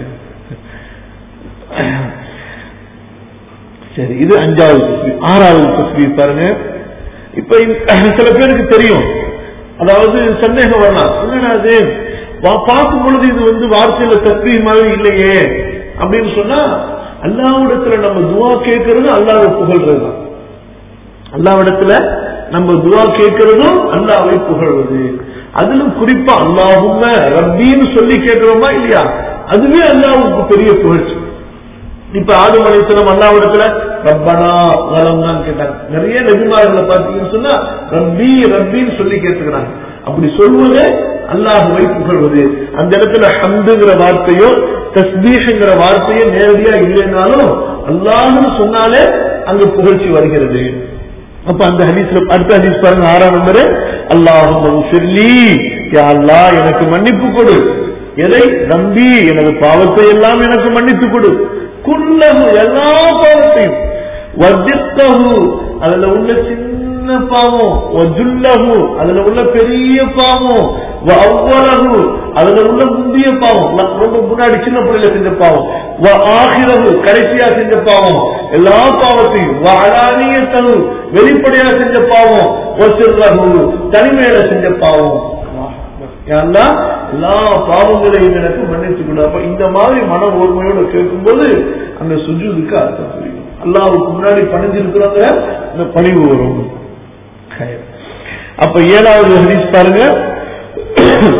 சரி இது அஞ்சாவது தஸ்பீர் ஆறாவது தஸ்பீர் பாருங்க இப்ப இந்த- சில பேருக்கு தெரியும் அதாவது சந்தேகம் வரலாம் என்னடா அது வா- பார்க்கும் பொழுது இது வந்து வார்த்தையில தஸ்பீர் மாதிரி இல்லையே அப்படின்னு சொன்னா அல்லாவிடத்துல நம்ம துவா கேட்கறது அல்லாவை புகழ்றது தான் அல்லாவிடத்துல நம்ம துவா கேட்கறதும் அல்லாவை புகழ்வது அதிலும் குறிப்பா அல்லாஹும்ம ரப்பின்னு சொல்லி கேட்கிறோமா இல்லையா அதுவே அல்லாவுக்கு பெரிய புகழ்ச்சி இப்ப ஆதம் அலிஸ்லாம் அல்லாவிடத்துல ரப்பனா வலம்தான் கேட்டாங்க நிறைய நபிமார்களை பார்த்தீங்கன்னு சொன்னா ரப்பி ரப்பின்னு சொல்லி கேட்டுக்கிறாங்க அப்படி சொல்வது அல்லாஹுவை புகழ்வது அந்த இடத்துல ஹம்துங்கிற வார்த்தையோ தஸ்பீஷ்ங்கிற வார்த்தையோ நேரடியா இல்லைனாலும் அல்லாஹ்னு சொன்னாலே அங்கு புகழ்ச்சி வருகிறது அப்ப அந்த ஹதீஸ்ல அடுத்த ஹதீஸ் பாருங்க ஆறாம் நம்பர் அல்லாஹும் சொல்லி யா அல்லாஹ் எனக்கு மன்னிப்பு கொடு எதை நம்பி எனது பாவத்தை எல்லாம் எனக்கு மன்னித்து கொடு குல்லஹு எல்லா பாவத்தையும் வஜித்தஹு அதுல உள்ள சின்ன பாவம் வஜுல்லஹு அதுல உள்ள பெரிய பாவம் அவ்வளவு அதுல உள்ள முந்திய பாவம் நான் ரொம்ப முன்னாடி சின்ன பிள்ளைல செஞ்ச பாவம் வ ஆகிரவு கடைசியா செஞ்ச பாவம் எல்லா பாவத்தையும் வ அலானியத்தகு வெளிப்படையா செஞ்ச பாவம் வசிர்ரகு தனிமையில செஞ்ச பாவம் யா அல்லாஹ், எல்லா பாவங்களையும் எனக்கு மன்னிச்சு கொடு அப்ப இந்த மாதிரி மன ஓர்மையோட கேட்கும்போது அந்த சுஜூதுக்கு அர்த்தம் புரியும் அல்லாவுக்கு முன்னாடி பணிஞ்சிருக்கிறவங்க இந்த பணிவு வரும் அப்ப ஏழாவது ஹதீஸ் பாருங்க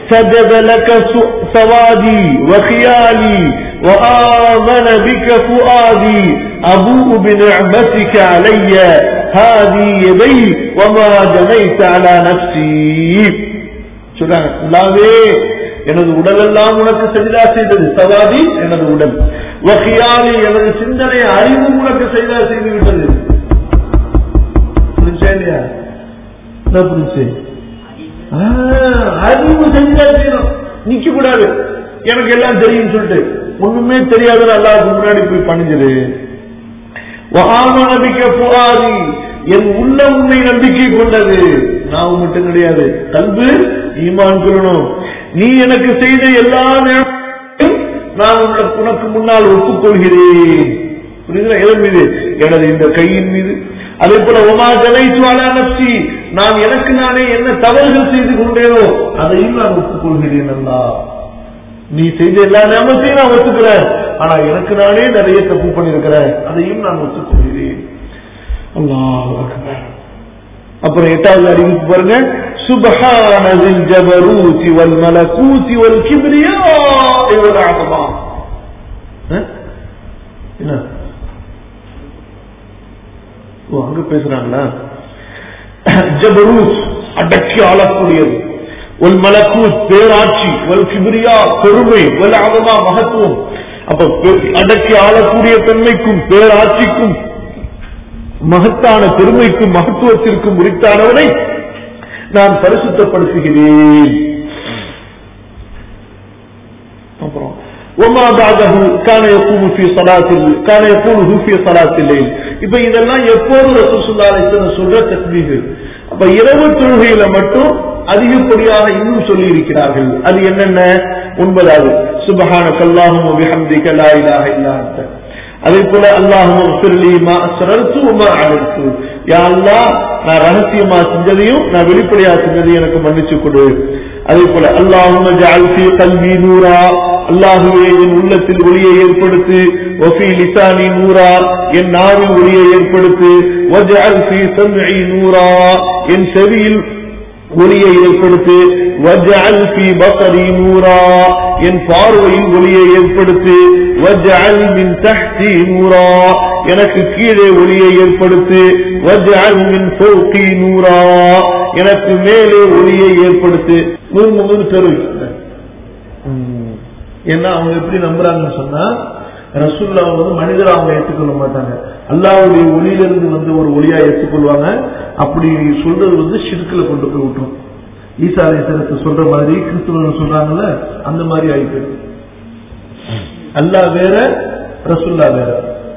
سجد لك س- سوادي وخيالي وآمن بك فؤادي أبوء بنعمتك علي هذه يدي وما جنيت على نفسي சொல்றாங்க அல்லாவே எனது உடலெல்லாம் உனக்கு சஜிதா செய்தது சவாதி எனது உடல் வகையாலி எனது சிந்தனை அறிவு உனக்கு சஜிதா செய்து விட்டது புரிஞ்சா இல்லையா என்ன புரிஞ்சு ஆ, அறிவு சஜிதா செய்யணும் நிக்க கூடாது எனக்கு எல்லாம் தெரியும் சொல்லிட்டு ஒண்ணுமே தெரியாத அல்லாவுக்கு முன்னாடி போய் பணிஞ்சது நம்பிக்கை புகாதி என் உள்ள உண்மை நம்பிக்கை கொண்டது நான் மட்டும் கிடையாது கல்வி ஈமான் கொள்ளணும் நீ எனக்கு செய்த எல்லா நேரத்தையும் நான் உனக்கு உனக்கு முன்னால் ஒப்புக்கொள்கிறேன் புரியுதுங்களா எதன் மீது எனது இந்த கையின் மீது அதே போல ஒமா ஜலைத்துவாலா நப்சி நான் எனக்கு நானே என்ன தவறுகள் செய்து கொண்டேனோ அதையும் நான் ஒப்புக்கொள்கிறேன் அல்லா நீ செய்த எல்லா நியமத்தையும் நான் ஒத்துக்கிறேன் ஆனா எனக்கு நானே நிறைய தப்பு பண்ணிருக்கிறேன் அதையும் நான் ஒத்துக்கொள்கிறேன் அல்லாஹ் அக்பர். அப்புறம் எட்டாவது அறிவிப்பு பாருங்க சுபஹானதில் ஜபரூதி வல் மலகூதி வல் கிப்ரியா வல் அஸமா அஹ்? என்ன ஓ அங்க பேசுறாங்களா ஜபரூத் அடக்கி ஆளக்கூடியது ஒல் மலக்கூத் பேராட்சி வல் கிபிரியா பெருமை வல் அவமா மகத்துவம் அப்ப பெ- அடக்கி ஆளக்கூடிய தன்மைக்கும் பேராட்சிக்கும் மகத்தான பெருமைக்கும் மகத்துவத்திற்கும் உரித்தானவனை நான் பரிசுத்தப்படுத்துகிறேன் அப்புறம் وما بعده كان يقوم في صلاة ال- كان يقوله في صلاة الليل இப்ப இதெல்லாம் எப்போது ரசூல் ஸல்லல்லாஹு அலைஹி வஸல்லம் சொல்ற தஸ்பீஹ் அப்ப இரவு தொழுகையில மட்டும் அதிகப்படியாக இன்னும் சொல்லி இருக்கிறார்கள் அது என்னென்ன ஒன்பதாவது சுபஹானக அல்லாஹும்ம பிஹம்திக லா இலாஹ இல்லா அன்த அதே போல அல்லாஹும்ம ஃபிர்லி மா அஸ்ரர்து வ மா அலன்து யா அல்லாஹ் நான் ரகசியமா செஞ்சதையும் நான் வெளிப்படையா செஞ்சதையும் எனக்கு மன்னிச்சு கொடு அதே போல அல்லாஹும்ம ஜஅல் ஃபீ கல்பி நூரா அல்லாஹுவே என் உள்ளத்தில் ஒளியை ஏற்படுத்து வஃபி லிசானி நூரா என் நாவில் ஒளியை ஏற்படுத்து வஜஅல் ஃபீ சம்இ நூரா என் செவியில் ஒளியை ஏற்படுத்து வஜஅல் ஃபீ பஸரி நூரா என் பார்வையில் ஒளியை ஏற்படுத்து வஜஅல் மின் தஹ்தி நூரா எனக்கு கீழே ஒளியை ஏற்படுத்து வஜஅல் மின் ஃபௌகி நூரா எனக்கு மேலே ஒளியை ஏற்படுத்து நூறு மூணு தெரிவிக்கிறேன் ஏன்னா அவங்க எப்படி நம்புறாங்கன்னு சொன்னா ரசூல்லா வந்து மனிதரை அவங்க ஏற்றுக்கொள்ள மாட்டாங்க அல்லாவுடைய ஒளியிலிருந்து வந்து ஒரு ஒளியா ஏற்றுக்கொள்வாங்க அப்படி சொல்றது வந்து ஷிர்குல கொண்டு போய் விட்டுரும் ஈசா அலைஹிஸ்ஸலாத்தை சொல்ற மாதிரி கிறிஸ்துவர்கள் சொல்றாங்கல்ல அந்த மாதிரி ஆயிட்டு அல்லாஹ் வேற ரசூல்லா வேற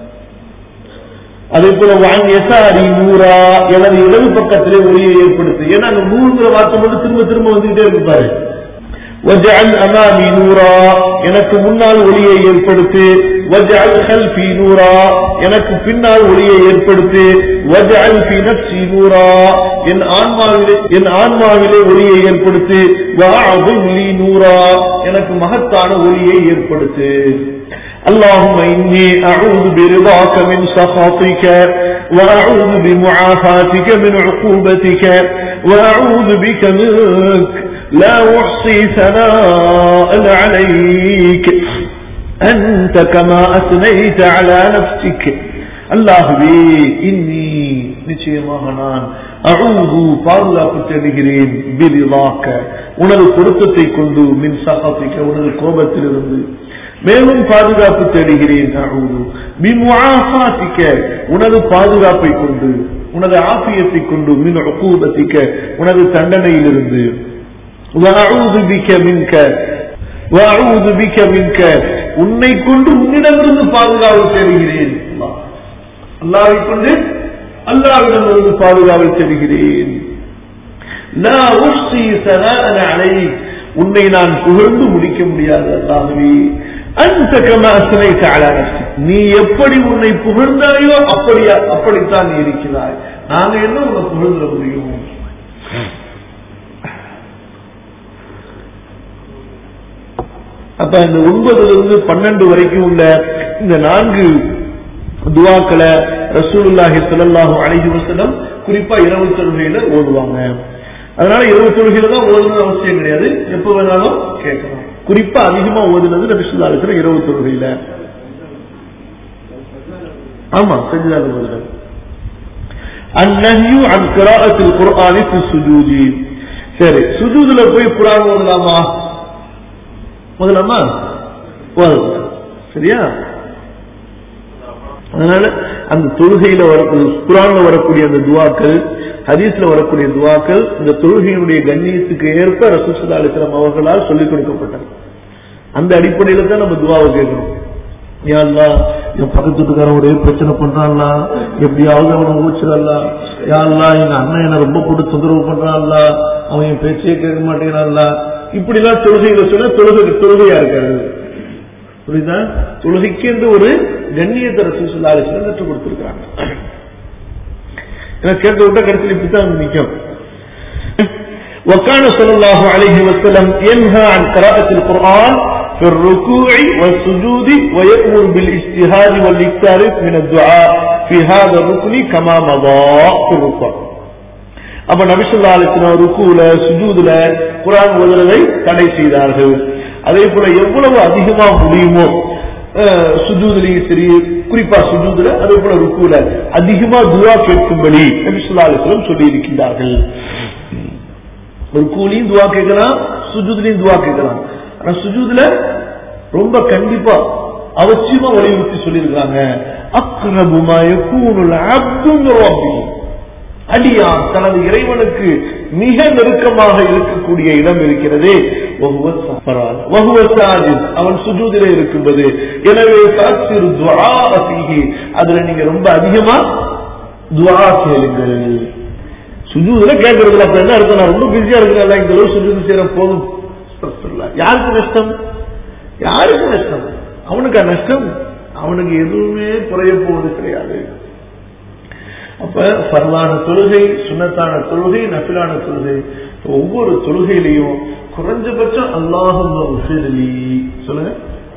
அதே போல வான் எசாரி நூறா எனது இடது பக்கத்திலே ஒளியை ஏற்படுத்து ஏன்னா அந்த நூறுங்கிற வார்த்தை மட்டும் திரும்ப திரும்ப வந்துகிட்டே இருக்கு பாரு வஜஅல் அமாமி நூரா எனக்கு முன்னால் ஒளியை ஏற்படுத்து வஜஅல் கல்ஃபி நூரா எனக்கு பின்னால் ஒளியை ஏற்படுத்து வஜஅல் ஃபி நஃப்ஸி நூரா என் ஆன்மாவிலே என் ஆன்மாவிலே ஒளியை ஏற்படுத்து வஅதுல் லி நூரா எனக்கு மகத்தான ஒளியை ஏற்படுத்து اللهم إني أعوذ برضاك من سخطك وأعوذ بمعافاتك من عقوبتك وأعوذ بك منك لا أحصي ثناء عليك أنت كما أثنيت على نفسك அல்லாஹுவே இன்னி நிச்சயமாக நான் அழுது பாதுகாப்பு தேடுகிறேன் பிரிவாக்க உனது பொருத்தத்தை கொண்டு மின் சகாத்திக்க உனது கோபத்திலிருந்து மேலும் பாதுகாப்பு தேடுகிறேன் அழுது பின்வாசாத்திக்க உனது பாதுகாப்பை கொண்டு உனது ஆசியத்தை கொண்டு மின் அக்கூபத்திக்க உனது தண்டனையிலிருந்து وأعوذ بك منك وأعوذ بك منك உன்னை கொண்டு உன்னிடமிருந்து பாதுகாப்பு தேடுகிறேன் அல்லாஹ். அல்லாஹ்வை கொண்டு அல்லாஹ்விடமிருந்து பாதுகாப்பு தேடுகிறேன் லா உஹ்ஸி ஸனாஅன் அலைக் உன்னை நான் புகழ்ந்து முடிக்க முடியாது அல்லாஹ்வே அன்த கமா அஸ்னைத அலா நஃப்ஸி நீ எப்படி உன்னை புகழ்ந்தாயோ அப்படி அப்படித்தான் நீ இருக்கிறாய் நாங்க என்ன உன்னை புகழ்ந்துட முடியும் அப்ப இந்த ஒன்பதுல இருந்து பன்னெண்டு வரைக்கும் உள்ள இந்த நான்கு துவாக்களை ரசூலுல்லாஹி ஸல்லல்லாஹு அலைஹி வஸல்லம் குறிப்பா இரவு தொழுகையில ஓதுவாங்க அதனால இரவு தொழுகையில தான் ஓதுறது அவசியம் கிடையாது எப்ப வேணாலும் கேட்கலாம் குறிப்பா அதிகமா ஓதுனது நபிசுல்லா இருக்கிற இரவு தொழுகையில ஆமா செஞ்சுதான் ஓதுறது النهي عن قراءة القرآن في السجود சரி சுஜூதுல போய் குரான் ஓதலாமா ஓதலாமா ஓதலாம் சரியா அதனால அந்த தொழுகையில வர குரான்ல வரக்கூடிய அந்த துவாக்கள் ஹதீஸ்ல வரக்கூடிய துவாக்கள் இந்த தொழுகையினுடைய கண்ணியத்துக்கு ஏற்ப ரசூசுல்லா அலிஸ்லாம் அவர்களால் சொல்லிக் கொடுக்கப்பட்டது அந்த அடிப்படையில தான் நம்ம துவாவை கேட்கணும் யாழ்லா என் பக்கத்து வீட்டுக்காரன் ஒரே பிரச்சனை பண்றான்ல எப்படியாவது அவனை ஊச்சுறல்ல யாழ்லா எங்க அண்ணன் என்ன ரொம்ப போட்டு தொந்தரவு பண்றான்ல அவன் என் பேச்சையே கேட்க மாட்டேங்கிறான்ல இப்படி எல்லாம் தொழுகையில சொன்னா தொழுகை தொழுகையா இருக்காது புரியுதா தொழுகைக்கு என்று ஒரு கண்ணியத்தை ரசூசுல்லா அலிஸ்லாம் கற்றுக் கொடுத்திருக்கிறாங்க ஏன்னா கேட்க விட்டா கடைசியில் இப்படித்தான் நிற்கும் وكان صلى الله عليه وسلم ينهى عن قراءة القرآن في الركوع والسجود ويأمر بالاجتهاد والاكثار من الدعاء في هذا الركن كما مضى في الركوع அப்ப நபிசுல்லா அலிஸ்லாம் ருக்குல சுஜூதுல குரான் ஓதுறதை தடை செய்தார்கள் அதே போல எவ்வளவு அதிகமா முடியுமோ சுஜூதுலையும் சரி குறிப்பா சுஜூதுல அதே போல ருக்குல அதிகமா துவா கேட்கும்படி நபிசுல்லா அலிஸ்லாம் சொல்லி இருக்கின்றார்கள் ருக்குலையும் துவா கேட்கலாம் சுஜூதுலையும் துவா கேட்கலாம் ஆனா சுஜூதுல ரொம்ப கண்டிப்பா அவசியமா வலியுறுத்தி சொல்லியிருக்காங்க அக்ரபுமா யகூனுல் அப்துன் ரப்பி அடியான் தனது இறைவனுக்கு மிக நெருக்கமாக இருக்கக்கூடிய இடம் இருக்கிறதே அவன் சுஜூதில இருக்கும்போது எனவே சாட்சிரு அதுல நீங்க ரொம்ப அதிகமா துவா கேளுங்கள் சுஜூதுல கேட்கறதுல அப்ப என்ன அர்த்தம் நான் ரொம்ப பிஸியா இருக்கிறேன் இந்த அளவு சுஜூது செய்யற போதும் யாருக்கு நஷ்டம் யாருக்கு நஷ்டம் அவனுக்கா நஷ்டம் அவனுக்கு எதுவுமே குறைய போவது கிடையாது அப்ப பரவான தொழுகை சுண்ணத்தான தொழுகை நபிலான தொழுகை ஒவ்வொரு தொழுகையிலையும் குறைஞ்சபட்சம் அல்லாஹும் சொல்லுங்க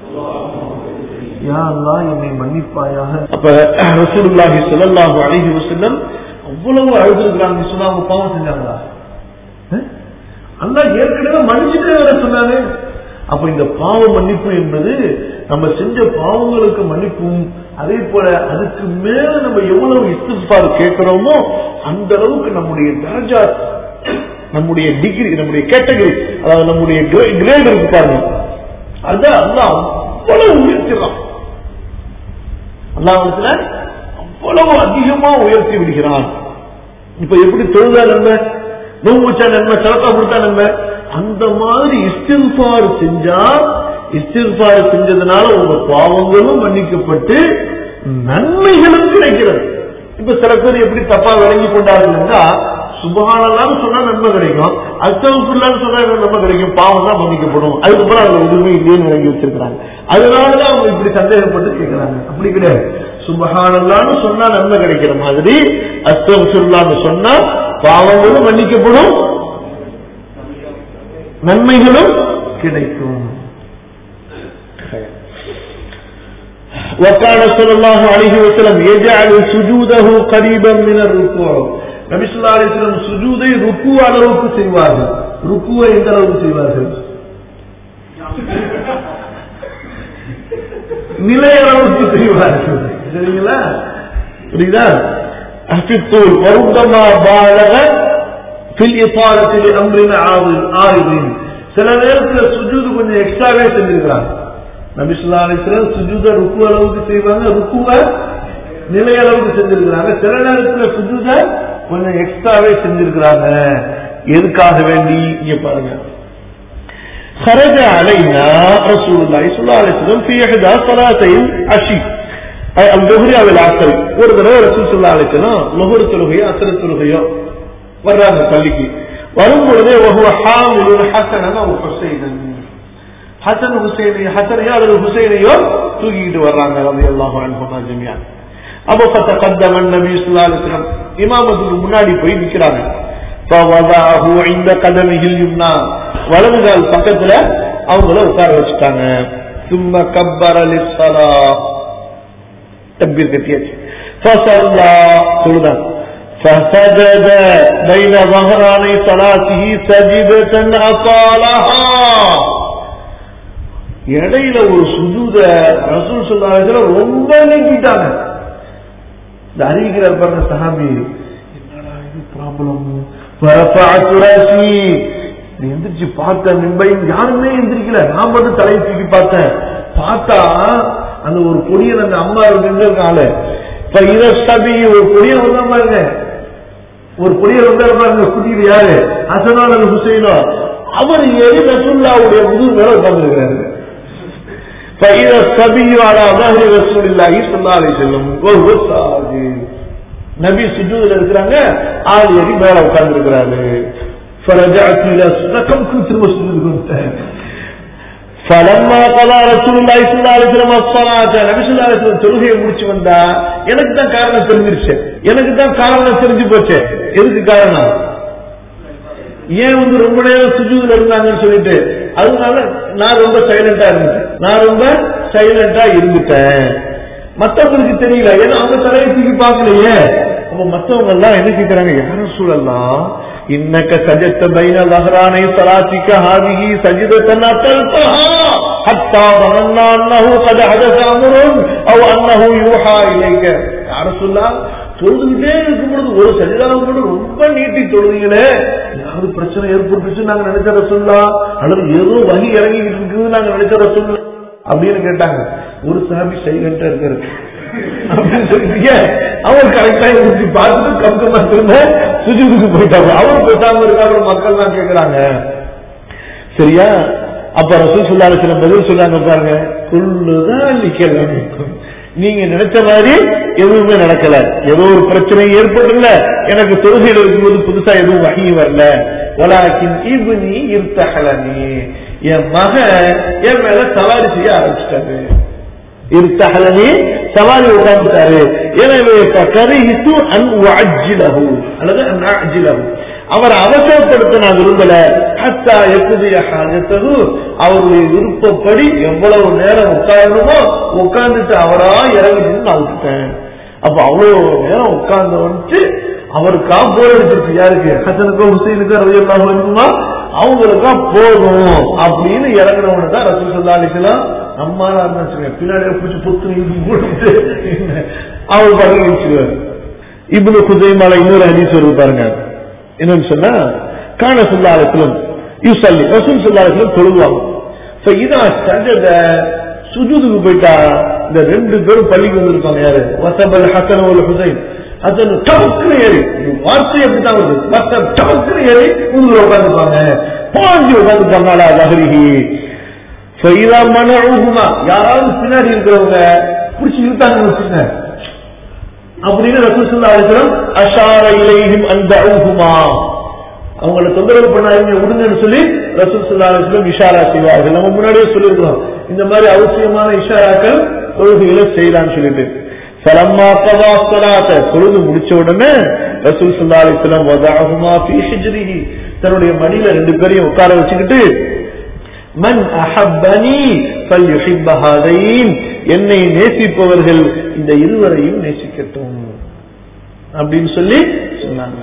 யா அல்லா என்னை மன்னிப்பாயாக அப்ப ரசூலுல்லாஹி ஸல்லல்லாஹு அலைஹி வஸல்லம் அவ்வளவு அழுதுருக்காங்க சொன்னா அவங்க பாவம் செஞ்சாங்களா அல்லா ஏற்கனவே மன்னிச்சுட்டே வர சொன்னாங்க அப்ப இந்த பாவ மன்னிப்பு என்பது நம்ம செஞ்ச பாவங்களுக்கு மன்னிப்பும் அதே போல அதுக்கு மேல நம்ம எவ்வளவு இஸ்திஃபார் கேட்கிறோமோ அந்த அளவுக்கு நம்முடைய தரஜா நம்முடைய டிகிரி நம்முடைய கேட்டகரி அதாவது நம்முடைய கிரேட் இருக்கு பாருங்க அதான் அல்லாஹ் அவ்வளவு உயர்த்திடலாம் அல்லாஹத்துல அவ்வளவு அதிகமா உயர்த்தி விடுகிறான் இப்ப எப்படி தொழுதா நன்மை நோம்பு வச்சா நன்மை சரக்கா கொடுத்தா நன்மை அந்த மாதிரி இஸ்தில்பார் செஞ்சா இஸ்தில்பார் செஞ்சதுனால உங்க பாவங்களும் மன்னிக்கப்பட்டு நன்மைகளும் கிடைக்கிறது இப்ப சில பேர் எப்படி தப்பா விளங்கி கொண்டார்கள்னா சுபகானல்லாம் சொன்னா நன்மை கிடைக்கும் அஸ்தகுல்லான்னு சொன்னா நன்மை கிடைக்கும் பாவம் தான் மன்னிக்கப்படும் அதுக்கப்புறம் அதுல எதுவுமே இல்லைன்னு விளங்கி வச்சிருக்கிறாங்க அதனாலதான் அவங்க இப்படி சந்தேகப்பட்டு கேட்கிறாங்க அப்படி கிடையாது சுபகானல்லான்னு சொன்னா நன்மை கிடைக்கிற மாதிரி அஸ்தகுல்லான்னு சொன்னா பாவங்களும் மன்னிக்கப்படும் நன்மைகளும் கிடைக்கும் وكان صلى الله عليه وسلم يجعل سجوده قريبا من الركوع நபி சொல்லா அலிஸ்லம் சுஜூதை ருக்கு அளவுக்கு செய்வார்கள் ருக்குவை எந்த அளவுக்கு செய்வார்கள் நிலை அளவுக்கு செய்வார்கள் சரிங்களா புரியுதா அஃபித்தூல் வருத்தமா பாலக ஃபில் இஃபாலத்தில் அம்ரின் ஆறுதின் சில நேரத்தில் சுஜூது கொஞ்சம் எக்ஸ்ட்ராவே செஞ்சிருக்கிறாங்க நபிசுல்லா அலிஸ்லாம் சுஜூத ருக்கு அளவுக்கு செய்வாங்க ருக்குவ நிலை அளவுக்கு செஞ்சிருக்கிறாங்க சில நேரத்தில் சுஜூத கொஞ்சம் எக்ஸ்ட்ராவே செஞ்சிருக்கிறாங்க எதுக்காக வேண்டி இங்க பாருங்க خرج علينا رسول الله صلى الله عليه وسلم في إحدى صلاتي العشي أي الظهر أو العصر ஒரு தடவை ரசூல் சொல்லா அழைச்சலாம் லொஹர் தொழுகையோ அசர தொழுகையோ வர்றாங்க பள்ளிக்கு வரும் பொழுதே ஒவ்வொரு ஹாமிலுன் ஹசனன் அவ் ஹுசைனன் ஹசன் ஹுசைனையோ ஹசனையோ அல்லது ஹுசைனையோ தூக்கிக்கிட்டு வர்றாங்க ரவி அல்லாஹ் அனுபவா ஜமியா அப்போ பத்த கத்தமன் நபி சொல்லா அலிஸ்லாம் இமாமத்துக்கு முன்னாடி போய் நிக்கிறாங்க فوضعه عند قدمه اليمنى வலது கால் பக்கத்துல அவங்கள உட்கார வச்சுட்டாங்க சும்மா கப்பர லிஸ்ஸலா தக்பீர் கட்டியாச்சு ஃபஸல்லா சொல்லுதான் فسجد بين ظهراني صلاته سجدة أطالها இடையில ஒரு சுஜூத ரசூல் சொல்லாத ரொம்ப நீக்கிட்டாங்க இந்த அறிவிக்கிறார் பாருங்க சஹாபி என்னடா இது ப்ராப்ளம் எந்திரிச்சு பார்த்தேன் மும்பை யாருமே எந்திரிக்கல நான் மட்டும் தலையை தூக்கி பார்த்தேன் பார்த்தா அந்த ஒரு பொடியன் அந்த அம்மா இருந்து இருக்காங்க இப்ப இத சபி ஒரு பொடியன் வந்தா பாருங்க ஒரு பொடியன் வந்தா பாருங்க குட்டியில் யாரு அசனான் அது ஹுசைனோ அவர் ஏறி ரசூல்லாவுடைய முது மேல உட்கார்ந்துருக்கிறாரு فإذا الصبي على ظهر رسول الله صلى الله عليه وسلم وهو ساجد நபி சுஜூதுல இருக்கிறாங்க ஆள் ஏறி மேல உட்கார்ந்து இருக்கிறாரு فرجعت الى رقم كنت مسجود كنت فلما قضى رسول الله صلى الله عليه وسلم الصلاه நபி ஸல்லல்லாஹு அலைஹி வஸல்லம் தொழுகையை முடிச்சு வந்தா எனக்கு தான் காரணம் தெரிஞ்சிருச்சு எனக்கு தான் காரணம் தெரிஞ்சு போச்சு எதுக்கு காரணம் ஏன் வந்து ரொம்ப நேரம் சுஜூதுல இருந்தாங்கன்னு சொல்லிட்டு அதனால நான் ரொம்ப சைலண்டா இருந்தேன் நான் ரொம்ப சைலண்டா இருந்துட்டேன் மத்தவங்களுக்கு தெரியல ஏன்னா அவங்க தலையை தூக்கி பார்க்கலையே அப்ப மத்தவங்க எல்லாம் என்ன கேட்கிறாங்க யாரும் சூழல்லாம் இன்னக்க சஜத்த பைன லஹரானை சலாத்திக்க ஹாதிஹி சஜிதத்தன் அத்தல்தஹா حتى ظننا انه قد حدث امر او انه يوحى اليك يا رسول الله தொழுதுகிட்டே இருக்கும் பொழுது ஒரு சஜிதானம் கூட ரொம்ப நீட்டி தொழுதீங்களே ஏதாவது பிரச்சனை ஏற்பட்டுச்சு நாங்க நினைச்ச ரசூல்லா அல்லது ஏதோ வகி இறங்கிட்டு இருக்குது நாங்க நினைச்ச ரசூல்லா அப்படின்னு கேட்டாங்க ஒரு சாமி சைலண்டா இருக்காரு அப்படின்னு சொல்லிட்டீங்க அவர் கரெக்டா இருந்துச்சு பார்த்துட்டு கம்கமா திரும்ப சுஜிதுக்கு போயிட்டாங்க அவர் பேசாம இருக்காங்க மக்கள் தான் கேட்கிறாங்க சரியா அப்ப ரசூல் சொல்லாத சில பதில் சொல்லாங்க பாருங்க குள்ளுதான் நிக்கிறது நீங்க நினைச்ச மாதிரி எதுவுமே நடக்கல ஏதோ ஒரு பிரச்சனை ஏற்படல எனக்கு தொழுகையில் இருக்கும்போது புதுசா எதுவும் வகி வரல வலாக்கின் இவனி இருத்தகலனி என் மகன் என் மேல சவாரி செய்ய ஆரம்பிச்சிட்டாரு இருத்தகலனி சவாரி உட்கார்ந்துட்டாரு எனவே கரிஹித்து அன் அஜிலகு அல்லது அன் அஜிலகு அவரை அவசரப்படுத்த நான் விரும்பல ஹத்தா எக்குதிய ஹாஜத்தது அவருடைய விருப்பப்படி எவ்வளவு நேரம் உட்காரணுமோ உட்கார்ந்துட்டு அவரா இறங்கணும்னு நான் விட்டுட்டேன் அப்ப அவ்வளவு நேரம் உட்கார்ந்து வந்துட்டு அவருக்கா போர் அடிச்சிருச்சு யாருக்கு ஹசனுக்கோ ஹுசைனுக்கோ ரவியல்லாஹு வேணுமா அவங்களுக்கா போதும் அப்படின்னு இறங்குறவனு தான் ரசூல் சொல்லா அலிக்கலாம் நம்ம இருந்தாச்சுங்க பின்னாடி பிடிச்சி புத்து இது போட்டு அவர் பதவி வச்சுருவார் இப்னு குதைமால இன்னொரு ஹதீஸ் வருது பாருங்க என்னன்னு சொன்னா காண சொல்லாலத்திலும் யூசல்லி ரசூல் சொல்லாலத்திலும் தொழுவாங்க இதா சஜத சுஜூதுக்கு போயிட்டா இந்த ரெண்டு பேரும் பள்ளிக்கு வந்திருப்பாங்க யாரு வசபல் ஹசன் ஒரு ஹுசைன் ஹசன் டவுக்குன்னு ஏறி வார்த்தை எப்படிதான் வருது வசப் டவுக்குன்னு ஏறி உங்களை உட்காந்துப்பாங்க பாஞ்சு உட்காந்துப்பாங்க அலா தஹரிஹி ஃபைதா மனூஹுமா யாராவது பின்னாடி இருக்கிறவங்க பிடிச்சி இழுத்தாங்கன்னு வச்சுங்க அப்படின்னு ரசூசுல்லா அலிஸ்லாம் அஷார இலைஹிம் அந்த அவங்கள தொந்தரவு பண்ணாதீங்க விடுங்கன்னு சொல்லி ரசூசுல்லா அலிஸ்லாம் இஷாரா செய்வார்கள் நம்ம முன்னாடியே சொல்லியிருக்கோம் இந்த மாதிரி அவசியமான இஷாராக்கள் தொழுகைகளை செய்யலாம்னு சொல்லிட்டு சலம்மா கதா சலாத்த தொழுது முடிச்ச உடனே ரசூல் சுல்லா அலிஸ்லாம் வதாகுமா ஃபீ ஹிஜ்ரிஹி தன்னுடைய மடியில ரெண்டு பேரையும் உட்கார வச்சுக்கிட்டு மன் அஹப்பனி ஃபல்யுஹிப்ப ஹாதைன் என்னை நேசிப்பவர்கள் இந்த இருவரையும் நேசிக்கட்டும் அப்படின்னு சொல்லி சொன்னாங்க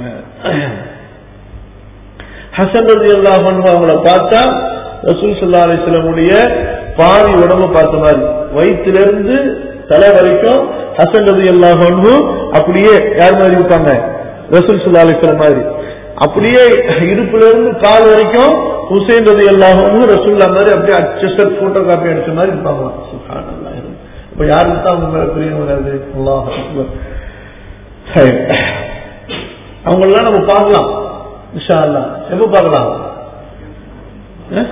ஹசன் ரதி அல்லாஹ் அவங்கள பார்த்தா ரசூல் சல்லா அலிஸ்லமுடைய பாதி உடம்பு பார்த்த மாதிரி வயிற்றிலிருந்து தலை வரைக்கும் ஹசன் ரதி அல்லாஹ் அப்படியே யார் மாதிரி இருப்பாங்க ரசூல் சல்லா அலிஸ்லம் மாதிரி அப்படியே இடுப்புல இருந்து கால் வரைக்கும் ஹுசைன் ரதி அல்லாஹும் ரசூல்லா மாதிரி அப்படியே அச்சஸ்டர் போட்டோ காப்பி அடிச்ச மாதிரி இருப்பாங்களாம் சுப்ஹானல்லாஹ். இப்ப யாருக்கு தான் அவங்க மேல பிரியம் வராது அல்லாஹ் அக்பர். சரி அவங்களெல்லாம் நம்ம பார்க்கலாம் இன்ஷா அல்லாஹ் எப்ப பார்க்கலாம் அஹ்?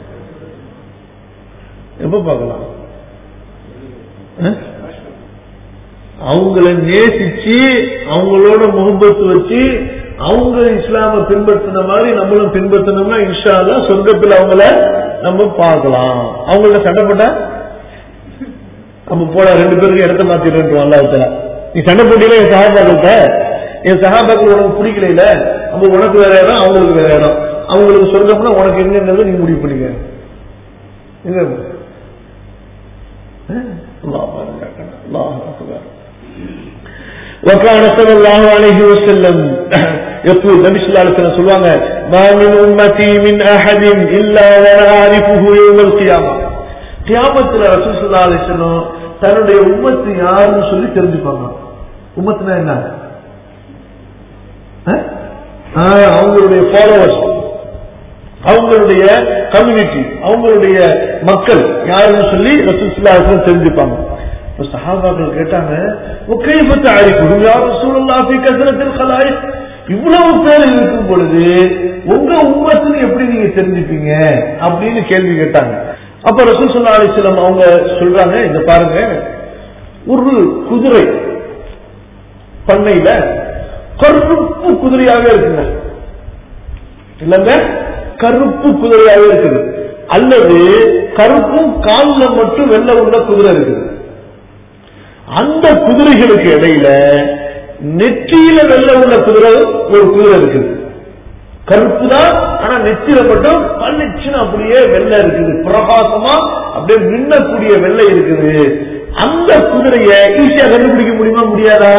எப்ப பார்க்கலாம் அஹ்? அவங்கள நேசிச்சு அவங்களோட முகப்பத்து வச்சு அவங்க இஸ்லாம பின்பற்றின மாதிரி நம்மளும் பின்பற்றணும்னா இன்ஷா அல்லாஹ் சொர்க்கத்துல அவங்கள நம்ம பார்க்கலாம் அவங்கள சண்டை போட்டா நம்ம போட ரெண்டு பேருக்கு இடத்த மாத்திட்டு அல்லாஹ் நீ சண்டை போட்டீங்களா என் சகாபாக்கள்கிட்ட என் சகாபாக்கள் உனக்கு பிடிக்கல அப்ப உனக்கு வேற இடம் அவங்களுக்கு வேற இடம் அவங்களுக்கு சொர்க்கம்னா உனக்கு எங்கிறது நீ முடிவு பண்ணிக்க எங்க அல்லாஹ் பாருங்க. அல்லாஹ் அக்பர். وكان صلى الله عليه وسلم يقول النبي صلى الله عليه وسلم சொல்லுவாங்க ما من امتي من احد الا وانا اعرفه يوم القيامه கியாமத்துல ரசூல் ஸல்லல்லாஹு அலைஹி வஸல்லம் தன்னுடைய உம்மத்து யாருன்னு சொல்லி தெரிஞ்சுப்பாங்க உம்மத்துனா என்ன அஹ்? ஆஹ், அவங்களுடைய ஃபாலோவர்ஸ் அவங்களுடைய கம்யூனிட்டி அவங்களுடைய மக்கள் யாருன்னு சொல்லி ரசூல் ஸல்லல்லாஹு அலைஹி வஸல்லம் தெரிஞ்சுப்பாங்க இப்ப சஹாபாக்கள் கேட்டாங்க وكيف تعرفهم يا رسول الله في كثرة الخلائق இவ்வளவு பேர் இருக்கும் பொழுது உங்க உம்மத்துன்னு எப்படி நீங்க தெரிஞ்சுப்பீங்க அப்படின்னு கேள்வி கேட்டாங்க அப்ப ரசூல் ஸல்லல்லாஹு அலைஹி வஸல்லம் அவங்க சொல்றாங்க இந்த பாருங்க ஒரு குதிரை பண்ணையில கருப்பு குதிரையாக இருக்குங்க இல்லங்க கருப்பு குதிரையாக இருக்குது அல்லது கருப்பும் காலில் மட்டும் வெள்ளை உள்ள குதிரை இருக்குது அந்த குதிரைகளுக்கு இடையில நெற்றியில வெள்ளை உள்ள குதிரை ஒரு குதிரை இருக்குது கருப்பு தான் ஆனா நெத்தியில மட்டும் பளிச்சுன்னு அப்படியே வெள்ளை இருக்குது பிரகாசமா அப்படியே மின்னக்கூடிய வெள்ளை இருக்குது அந்த குதிரைய ஈஸியா கண்டுபிடிக்க முடியுமா முடியாதா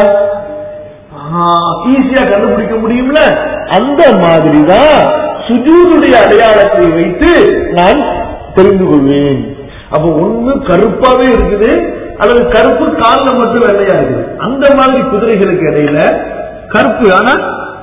ஈஸியா கண்டுபிடிக்க முடியும்ல அந்த மாதிரிதான் சுஜூருடைய அடையாளத்தை வைத்து நான் தெரிந்து கொள்வேன் அப்ப ஒண்ணு கருப்பாவே இருக்குது அல்லது கருப்பு காலில் மட்டும் வெள்ளையா இருக்குது அந்த மாதிரி குதிரைகளுக்கு இடையில கருப்பு ஆனா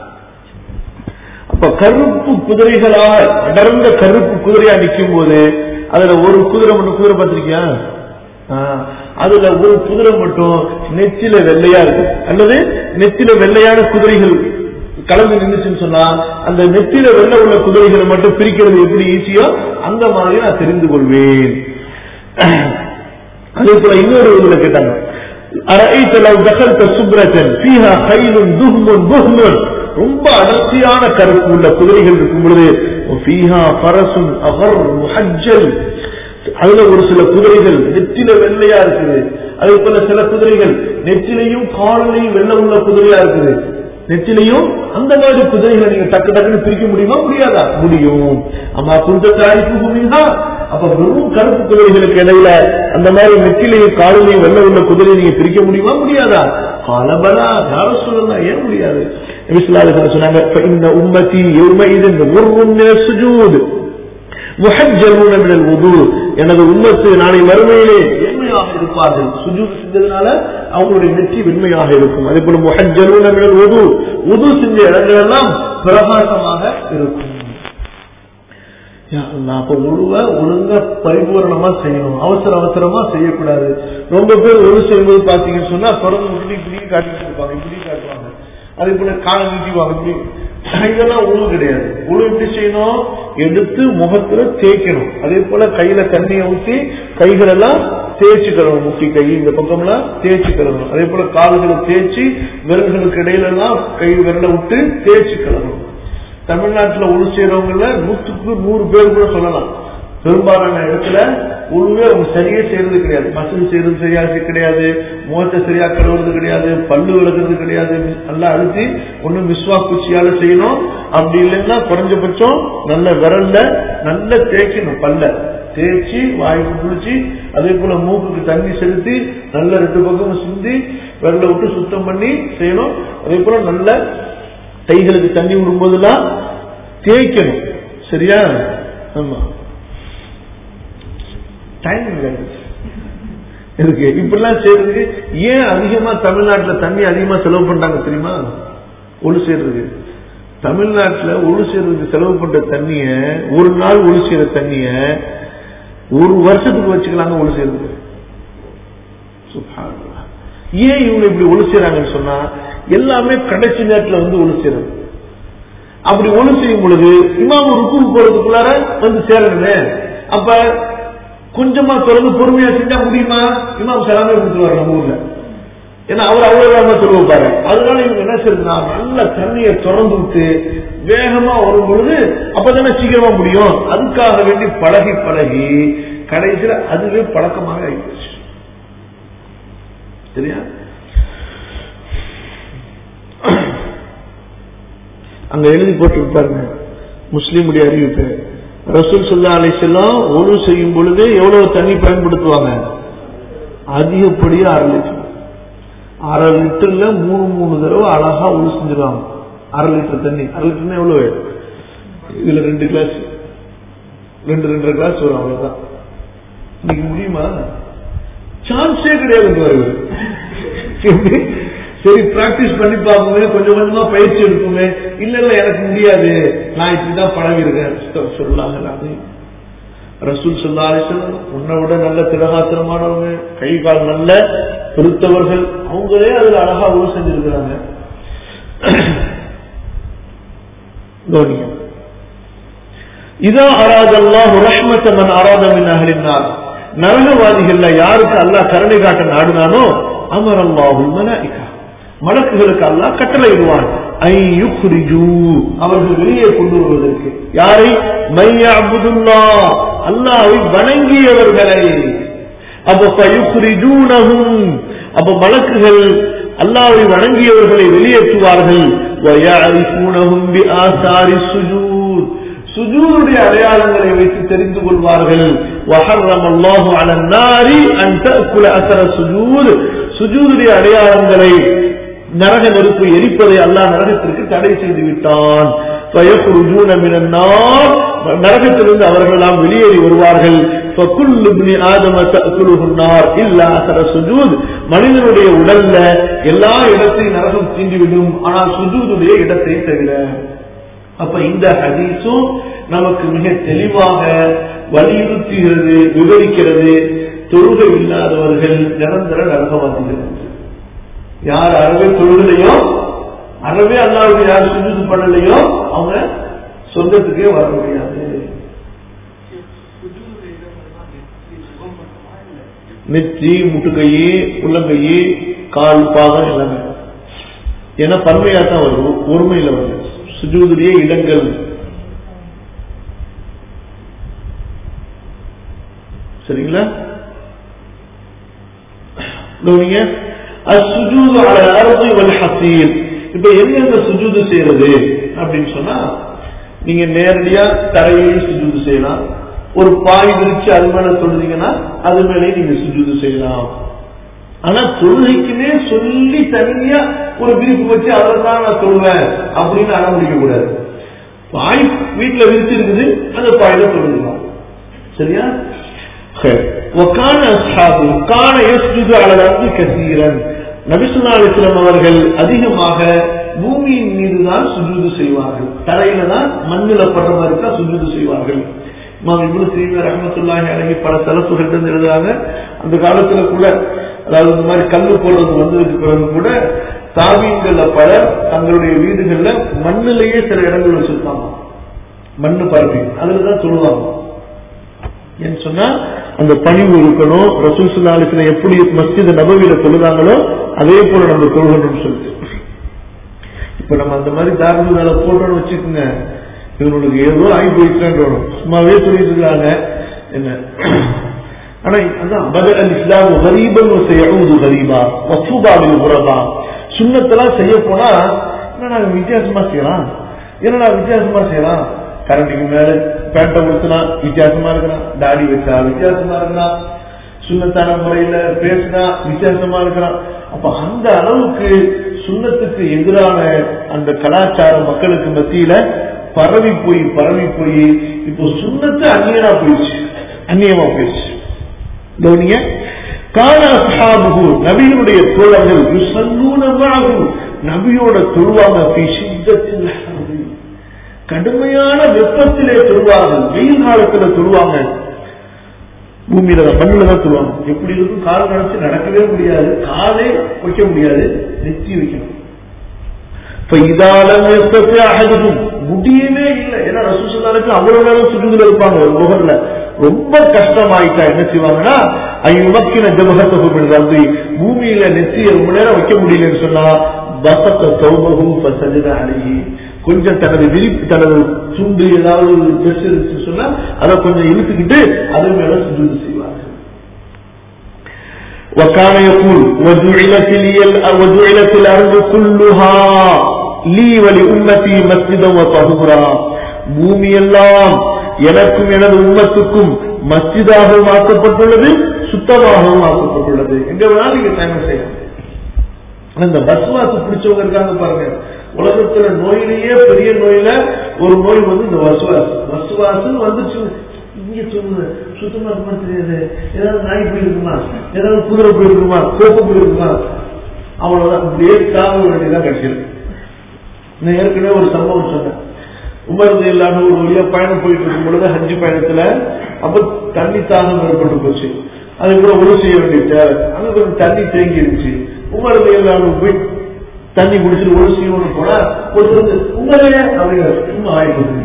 அப்ப கருப்பு குதிரைகளாக அடர்ந்த கருப்பு குதிரையா நிற்கும் போது அதுல ஒரு குதிரை மட்டும் குதிரை பார்த்திருக்கியா ஆஹ், அதுல ஒரு குதிரை மட்டும் நெத்தில வெள்ளையா இருக்கு அல்லது நெத்தில வெள்ளையான குதிரைகள் கலந்து நின்றுச்சுன்னு சொன்னா அந்த நெத்தில வெள்ளை உள்ள குதிரைகளை மட்டும் பிரிக்கிறது எப்படி ஈஸியோ அந்த மாதிரி நான் தெரிந்து கொள்வேன் அதே போல இன்னொரு இதுல கேட்டாங்க أرأيت لو دخلت سبرة فيها خيل دهم بهم ரொம்ப அடர்த்தியான கருப்பு உள்ள குதிரைகள் இருக்கும் பொழுது فيها فرس أغر محجل அதுல ஒரு சில குதிரைகள் நெத்தில வெள்ளையா இருக்குது அதே போல சில குதிரைகள் நெத்திலையும் காலிலையும் வெள்ளை உள்ள குதிரையா இருக்குது நெத்திலையும் அந்த மாதிரி குதிரைகளை நீங்க டக்கு டக்குன்னு பிரிக்க முடியுமா முடியாதா முடியும் ஆமா குந்த தாய்ப்பு பூமியா அப்ப வெறும் கருப்பு குதிரைகளுக்கு இடையில அந்த மாதிரி நெத்திலையும் காலிலையும் வெள்ளை உள்ள குதிரையை நீங்க பிரிக்க முடியுமா முடியாதா காலபலா யாரும் சொல்லலாம் ஏன் முடியாது நபி ஸல்லல்லாஹு அலைஹி வஸல்லம் சொன்னாங்க فإن أمتي يومئذ غر من السجود முஹஜ்ஜலூன மினல் வுது எனது உம்மத்து நாளை மறுமையிலே வெண்மையாக இருப்பார்கள் சுஜூத் செஞ்சதுனால அவங்களுடைய நெற்றி வெண்மையாக இருக்கும் அதே போல முஹஜ்ஜலூன மினல் வுது வுது செஞ்ச இடங்கள் எல்லாம் பிரகாசமாக இருக்கும் யா அல்லாஹ், அப்ப உழுவ ஒழுங்கா பரிபூரணமா செய்யணும் அவசர அவசரமா செய்யக்கூடாது ரொம்ப பேர் ஒழு செய்யும்போது பாத்தீங்கன்னு சொன்னா தொடர்ந்து இப்படி இப்படி காட்டிட்டு இருப்பாங்க இப்படி காட்டுவாங்க அதே போல காலை நீட்டிவாங்க இப்படி இதெல்லாம் உழு கிடையாது உழு எப்படி செய்யணும் எடுத்து முகத்துல தேய்க்கணும் அதே போல கையில தண்ணியை ஊற்றி கைகள் எல்லாம் தேய்ச்சி கழுவணும் முக்கி கை இந்த பக்கம்லாம் தேய்ச்சி கழுவணும் அதே போல கால்களை தேய்ச்சி விரல்களுக்கு இடையில எல்லாம் கை விரலை விட்டு தேய்ச்சி கழுவணும் தமிழ்நாட்டுல உழு செய்யறவங்கள நூத்துக்கு நூறு பேர் கூட சொல்லலாம் பெரும்பாலான இடத்துல உழுவே அவங்க சரியே செய்யறது கிடையாது மசூல் செய்யறது சரியா செய்ய கிடையாது முகத்தை சரியா கழுவுறது கிடையாது பல்லு விளக்குறது கிடையாது நல்லா அழுத்தி ஒண்ணு மிஸ்வா குச்சியால செய்யணும் அப்படி இல்லைன்னா குறைஞ்சபட்சம் நல்ல விரல்ல நல்ல தேய்க்கணும் பல்ல தேய்ச்சி வாய்க்கு குளிச்சு அதே போல மூக்குக்கு தண்ணி செலுத்தி நல்ல ரெண்டு பக்கமும் சிந்தி விரல விட்டு சுத்தம் பண்ணி செய்யணும் அதே போல நல்ல கைகளுக்கு தண்ணி விடும்போதெல்லாம் தேய்க்கணும் சரியா ஆமா டைம் இல்லை இருக்கு இப்படிலாம் செய்யறதுக்கு ஏன் அதிகமா தமிழ்நாட்டுல தண்ணி அதிகமா செலவு பண்றாங்க தெரியுமா ஒழு செய்யறதுக்கு தமிழ்நாட்டுல ஒழு செய்யறதுக்கு செலவு பண்ற தண்ணிய ஒரு நாள் ஒழு செய்யற தண்ணிய ஒரு வருஷத்துக்கு வச்சுக்கலாங்க ஒழு செய்யறதுக்கு சுப்ஹானல்லாஹ். ஏன் இவங்க இப்படி ஒழு செய்யறாங்கன்னு சொன்னா எல்லாமே கடைசி நேரத்துல வந்து ஒழு செய்யறது அப்படி ஒழு செய்யும் பொழுது இமாம் ருக்கு போறதுக்குள்ளார வந்து சேரணுமே அப்ப கொஞ்சமா திறந்து பொறுமையா செஞ்சா முடியுமா இமாம் சலாமே கொடுத்துருவாரு நம்ம ஊர்ல ஏன்னா அவர் அவ்வளவு சொல்லுவோம் பாரு அதனால இவங்க என்ன செய்யறதுனா நல்ல தண்ணியை திறந்து விட்டு வேகமா வரும் பொழுது அப்பதானே சீக்கிரமா முடியும் அதுக்காக வேண்டி பழகி பழகி கடைசியில அதுவே பழக்கமாக ஆயிடுச்சு சரியா அங்க எழுதி போட்டு பாருங்க முஸ்லீமுடைய அறிவிப்பு ரசூல் சொல்லா அலிசல்லாம் ஒழு செய்யும் பொழுது எவ்வளவு தண்ணி பயன்படுத்துவாங்க அதிகப்படியா அரை லிட்டர் அரை லிட்டர்ல மூணு மூணு தடவை அழகா உழு செஞ்சிருவாங்க அரை லிட்டர் தண்ணி அரை லிட்டர்னா எவ்வளவு இதுல ரெண்டு கிளாஸ் ரெண்டு ரெண்டரை கிளாஸ் வரும் அவ்வளவுதான் இன்னைக்கு முடியுமா சான்ஸே கிடையாது சரி பிராக்டிஸ் பண்ணி பார்ப்போமே கொஞ்சம் கொஞ்சமா பயிற்சி எடுப்போமே இல்ல இல்ல எனக்கு முடியாது நான் இப்படிதான் பழகி இருக்கேன் சொல்லாங்க அது ரசூல் சொல்லாசன் உன்னை விட நல்ல திரகாத்திரமானவங்க கை கால் நல்ல பெருத்தவர்கள் அவங்களே அதுல அழகா ஊர் செஞ்சிருக்கிறாங்க கவனிங்க இதா அராதல்லாஹு ரஹ்மத்த மன் அராத மின் அஹ்லின்னார் நரகவாதிகள்ல யாருக்கு அல்லாஹ் கருணை காட்ட நாடுனானோ அமர் அல்லாஹுல் மலாயிகா மலக்குகளுக்கு அல்லாஹ் கட்டளை இடுவான் ஐ யுக்ரிஜு அவர்கள் வெளியே கொண்டு வருவதற்கு யாரை மையபுதுல்லா அல்லாஹ்வை வணங்கியவர்களை அப்ப ஃபயுக்ரிஜூனஹும் அப்ப மலக்குகள் அல்லாஹ்வை வணங்கியவர்களை வெளியேற்றுவார்கள் வயஅரிஃபூனஹும் பிஆசாரி சுஜூத் சுஜூதுடைய அடையாளங்களை வைத்து தெரிந்து கொள்வார்கள் وحرم الله على النار ان تاكل اثر السجود சுஜூதுடைய அடையாளங்களை நரக நெருப்பு எரிப்பதை அல்லாஹ் நரகத்திற்கு தடை செய்து விட்டான் فيخرجون من النار நரகத்திலிருந்து அவர்கள் எல்லாம் வெளியேறி வருவார்கள் فكل ابن ادم تاكله النار الا اثر السجود மனிதனுடைய உடல்ல எல்லா இடத்தையும் நரகம் தீண்டிவிடும் ஆனால் சுஜூதுடைய இடத்தை தவிர அப்ப இந்த ஹதீஸும் நமக்கு மிக தெளிவாக வலியுறுத்துகிறது விவரிக்கிறது தொழுகை இல்லாதவர்கள் நிரந்தர நரகவாதிகள் யார் அறவே தொழுகலையோ அறவே அல்லாவுடைய யார் சுஜூது பண்ணலையோ அவங்க சொந்தத்துக்கே வர முடியாது நெற்றி முட்டுக்கையி உள்ளங்கையி கால் பாகம் எல்லாமே ஏன்னா பன்மையா தான் வருது ஒருமையில வருது சுஜூதுடைய இடங்கள் சரிங்களா கவனிங்க அசுஜூது அல அரபு வல் ஹசீல் இப்ப எங்கெங்க சுஜூது செய்யறது அப்படின்னு சொன்னா நீங்க நேரடியா தரையிலேயே சுஜூது செய்யலாம் ஒரு பாய் விரிச்சு அது மேல சொல்றீங்கன்னா அது மேலே நீங்க சுஜூது செய்யலாம் ஆனா தொழுகைக்குமே சொல்லி தனியா ஒரு விரிப்பு வச்சு அதில் தான் நான் சொல்லுவேன் அப்படின்னு அனுமதிக்க கூடாது பாய் வீட்டுல விரிச்சு இருக்குது அந்த பாயில தொழுகலாம் சரியா وكان أصحابه كان يسجد على الأرض كثيرا நபிசுல்லா அலிஸ்லாம் அவர்கள் அதிகமாக பூமியின் மீதுதான் சுஜூது செய்வார்கள் தரையில தான் மண்ணில படுற மாதிரி தான் சுஜூது செய்வார்கள் இமாம் இப்னு சீமர் ரஹமத்துல்லாஹி அலைஹி பல தலப்புகள் இருந்து எழுதுறாங்க அந்த காலத்துல கூட அதாவது இந்த மாதிரி கல்லு போடுறது வந்ததுக்கு பிறகு கூட தாவீன்கள்ல பலர் தங்களுடைய வீடுகள்ல மண்ணிலேயே சில இடங்கள் வச்சிருப்பாங்க மண்ணு பரப்பி அதுலதான் சொல்லுவாங்க ஏன்னு சொன்னா அந்த பணிவு இருக்கணும் ரசூல் சுல்லாலிசில எப்படி மஸ்ஜித் நபவியில சொல்லுதாங்களோ அதே போல நம்ம தொழுகணும்னு சொல்லிட்டு இப்ப நம்ம அந்த மாதிரி தாரண வேலை போட்டோம்னு வச்சுக்கோங்க இவங்களுக்கு ஏதோ ஆகி போயிடுச்சுன்னு சும்மாவே சொல்லிட்டு இருக்காங்க என்ன ஆனா அதான் பதல் அல் இஸ்லாம் கரீபன் செய்யறது கரீபா வசூபாவில் உறவா சுண்ணத்தெல்லாம் செய்ய போனா என்னடா வித்தியாசமா செய்யலாம் என்னடா வித்தியாசமா செய்யலாம் கரண்டிக்கு மேல பேண்ட உடுத்தினா வித்தியாசமா இருக்கிறான் தாடி வச்சா வித்தியாசமா இருக்கிறான் சுண்ணத்தான முறையில பேசினா வித்தியாசமா இருக்கிறான் அப்ப அந்த அளவுக்கு சுண்ணத்துக்கு எதிரான அந்த கலாச்சார மக்களுக்கு மத்தியில பரவி போய் பரவி போய் இப்போ சுண்ணத்து அந்நியனா போயிடுச்சு அந்நியமா போயிடுச்சு கவனிங்க கால அஸ்ஹாபுகு நபியினுடைய தோழர்கள் யுசல்லூனமாகு நபியோட தொழுவாங்க ஃபி ஷித்தத்தில் ஹர்ரி. கடுமையான வெப்பத்திலே தொழுவார்கள் வெயில் காலத்துல தொழுவாங்க பூமியில தான், மண்ணுல தான் சொல்லுவாங்க எப்படி இருக்கும் கால் நினைச்சு நடக்கவே முடியாது காலே வைக்க முடியாது நெத்தி வைக்கணும் இப்ப இதாலம் அகதும் முடியவே இல்லை ஏன்னா ரசூசல்லாருக்கு அவ்வளவு நேரம் சுற்றுதுல இருப்பாங்க ஒரு முகர்ல ரொம்ப கஷ்டமாயிட்டா என்ன செய்வாங்கன்னா ஐநக்கின ஜபகத்தை வந்து பூமியில நெத்தியை ரொம்ப நேரம் வைக்க முடியலன்னு சொன்னா பசத்த சௌபகும் சஜத அழகி கொஞ்சம் தனது விரிப்பு தனது சுண்டு ஏதாவது ட்ரெஸ் இருந்துச்சு சொன்னா அதை கொஞ்சம் இழுத்துக்கிட்டு அது மேல சுஜூது செய்வார்கள் وكان يقول وجعلت لي وجعلت الارض كلها لي ولامتي مسجدا وطهورا பூமி எல்லாம் எனக்கும் எனது உம்மத்துக்கும் மஸ்ஜிதாகவும் ஆக்கப்பட்டுள்ளது சுத்தமாகவும் ஆக்கப்பட்டுள்ளது எங்க வேணாலும் நீங்க பயணம் செய்யலாம் ஆனா இந்த வசுவாசு பிடிச்சவங்க இருக்காங்க பாருங்க உலகத்துல நோயிலேயே பெரிய நோயில ஒரு நோய் வந்து இந்த வசுவாசு வசுவாசுன்னு வந்துச்சு இங்க சொல்லுங்க சுத்தமா இருக்குமா தெரியாது ஏதாவது நாய் போயிருக்குமா ஏதாவது குதிரை போயிருக்குமா கோப்பு போயிருக்குமா அவ்வளவுதான் இப்படியே காவல் வேண்டியதான் கிடைச்சிருக்கு நான் ஏற்கனவே ஒரு சம்பவம் சொன்னேன் உமர்ந்து இல்லாம ஒரு வழியா பயணம் போயிட்டு இருக்கும் பொழுது ஹஜ்ஜி பயணத்துல அப்ப தண்ணி தாகம் ஏற்பட்டு போச்சு அது கூட ஒழு செய்ய வேண்டிய தேவை அங்க கொஞ்சம் தண்ணி தேங்கி இருந்துச்சு உமர்ந்து இல்லாம போய் தண்ணி குடிச்சிட்டு ஒழு செய்யணும்னு போனா ஒருத்தர் உமரே அப்படிங்கிற சும்மா ஆயிட்டு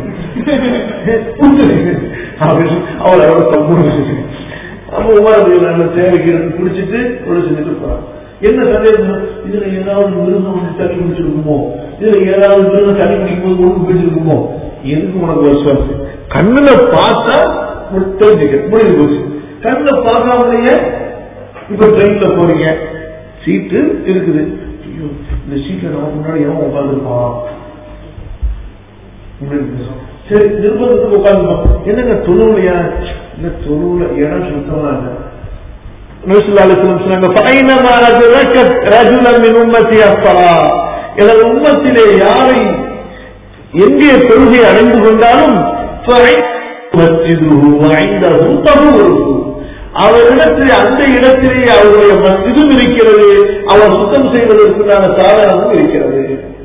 அப்படின்னு அவளை அவளை தம்பு அப்ப உமரது இல்லாம தேவைக்கு இருந்து குடிச்சிட்டு ஒழு செஞ்சுட்டு போறான் என்ன சந்தேகம் இதுல ஏதாவது மிருகம் வந்து தண்ணி குடிச்சிருக்குமோ இதுல ஏதாவது மிருகம் தண்ணி குடிக்கும் போது ஒண்ணு போயிட்டு எதுக்கு உனக்கு விசுவாசம் கண்ணுல பார்த்தா உனக்கு தெரிஞ்சுக்க முடிஞ்சு போச்சு கண்ணுல பார்க்காமலேயே இப்ப ட்ரெயின்ல போறீங்க சீட்டு இருக்குது ஐயோ இந்த சீட்ல நமக்கு முன்னாடி எவன் உட்காந்துருப்பான் சரி நிர்பந்தத்துக்கு உட்காந்துருப்பான் என்னங்க தொழுவுலையா இந்த தொழுவுல இடம் சுத்தமா இல்லை எனது உம்மத்திலே யாரை எங்கே தொழுகை அடைந்து கொண்டாலும் அவரிடத்தில் அந்த இடத்திலே அவருடைய மஸ்ஜிதும் இருக்கிறது அவர் சுத்தம் செய்வதற்குண்டான சாதனமும் இருக்கிறது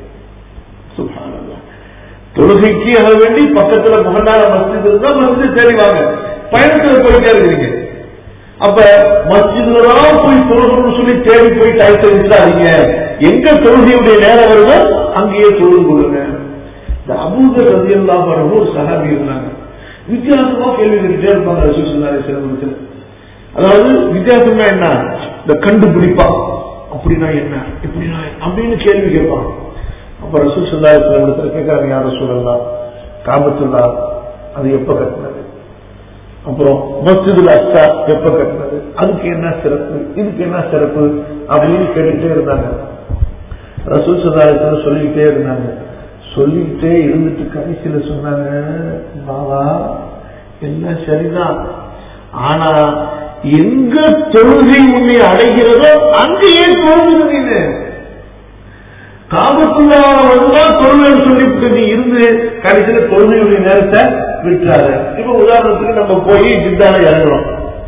தொழுகைக்கு அவ வேண்டி பக்கத்துல முகண்டார மஸ்ஜித் இருந்தா மஸ்ஜித் தெரிவாங்க பயணத்துல போயிட்டே இருக்கிறீங்க அப்ப மஸ்ஜிதுலாம் போய் தொழுகணும்னு சொல்லி தேடி போய் டயத்தை விட்டுறாதீங்க எங்க தொழுகையுடைய நேரம் வருதோ அங்கேயே தொழுது கொள்ளுங்க இந்த அபூதர் ரதியெல்லாம் பாருங்க ஒரு சகாபி இருந்தாங்க வித்தியாசமா கேள்வி கேட்டுட்டே இருப்பாங்க ரசூசல்லாரி சிலம்பரத்தில் அதாவது வித்தியாசமா என்ன இந்த கண்டுபிடிப்பா அப்படின்னா என்ன இப்படின்னா அப்படின்னு கேள்வி கேட்பாங்க அப்ப ரசூல் சல்லாரி சிலம்பரத்தில் கேட்கறாங்க யார சொல்லலாம் காபத்துல்லா அது எப்ப கட்டினது அப்புறம் மஸ்ஜிதுல் அஸ்தா எப்ப கட்டினது அதுக்கு என்ன சிறப்பு இதுக்கு என்ன சிறப்பு அப்படின்னு கேட்டுட்டே இருந்தாங்க ரசூல் சதாரத்தில் சொல்லிக்கிட்டே இருந்தாங்க சொல்லிக்கிட்டே இருந்துட்டு கடைசியில சொன்னாங்க பாவா எல்லாம் சரிதான் ஆனா எங்க தொழுகை உன்னை அடைகிறதோ அங்கேயே தொழுது நீனு காபத்துள்ளா வந்தா தொழுகைன்னு சொல்லிட்டு நீ இருந்து கடைசியில தொழுகையுடைய நேரத்தை விட்டுறாரு இப்ப உதாரணத்துக்கு நம்ம போய் ஜித்தால இறங்குறோம்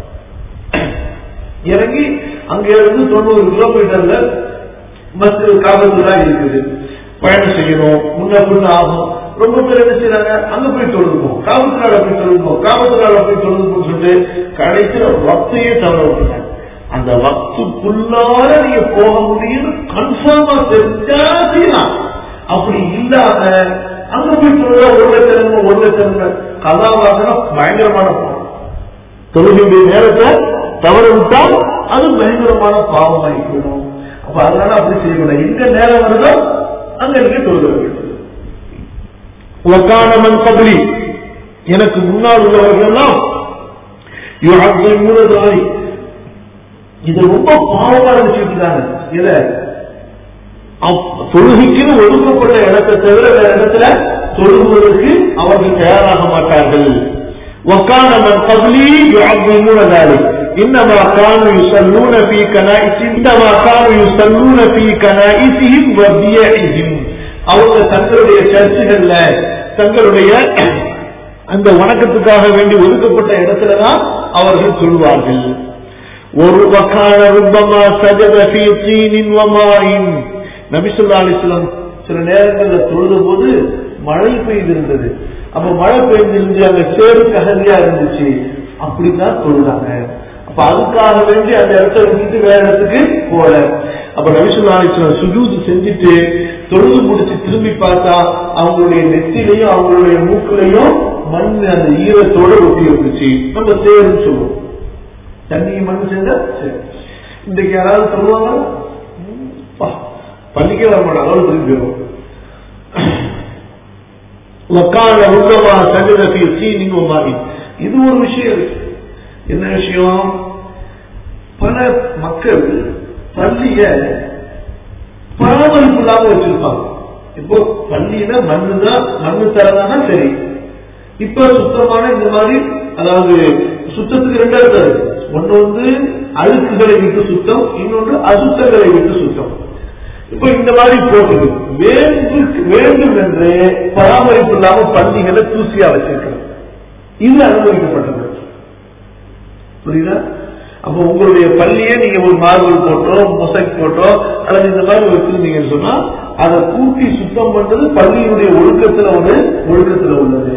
இறங்கி அங்க இருந்து தொண்ணூறு கிலோமீட்டர்ல பஸ் காபத்துலா இருக்குது பயணம் செய்யணும் முன்ன பின்ன ஆகும் ரொம்ப பேர் என்ன செய்யறாங்க அங்க போய் தொழுதுப்போம் காபத்துலால போய் தொழுதுப்போம் காபத்துலால போய் தொழுதுப்போம் சொல்லிட்டு கடைசியில வக்தையே தவற விட்டுறாங்க அந்த வக்துக்குள்ளார நீங்க போக முடியும்னு கன்ஃபார்மா தெரிஞ்சா செய்யலாம் அப்படி இல்லாம அங்க போய் தொழுதா ஒரு லட்சம் ஒரு லட்சம் கதாவாசனம் பயங்கரமான பாவம் தொழுகையுடைய நேரத்தை தவற விட்டால் அது பயங்கரமான பாவமாகி போயிடும் அப்ப அதனால அப்படி செய்யக்கூடாது எங்க நேரம் வருதோ அங்க இருக்க தொழுக வேண்டும் வக்கானமன் பகுதி எனக்கு முன்னால் உள்ளவர்கள் எல்லாம் மூலதாரி இது ரொம்ப பாவமா நினைச்சிட்டு இருக்காங்க இதை தொழுகைக்குன்னு ஒதுக்கப்பட்ட இடத்தை தவிர வேற இடத்துல தொழுகுவதற்கு அவர்கள் தயாராக மாட்டார்கள் وكان من قبلي يعظمون ذلك انما كانوا يصلون في كنائسهم انما كانوا يصلون في كنائسهم وبيعهم அவங்க தங்களுடைய சர்ச்சுகள்ல தங்களுடைய அந்த வணக்கத்துக்காக வேண்டி ஒதுக்கப்பட்ட இடத்துலதான் அவர்கள் சொல்வார்கள் ஒரு வக்கான ருப்பமா சஜத ஃபீ தீனின் வமாயின் நபிசுல்லா அலிஸ்லாம் சில நேரங்களில் தொழுத போது மழை பெய்திருந்தது அப்ப மழை பெய்திருந்து அங்க சேரு ககதியா இருந்துச்சு அப்படிதான் தொழுதாங்க அப்ப அதுக்காக வேண்டி அந்த இடத்த விட்டுட்டு வேற இடத்துக்கு போல அப்ப நபிசுல்லா அலிஸ்லாம் சுஜூது செஞ்சுட்டு தொழுது முடிச்சு திரும்பி பார்த்தா அவங்களுடைய நெத்திலையும் அவங்களுடைய மூக்குலையும் மண் அந்த ஈரத்தோட ஒட்டி இருந்துச்சு நம்ம சேருன்னு சொல்லுவோம் தண்ணியை மண் சேர்ந்தா சரி இன்றைக்கு யாராவது சொல்லுவாங்க பள்ளிக்கே வர மாட்டாங்க அவ்வளவு திரும்பி வரும் وكان ربما سجد في سين وماء இது ஒரு விஷயம் இருக்கு என்ன விஷயம் பல மக்கள் பள்ளிய பராமரிப்பு இல்லாம வச்சிருப்பாங்க இப்போ பள்ளியில மண்ணு தான் மண்ணு தரதானா சரி இப்ப சுத்தமான இந்த மாதிரி அதாவது சுத்தத்துக்கு ரெண்டா இருக்காது ஒண்ணு வந்து அழுக்குகளை விட்டு சுத்தம் இன்னொன்று அசுத்தங்களை விட்டு சுத்தம் இப்ப இந்த மாதிரி போகுது வேண்டும் வேண்டும் என்று பராமரிப்பு இல்லாம பள்ளிகளை தூசியா வச்சிருக்கிறது இது அனுமதிக்கப்பட்டது புரியுதா அப்ப உங்களுடைய பள்ளியே நீங்க ஒரு மார்பல் போட்டோ மொசைக் போட்டோ அல்லது இந்த மாதிரி வச்சிருந்தீங்கன்னு சொன்னா அதை கூட்டி சுத்தம் பண்றது பள்ளியினுடைய ஒழுக்கத்துல ஒரு ஒழுக்கத்துல உள்ளது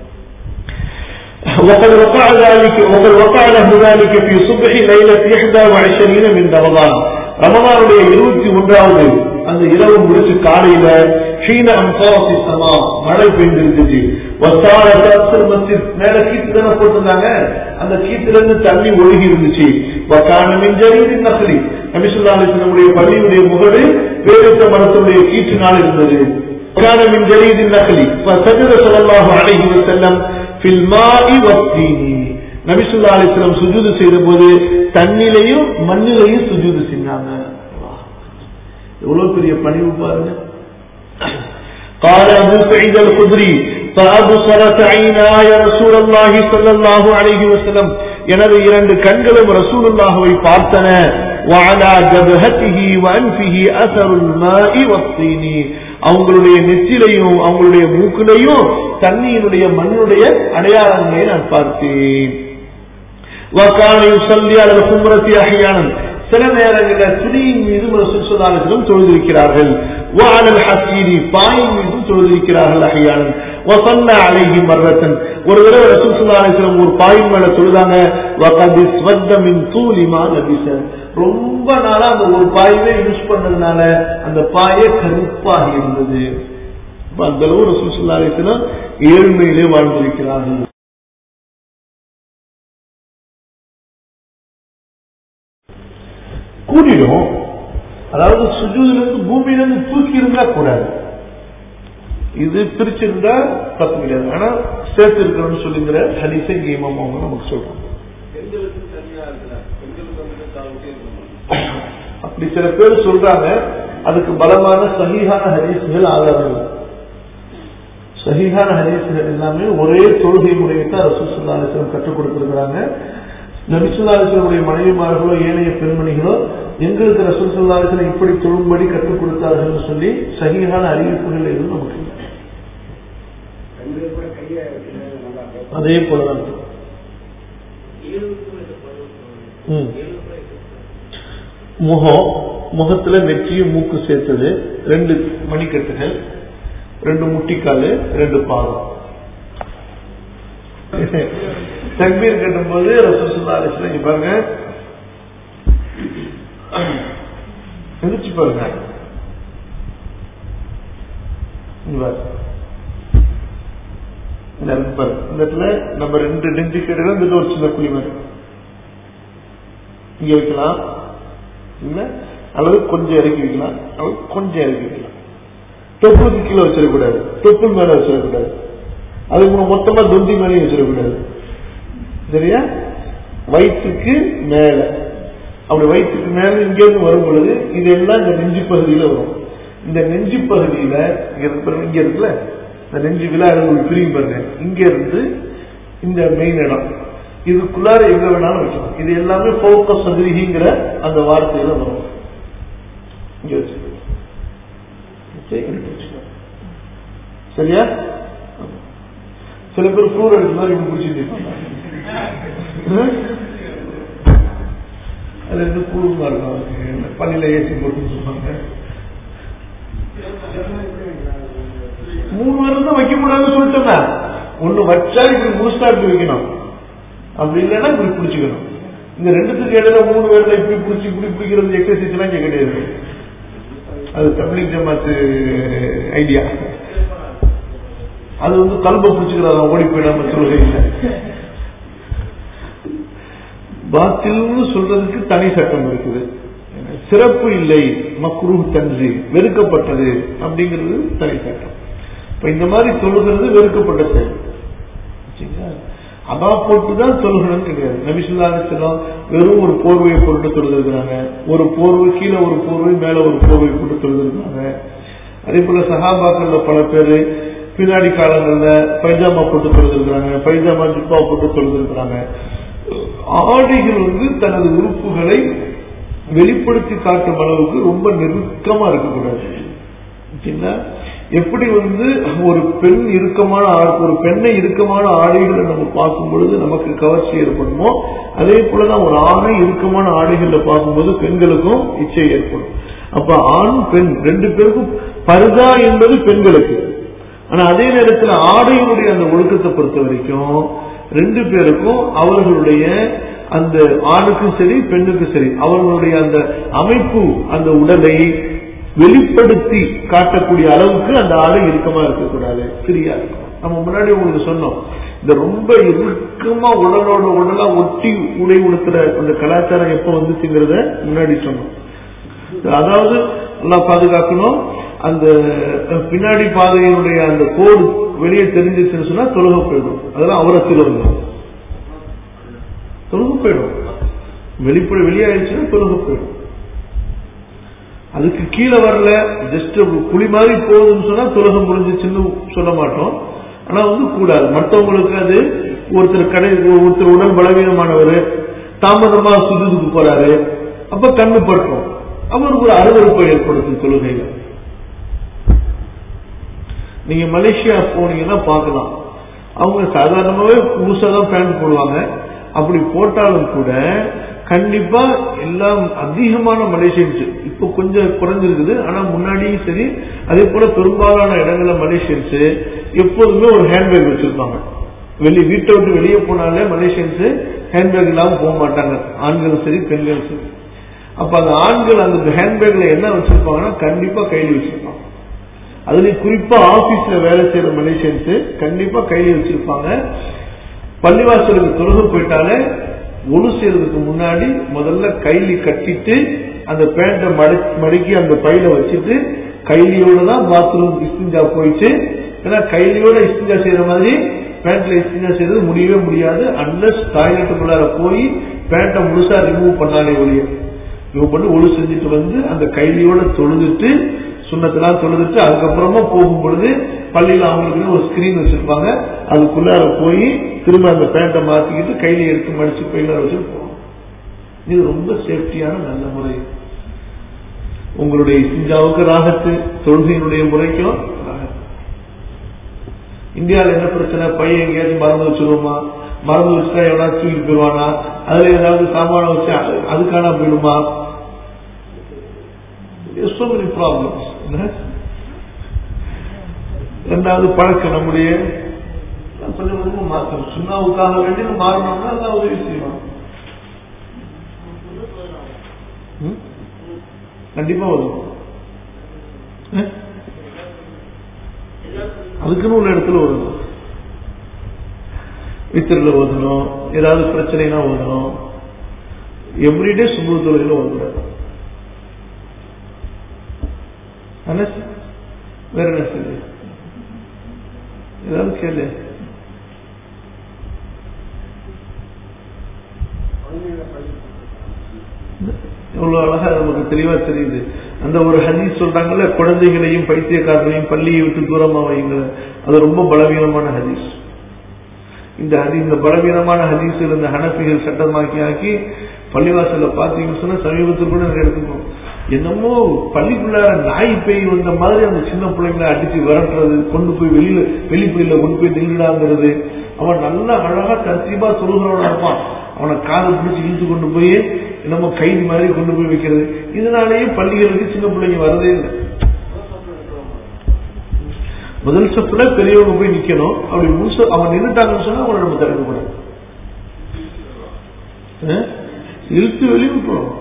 وقد وقع ذلك وقد وقع له ذلك في صبح ليلة 21 من رمضان ரமதானுடைய இருபத்தி ஒன்றாவது அந்த இரவு முடிச்சு காலையில ஷீன அம்சாசி சமா மழை பெய்திருந்துச்சு வசால தப்சர் மஸ்ஜித் மேல கீத்து தானே போட்டிருந்தாங்க அந்த கீத்துல இருந்து தண்ணி ஒழுகி இருந்துச்சு வக்கானமின் ஜரீதி நகலி நபிசுல்லாஹினுடைய பள்ளியுடைய முகடு வேறுத்த மரத்துடைய கீற்றினால் இருந்தது வக்கானமின் ஜரீதி நகலி சஜத சொல்லலாஹு அலைஹி வஸல்லம் ஃபில் மாஇ வத்தீனி நபிசுல்லா அலிஸ்லாம் சுஜூது செய்த போது தண்ணிலையும் மண்ணிலையும் சுஜூது செஞ்சாங்க எவ்வளவு பெரிய பணிவு பாருங்க قال أبو سعيد الخدري فأبصرت عيناي رسول الله صلى الله عليه وسلم எனது இரண்டு கண்களும் ரசூலுல்லாஹுவை பார்த்தன وعلى جبهته وأنفه أثر الماء والطين அவங்களுடைய நெற்றிலையும் அவங்களுடைய மூக்கிலையும் தண்ணியினுடைய மண்ணுடைய அடையாளங்களை நான் பார்த்தேன் وكان يصلي على الخمرة احيانا சில நேரங்களில் துணியின் மீது ரசூலுல்லாஹிலும் தொழுதிருக்கிறார்கள் وعلى الحسير பாயின் மீதும் தொழுதிருக்கிறார்கள் அஹியானன் وصلى عليه مرة ஒரு தடவை ரசூல் ஸல்லல்லாஹு அலைஹி வஸல்லம் ஒரு பாயின் மேல தொழுதாங்க وقد اسود من طول ما لبس ரொம்ப நாளா அந்த ஒரு பாயவே யூஸ் பண்ணதுனால அந்த பாயே கருப்பாகி இருந்தது அந்த அளவு ரசூல் ஸல்லல்லாஹு அலைஹி வஸல்லம் ஏழ்மையிலே வாழ்ந்திருக்கிறார்கள் கூடிடும் அதாவது சுஜூதிலிருந்து பூமியிலிருந்து தூக்கி இருந்தா கூடாது இது பிரிச்சிருந்தா தப்பு கிடையாது ஆனா சேர்த்து இருக்கணும்னு சொல்லுங்கிற ஹரிசை கீமம் அவங்க நமக்கு சொல்றாங்க அப்படி சில பேர் சொல்றாங்க அதுக்கு பலமான சகிஹான ஹரிசுகள் ஆதாரம் சகிஹான ஹரிசுகள் எல்லாமே ஒரே தொழுகை முறையை தான் ரசூசுல்லாஸ்லம் கற்றுக் கொடுத்திருக்கிறாங்க நபிசுல்லாஸ்லமுடைய மனைவிமார்களோ ஏனைய பெண்மணிகளோ எங்களுக்கு ரசூசுல்லாஸ்லம் இப்படி தொழும்படி கற்றுக் கொடுத்தார்கள் சொல்லி சகிஹான அறிவிப்புகள் எதுவும் நமக்கு இல்லை. அதே போலதான் ம். முகம் முகத்துல நெற்றியும் மூக்கு சேர்த்தது ரெண்டு மணிக்கட்டுகள் ரெண்டு முட்டிக்காலு ரெண்டு பாதம் தக்பீர் கட்டும்போது ரசூசுல்லா அலிஸ்லாம் இங்க பாருங்க எந்திரிச்சு பாருங்க இங்க பாருங்க. இந்த நம்பர் இந்த இடத்துல நம்ம ரெண்டு நெஞ்சு கேடுகள் இந்த ஒரு சின்ன குழி மாதிரி இங்க வைக்கலாம் இல்ல அல்லது கொஞ்சம் இறக்கி வைக்கலாம் அல்லது கொஞ்சம் இறக்கி வைக்கலாம் தொப்புளுக்கு கீழே வச்சிடக்கூடாது தொப்புள் மேல வச்சிடக்கூடாது அதுக்கு மொத்தமா தொந்தி மேலேயும் வச்சிடக்கூடாது சரியா வயிற்றுக்கு மேல அப்படி வயிற்றுக்கு மேல இங்க இருந்து வரும் பொழுது இதெல்லாம் இந்த நெஞ்சு பகுதியில வரும் இந்த நெஞ்சு பகுதியில இங்க இருக்கு பாருங்க, இங்க இருக்குல்ல இந்த நெஞ்சு விழாவில் பிரியும் பாருங்க இங்க இருந்து இந்த மெயின் இடம் இதுக்குள்ளார எங்க வேணாலும் வச்சுக்கணும் இது எல்லாமே போக்கஸ் சதுரிகிங்கிற அந்த வார்த்தையில வரும் இங்க வச்சுக்கணும் Okay, இங்க வச்சுக்கணும். சரியா சில பேர் ஃப்ளூர் எடுத்து மாதிரி இவங்க பிடிச்சிட்டு இருப்பாங்க. அது வந்து கூடுமா இருக்கும் அவருக்கு. பள்ளியில ஏசி போட்டு சொல்லுவாங்க மூணு வாரம் தான் வைக்க கூடாதுன்னு சொல்லிட்டோம்னா ஒண்ணு வச்சா இப்படி முழுசா இப்படி வைக்கணும் அப்படி இல்லைன்னா இப்படி பிடிச்சிக்கணும் இந்த ரெண்டுத்துக்கு இடையில மூணு பேர்ல இப்படி பிடிச்சி இப்படி பிடிக்கிறது எக்ஸசைஸ் எல்லாம் இங்க கிடையாது அது தப்லீக் ஜமாத்து ஐடியா அது வந்து கல்ப பிடிச்சுக்கிறாங்க ஓடி போயிடாம தொழுகையில் பாத்தில்னு சொல்றதுக்கு தனி சட்டம் இருக்குது சிறப்பு இல்லை மக்ரூ தன்சி வெறுக்கப்பட்டது அப்படிங்கிறது தனி சட்டம் இப்ப இந்த மாதிரி தொழுகிறது வெறுக்கப்பட்ட செயல் சரிங்களா? அதா போட்டு தான் தொழுகணும் கிடையாது நபிசுல்லாசலம் வெறும் ஒரு போர்வையை போட்டு தொழுதுருக்கிறாங்க ஒரு போர்வை கீழே ஒரு போர்வை மேல ஒரு போர்வை போட்டு தொழுதுருக்காங்க அதே போல சஹாபாக்கள்ல பல பேர் பின்னாடி காலங்கள்ல பைஜாமா போட்டு தொழுதுருக்காங்க பைஜாமா ஜிப்பா போட்டு தொழுதுருக்காங்க ஆடைகள் வந்து தனது உறுப்புகளை வெளிப்படுத்தி காட்டும் அளவுக்கு ரொம்ப நெருக்கமா இருக்கக்கூடாது சரிங்களா? எப்படி வந்து ஒரு பெண் இறுக்கமான ஆ- ஒரு பெண்ணை இறுக்கமான ஆடைகளை நம்ம பார்க்கும் பொழுது நமக்கு கவர்ச்சி ஏற்படுமோ அதே போலதான் ஒரு ஆணை இறுக்கமான ஆடைகளை பார்க்கும்போது பெண்களுக்கும் இச்சை ஏற்படும் அப்ப ஆண் பெண் ரெண்டு பேருக்கும் பருதா என்பது பெண்களுக்கு ஆனா அதே நேரத்தில் ஆடையினுடைய அந்த ஒழுக்கத்தை பொறுத்த வரைக்கும் ரெண்டு பேருக்கும் அவர்களுடைய அந்த ஆணுக்கும் சரி பெண்ணுக்கும் சரி அவர்களுடைய அந்த அமைப்பு அந்த உடலை வெளிப்படுத்தி காட்டக்கூடிய அளவுக்கு அந்த ஆடை இறுக்கமா இருக்கக்கூடாது ஃப்ரீயா இருக்கணும் நம்ம முன்னாடி உங்களுக்கு சொன்னோம் இந்த ரொம்ப இறுக்கமா உடலோட உடலா ஒட்டி உடை உடுத்துற அந்த கலாச்சாரம் எப்ப வந்துச்சுங்கிறத முன்னாடி சொன்னோம் அதாவது எல்லாம் பாதுகாக்கணும் அந்த அஹ், பின்னாடி பாதையினுடைய அந்த கோடு வெளியே தெரிஞ்சிச்சுன்னு சொன்னா தொழுக போயிடும் அதெல்லாம் அவரத்தில் வரும் தொழுக போயிடும் வெளிப்பட வெளியாயிடுச்சுன்னா தொழுக போயிடும் அதுக்கு கீழே வரல ஜஸ்ட் குழி மாதிரி போகுதுன்னு சொன்னா தொழுக முடிஞ்சிச்சுன்னு சொல்ல மாட்டோம் ஆனா வந்து கூடாது மற்றவங்களுக்கு அது ஒருத்தர் கடை ஒருத்தர் உடல் பலவீனமானவர் தாமதமா சுஜுதுக்கு போறாரு அப்ப கண்ணு பற்றும் அவருக்கு ஒரு அருவருப்பை ஏற்படுத்தும் தொழுகையில நீங்க மலேசியா போனீங்கன்னா பார்க்கலாம் அவங்க சாதாரணமாவே புதுசா தான் பேண்ட் போடுவாங்க அப்படி போட்டாலும் கூட கண்டிப்பா எல்லாம் அதிகமான மலேசியன்ஸ் இப்போ கொஞ்சம் குறைஞ்சிருக்குது ஆனா முன்னாடியும் சரி அதே போல பெரும்பாலான இடங்கள்ல மலேசியன்ஸ் எப்போதுமே ஒரு ஹேண்ட்பேக் வச்சிருப்பாங்க வெளியே வீட்டை விட்டு வெளியே போனாலே மலேசியன்ஸ் ஹேண்ட்பேக் இல்லாம போக மாட்டாங்க ஆண்களும் சரி பெண்களும் சரி அப்ப அந்த ஆண்கள் அந்த ஹேண்ட்பேக்ல என்ன வச்சிருப்பாங்கன்னா கண்டிப்பா கையில் வச்சிருப்பாங்க அதுலயும் குறிப்பா ஆபீஸ்ல வேலை செய்யற மலேசியன்ஸ் கண்டிப்பா கையில வச்சிருப்பாங்க பள்ளிவாசலுக்கு தொழுக போயிட்டாலே ஒழு செய்யறதுக்கு முன்னாடி முதல்ல கைலி கட்டிட்டு அந்த பேண்ட்டை மடக்கி அந்த பையில வச்சுட்டு கைலியோட தான் பாத்ரூம் இஸ்திஞ்சா போயிட்டு ஏன்னா கைலியோட இஸ்திஞ்சா செய்யற மாதிரி பேண்ட்ல இஸ்திஞ்சா செய்யறது முடியவே முடியாது அன்லஸ் டாய்லெட்டுக்குள்ளார போய் பேண்ட்டை முழுசா ரிமூவ் பண்ணாலே ஒழிய ரிமூவ் பண்ணி ஒழு செஞ்சுட்டு வந்து அந்த கைலியோட தொழுதுட்டு சுண்ணத்தெல்லாம் தொழுதுட்டு அதுக்கப்புறமா போகும் பொழுது பள்ளியில அவங்களுக்கு ஒரு ஸ்கிரீன் வச்சிருப்பாங்க அதுக்குள்ளார போய் திரும்ப அந்த பேண்ட்டை மாத்திக்கிட்டு கையில எடுத்து மடிச்சு பையில வச்சு போகணும் இது ரொம்ப சேஃப்டியான நல்ல முறை உங்களுடைய சிஞ்சாவுக்கு ராகத்து தொழுகையினுடைய முறைக்கும் ராகத்து இந்தியாவில் என்ன பிரச்சனை பையன் எங்கேயாச்சும் மறந்து வச்சிருவோமா மறந்து வச்சுட்டா எவனா தூக்கிட்டு போயிடுவானா அதுல ஏதாவது சாமான வச்சு அது- அதுக்கான போயிடுமா so many problems என்ன? ரெண்டாவது பழக்கம் நம்முடைய கொஞ்சம் கொஞ்சமா மாற்றணும் சுண்ணாவுக்காக வேண்டி நம்ம மாறணும்னா அதான் உதவி செய்வான் ம்? கண்டிப்பா வரும் அஹ்? அதுக்குன்னு உள்ள இடத்துல வரும் வித்திரில் ஓதணும் ஏதாவது பிரச்சனைனா ஓதணும் எவ்ரிடே சுமூக தொழில ஓதுறாரு அனஸ் வேற என்ன சொல்லு ஏதாவது கேளு எவ்வளவு அழகா நமக்கு தெளிவா தெரியுது அந்த ஒரு ஹதீஸ் சொல்றாங்கல்ல குழந்தைகளையும் பைத்தியக்காரர்களையும் பள்ளியை விட்டு தூரமா வைங்க அது ரொம்ப பலவீனமான ஹதீஸ் இந்த ஹதி இந்த பலவீனமான ஹதீஸில் இந்த ஹனஃபிகள் சட்டமாக்கி ஆக்கி பள்ளிவாசல்ல பாத்தீங்கன்னு சொன்னா சமீபத்தில் கூட நிறைய எடுத்துக்கணும் என்னமோ பள்ளிக்குள்ளார நாய் பேய் வந்த மாதிரி அந்த சின்ன பிள்ளைங்களை அடிச்சு விரட்டுறது கொண்டு போய் வெளியில வெளிப்படையில கொண்டு போய் நில்லுடாங்கிறது அவன் நல்லா அழகா தர்த்தீபா சொல்லுகிறவனா இருப்பான் அவனை காதை பிடிச்சி இழுத்து கொண்டு போய் நம்ம கைது மாதிரி கொண்டு போய் வைக்கிறது இதனாலேயே பள்ளிகளுக்கு சின்ன பிள்ளைங்க வரதே இல்லை முதல் சப்புல பெரியவங்க போய் நிக்கணும் அப்படி முழுச அவன் நின்றுட்டாங்கன்னு சொன்னா அவனை நம்ம தடுக்க கூடாது அஹ்? இழுத்து வெளியே விட்டுரும்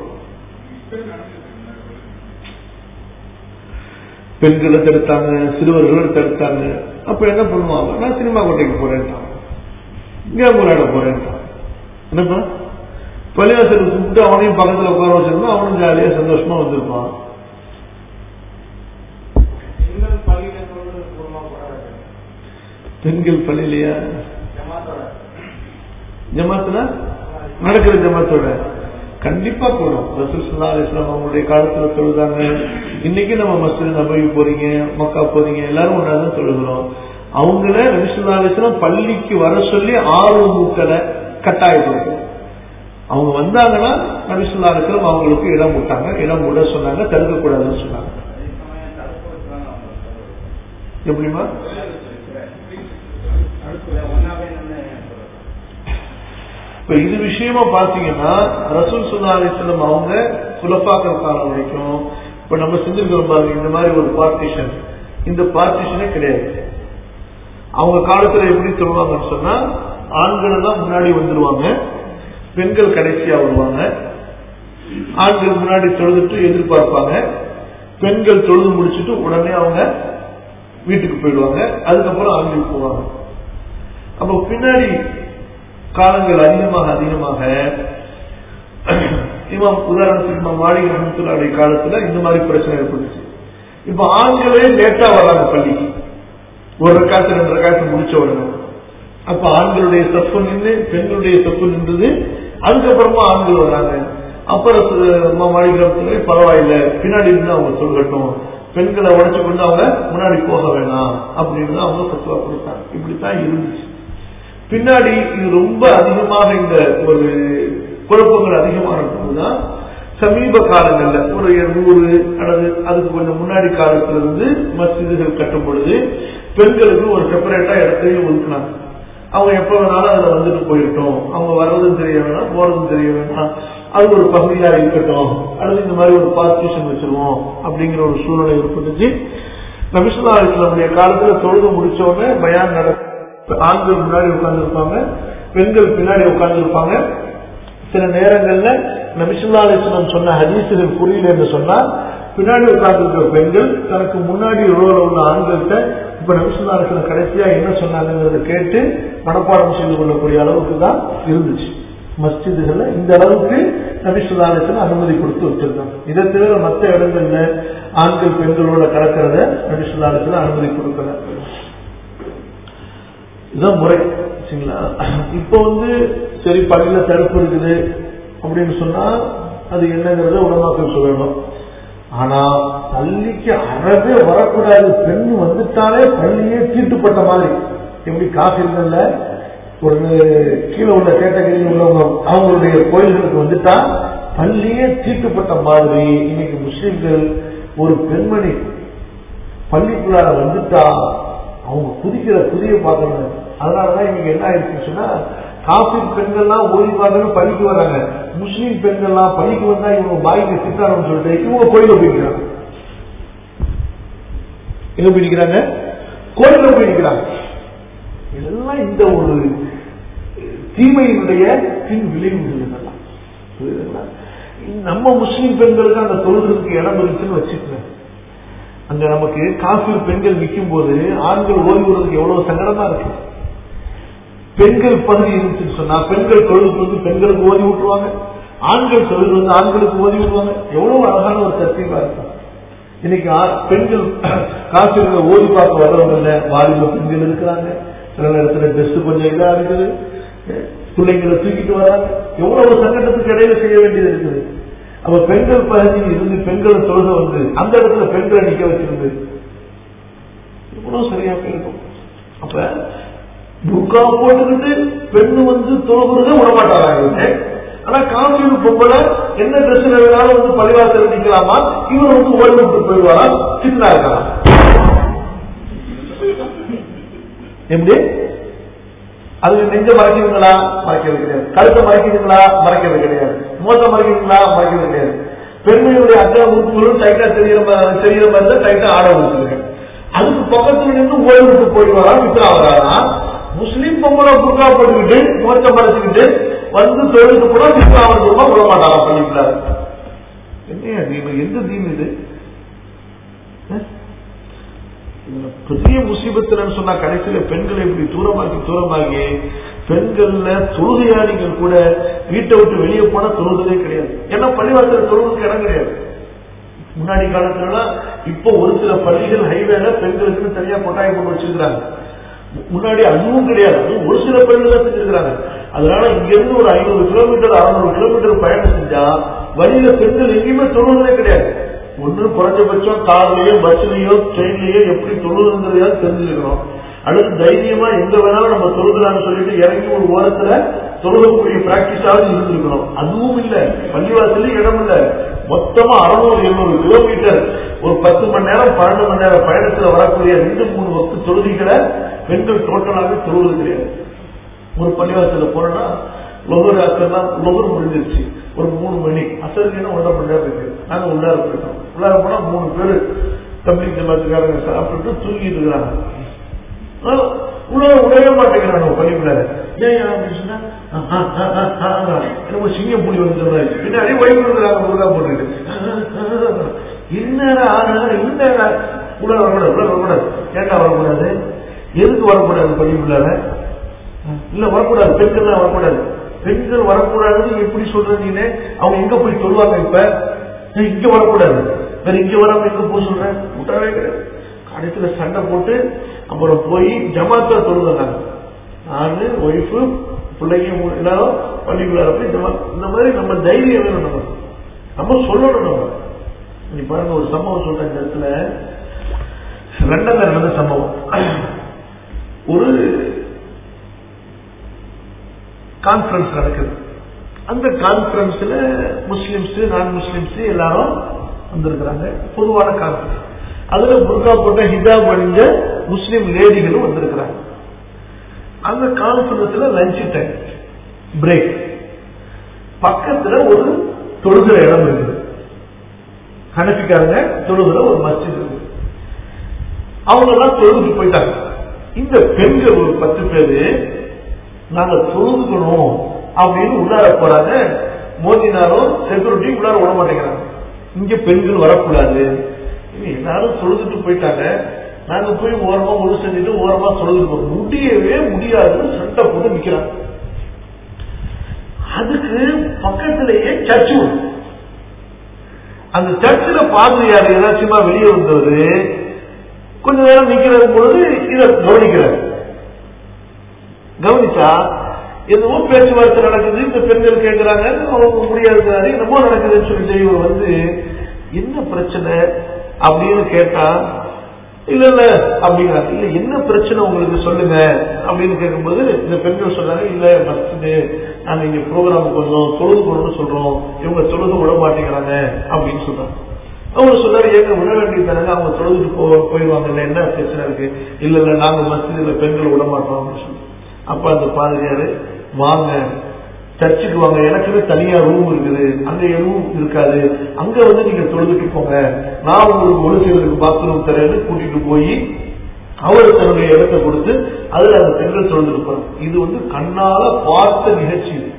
பெண்களை தடுத்தாங்க சிறுவர்களை தடுத்தாங்க அப்ப என்ன பண்ணுவாங்க நான் சினிமா கோட்டைக்கு போறேன்ட்டான் கேம் விளையாட போறேன்ட்டான் என்னப்பா பள்ளிவாசலுக்கு கூப்பிட்டு அவனையும் பக்கத்துல உட்கார வச்சிருந்தா அவனும் ஜாலியா சந்தோஷமா வந்திருப்பான் இன்னும் பள்ளியில சொல்றது பூர்வமா போறாங்க பெண்கள் பள்ளியிலையா ஜமாத்தோட ஜமாத்துல நடக்கிற ஜமாத்தோட கண்டிப்பா போடும் ரசூல் சுல்லா அலிஸ்லாம் அவங்களுடைய காலத்துல தொழுதாங்க இன்னைக்கு நம்ம மஸ்ஜித் நபி போறீங்க மக்கா போறீங்க எல்லாரும் ஒன்னாதான் தொழுகிறோம் அவங்கள ரசூல்லா அலிஸ்லாம் பள்ளிக்கு வர சொல்லி ஆர்வம் ஊட்டல கட்டாயப்படுது அவங்க வந்தாங்கன்னா நபிசுல்லா இருக்கிறோம் அவங்களுக்கு இடம் விட்டாங்க இடம் விட சொன்னாங்க தடுக்கக்கூடாதுன்னு சொன்னாங்க எப்படிமா இப்ப இது விஷயமா பாத்தீங்கன்னா ரசூல் சுல்லா அலிஸ்லம் அவங்க குலப்பாக்கல் காலம் வரைக்கும் இப்ப நம்ம செஞ்சிருக்கிறோம் பாருங்க இந்த மாதிரி ஒரு பார்ட்டிஷன் இந்த பார்ட்டிஷனே கிடையாது அவங்க காலத்துல எப்படி சொல்லுவாங்கன்னு சொன்னா ஆண்கள் தான் முன்னாடி வந்துருவாங்க பெண்கள் கடைசியா வருவாங்க ஆண்கள் முன்னாடி தொழுதுட்டு எதிர்பார்ப்பாங்க பெண்கள் தொழுது முடிச்சுட்டு உடனே அவங்க வீட்டுக்கு போயிடுவாங்க அதுக்கப்புறம் ஆண்கள் போவாங்க அப்ப பின்னாடி காலங்கள் அதிகமாக அதிகமாக இமாம் உதாரணத்துக்கு இமாம் மாளிகை ரஹமத்துல்லாவுடைய காலத்துல இந்த மாதிரி பிரச்சனை ஏற்பட்டுச்சு இப்ப ஆண்களே லேட்டா வராங்க பள்ளிக்கு ஒரு ரக்காத்து ரெண்டு ரக்காத்து முடிச்ச உடனே அப்ப ஆண்களுடைய தப்பு நின்று பெண்களுடைய தப்பு நின்றது அதுக்கப்புறமா ஆண்கள் வராங்க அப்புறம் மாளிகை பரவாயில்ல பின்னாடி இருந்து அவங்க சொல்லட்டும் பெண்களை உடைச்சு கொண்டு அவங்க முன்னாடி போக வேணாம் அப்படின்னு அவங்க தத்துவா கொடுத்தாங்க இப்படித்தான் இருந்துச்சு பின்னாடி இது ரொம்ப அதிகமாக இந்த ஒரு குழப்பங்கள் அதிகமான போதுதான் சமீப காலங்கள்ல ஒரு நூறு அல்லது அதுக்கு கொஞ்சம் முன்னாடி காலத்துல இருந்து மசிதுகள் கட்டும் பொழுது பெண்களுக்கு ஒரு செப்பரேட்டா இடத்தையும் ஒதுக்கினாங்க அவங்க எப்ப வேணாலும் அதுல வந்துட்டு போயிட்டோம் அவங்க வர்றதும் தெரிய வேணாம் போறதும் தெரிய வேணாம் அது ஒரு பகுதியா இருக்கட்டும் அல்லது இந்த மாதிரி ஒரு பார்ட்டிஷன் வச்சிருவோம் அப்படிங்கிற ஒரு சூழ்நிலை ஏற்பட்டுச்சு நபிசுல்லா இஸ்லாமுடைய காலத்துல தொழுது முடிச்ச உடனே பயான் நட ஆண்கள் முன்னாடி உட்கார்ந்து இருப்பாங்க பெண்கள் பின்னாடி உட்கார்ந்து இருப்பாங்க சில நேரங்கள்ல நபிசுல்லா அலிஸ்லாம் சொன்ன ஹதீசுகள் புரியல என்று சொன்னா பின்னாடி உட்கார்ந்து இருக்கிற பெண்கள் தனக்கு முன்னாடி ரோல உள்ள ஆண்கள்கிட்ட இப்ப நபிசுல்லா அலிஸ்லாம் கடைசியா என்ன சொன்னாங்கிறத கேட்டு மனப்பாடம் செய்து கொள்ளக்கூடிய அளவுக்கு தான் இருந்துச்சு மஸ்ஜிதுகள்ல இந்த அளவுக்கு நபிசுல்லா அலிஸ்லாம் அனுமதி கொடுத்து வச்சிருக்காங்க இதை தவிர மற்ற இடங்கள்ல ஆண்கள் பெண்களோட கலக்கிறத நபிசுல்லா அலிஸ்லாம் அனுமதி கொடுக்கல இதுதான் முறை சரிங்களா இப்போ வந்து சரி பள்ளியில தடுப்பு இருக்குது அப்படின்னு சொன்னா அது என்னங்கிறத உடமாக்கள் சொல்லணும் ஆனா பள்ளிக்கு அறவே வரக்கூடாது பெண் வந்துட்டாலே பள்ளியே தீட்டுப்பட்ட மாதிரி எப்படி காசிர்கள்ல ஒரு கீழே உள்ள கேட்டகரியில் உள்ளவங்க அவங்களுடைய கோயில்களுக்கு வந்துட்டா பள்ளியே தீட்டுப்பட்ட மாதிரி இன்னைக்கு முஸ்லிம்கள் ஒரு பெண்மணி பள்ளிக்குள்ளார வந்துட்டா அவங்க குதிக்கிற குதிய பார்க்கணும் அதனாலதான் இவங்க என்ன ஆயிடுச்சுன்னு சொன்னா காப்பீர் பெண்கள்லாம் ஓடி பார்க்கணும் பள்ளிக்கு வராங்க முஸ்லீம் பெண்கள்லாம் பள்ளிக்கு வந்தா இவங்க பாய்க்கு திட்டாரன்னு சொல்லிட்டு இவங்க கோயில போயிருக்கிறாங்க எங்க போயிருக்கிறாங்க கோயில போயிருக்கிறாங்க இதெல்லாம் இந்த ஒரு தீமையினுடைய பின் விளைவுகள் இதெல்லாம் புரியுதுங்களா நம்ம முஸ்லீம் பெண்களுக்கு அந்த தொழுகிறதுக்கு இடம் இருக்குன்னு வச்சுக்கோங்க அங்க நமக்கு காஃபில் பெண்கள் நிற்கும் போது ஆண்கள் ஓய்வு விடுறதுக்கு எவ்வளவு சங்கடமா இருக்கு பெண்கள் பகுதி இருந்துச்சுன்னு சொன்னா பெண்கள் தொழிலுக்கு வந்து பெண்களுக்கு ஓதி விட்டுருவாங்க ஆண்கள் தொழில் வந்து ஆண்களுக்கு ஓதி விடுவாங்க எவ்வளவு அழகான ஒரு தர்த்தீபா இருக்கும் இன்னைக்கு பெண்கள் காசுகளை ஓதி பார்க்க வர்றவங்க இல்ல வாலிப பெண்கள் இருக்கிறாங்க சில நேரத்துல ட்ரெஸ் கொஞ்சம் இதா இருக்குது பிள்ளைங்களை தூக்கிட்டு வராங்க எவ்வளவு சங்கடத்துக்கு இடையில செய்ய வேண்டியது இருக்குது அப்ப பெண்கள் பகுதியில் இருந்து பெண்களை தொழுக வந்து அந்த இடத்துல பெண்களை நிக்க வச்சிருந்து இவ்வளவு சரியா இருக்கும் அப்ப புக்கா போட்டுக்கிட்டு பெண்ணு வந்து தொழுகிறத விடமாட்டாங்க ஆனா காஃபியில் பொம்பளை என்ன ட்ரெஸ்ல வேணாலும் வந்து பள்ளிவாசல் நிக்கலாமா இவர் வந்து ஓய்வு விட்டு போயிடுவாரா சின்ன இருக்கலாம் எப்படி அது நெஞ்ச மறைக்கிறீங்களா மறைக்கிறது கிடையாது கழுத்தை மறைக்கிறீங்களா மறைக்கிறது கிடையாது மோச மறைக்கிறீங்களா மறைக்கிறது கிடையாது பெண்களுடைய அங்க உறுப்புகளும் டைட்டா தெரியற தெரியற மாதிரி தான் டைட்டா ஆட வச்சுருங்க அதுக்கு பக்கத்துல நின்று ஓய்வு விட்டு போயிடுவாரா வித்ராவதாரா முஸ்லீம் பொம்பளை புர்கா போட்டுக்கிட்டு மோச்சம் மறைச்சுக்கிட்டு வந்து தொழிலுக்கு கூட வித்ராவது ரூபாய் விட மாட்டாரா பள்ளிக்குள்ள என்ன தீமை எந்த தீம் இது பெரிய முசீபத்தில் சொன்னா கடைசியில பெண்களை இப்படி தூரமாக்கி தூரமாகி பெண்கள்ல தொழுகையாளிகள் கூட வீட்டை விட்டு வெளியே போனா தொழுவதே கிடையாது ஏன்னா பள்ளிவாசல தொழுவதுக்கு இடம் கிடையாது முன்னாடி காலத்துல இப்போ ஒரு சில பள்ளிகள் ஹைவேல பெண்களுக்கு தனியா கொட்டாயம் போட்டு வச்சிருக்கிறாங்க முன்னாடி அதுவும் கிடையாது அதுவும் ஒரு சில பள்ளிகள் தான் செஞ்சிருக்கிறாங்க அதனால இங்க இருந்து ஒரு ஐநூறு கிலோமீட்டர் அறுநூறு கிலோமீட்டர் பயணம் செஞ்சா வழியில பெண்கள் எங்கேயுமே தொழுவதே கிடையாது ஒன்று குறைஞ்சபட்சம் கார்லயோ பஸ்லயோ ட்ரெயின்லயோ எப்படி தொழுதுங்கிறதையாவது தெரிஞ்சுக்கணும் அல்லது தைரியமா எங்க வேணாலும் நம்ம தொழுகலாம்னு சொல்லிட்டு இறங்கி ஒரு ஓரத்துல தொழுகக்கூடிய பிராக்டிஸாவது இருந்திருக்கணும் அதுவும் இல்ல பள்ளிவாசலும் இடம் இல்ல மொத்தமா அறுநூறு எழுநூறு கிலோமீட்டர் ஒரு பத்து மணி நேரம் பன்னெண்டு மணி நேரம் பயணத்துல வரக்கூடிய ரெண்டு மூணு வக்து தொழுகைகளை பெண்கள் டோட்டலாக தொழுவது கிடையாது ஒரு பள்ளிவாசல போனோம்னா லொகர் அசர்லாம் லொகர் முடிஞ்சிருச்சு ஒரு மூணு மணி அசருக்கு ஒன்றரை மணி நேரம் இருக்கு நாங்க உள்ளார போயிட்டோம் உள்ளார போனா மூணு பேரு தம்பி ஜமாத்துக்காரங்க சாப்பிட்டுட்டு தூங்கிட்டு இருக்கிறாங்க ஆனா, உள்ளார உடையவே மாட்டேங்கிறாங்க பள்ளிக்குள்ளார ஏன் அப்படின்னு சொன்னா ஆ, ஆ, ஆ, ஆ, ஆ, ஆ. எனக்கு சிங்கம் புலி வந்து பின்னாடி ஒய்ஃப் இருக்கிறாங்க முருகா போட்டுட்டு என்னடா என்னடா உள்ள வரக்கூடாது உள்ள வரக்கூடாது ஏண்டா வரக்கூடாது எதுக்கு வரக்கூடாது பள்ளிக்குள்ளார இல்ல வரக்கூடாது பெண்கள் தான் வரக்கூடாது பெண்கள் வரக்கூடாதுன்னு எப்படி சொல்ற நீனே அவங்க எங்க போய் சொல்லுவாங்க இப்ப நீ இங்க வரக்கூடாது வேற இங்க வராம எங்க போய் சொல்ற விட்டாவே கிடையாது கடைசியில சண்டை போட்டு அப்புறம் போய் ஜமாத்தா சொல்லுவாங்க நானு ஒய்ஃபு பிள்ளைங்க மூணு எல்லாரும் பள்ளிக்குள்ளார போய் ஜமா இந்த மாதிரி நம்ம தைரியம் வேணும் நம்ம நம்ம சொல்லணும் நம்ம நீ பாருங்க ஒரு சம்பவம் சொல்றேன் இந்த இடத்துல லண்டன்ல நடந்த சம்பவம் ஒரு கான்பரன்ஸ் நடக்குது அந்த கான்பரன்ஸ்ல முஸ்லிம்ஸ் நான் முஸ்லிம்ஸ் எல்லாரும் வந்திருக்கிறாங்க பொதுவான கான்பரன்ஸ் அதுல புர்கா போட்ட ஹிஜாப் அணிஞ்ச முஸ்லிம் லேடிகளும் வந்திருக்கிறாங்க அந்த கான்பரன்ஸ்ல லஞ்ச் டைம் பிரேக் பக்கத்துல ஒரு தொழுகிற இடம் இருக்குது ஹனபிக்காரங்க தொழுகிற ஒரு மஸ்ஜித் இருக்கு அவங்க எல்லாம் தொழுதுட்டு போயிட்டாங்க இந்த பெண்கள் ஒரு பத்து பேரு நாங்க தொழுதுக்கணும் அப்படின்னு உள்ளார போறாங்க மோதினாலும் செக்யூரிட்டி உள்ளார விட மாட்டேங்கிறாங்க இங்க பெண்கள் வரக்கூடாது இனி எல்லாரும் தொழுதுட்டு போயிட்டாங்க நாங்க போய் ஓரமா முழு செஞ்சுட்டு ஓரமா தொழுதுட்டு போறோம் முடியவே முடியாதுன்னு சண்டை போட்டு நிக்கிறாங்க அதுக்கு பக்கத்திலேயே சர்ச்சு உண்டு. அந்த சர்ச்சில் பாதிரியார் ஏதாச்சுமா வெளியே வந்தவரு கொஞ்ச நேரம் நிக்கிறது பொழுது இதை கவனிக்கிறார் கவனிச்சா எதுவோ பேச்சுவார்த்தை நடக்குது இந்த பெண்கள் கேட்கிறாங்க அவங்க முடியாது என்னமோ நடக்குதுன்னு சொல்லிட்டு இவர் வந்து என்ன பிரச்சனை அப்படின்னு கேட்டா இல்ல இல்ல அப்படிங்கிறாங்க இல்ல என்ன பிரச்சனை உங்களுக்கு சொல்லுங்க அப்படின்னு கேட்கும்போது இந்த பெண்கள் சொல்றாங்க இல்ல மஸ்து நாங்க இங்க ப்ரோக்ராம் கொஞ்சம் தொழுது போடணும்னு சொல்றோம் இவங்க தொழுது விட மாட்டேங்கிறாங்க அப்படின்னு சொல்றாங்க அவர் சொன்னாரு ஏங்க விட வேண்டியதானங்க அவங்க தொழுதுட்டு போ போயிடுவாங்கல்ல என்ன பிரச்சனை இருக்கு இல்ல இல்ல நாங்க மஸ்ஜிதுல பெண்களை விட மாட்டோம் அப்படின்னு சொல்லி அப்ப அந்த பாதிரியாரு வாங்க சர்ச்சுக்கு வாங்க எனக்குன்னு தனியா ரூம் இருக்குது அங்க எதுவும் இருக்காது அங்க வந்து நீங்க தொழுதுட்டு போங்க நான் உங்களுக்கு ஒரு செய்வதற்கு பாத்ரூம் தரேன்னு கூட்டிட்டு போய் அவர் தன்னுடைய இடத்தை கொடுத்து அதுல அந்த பெண்கள் தொழுதுட்டு போறாங்க இது வந்து கண்ணால பார்த்த நிகழ்ச்சி இது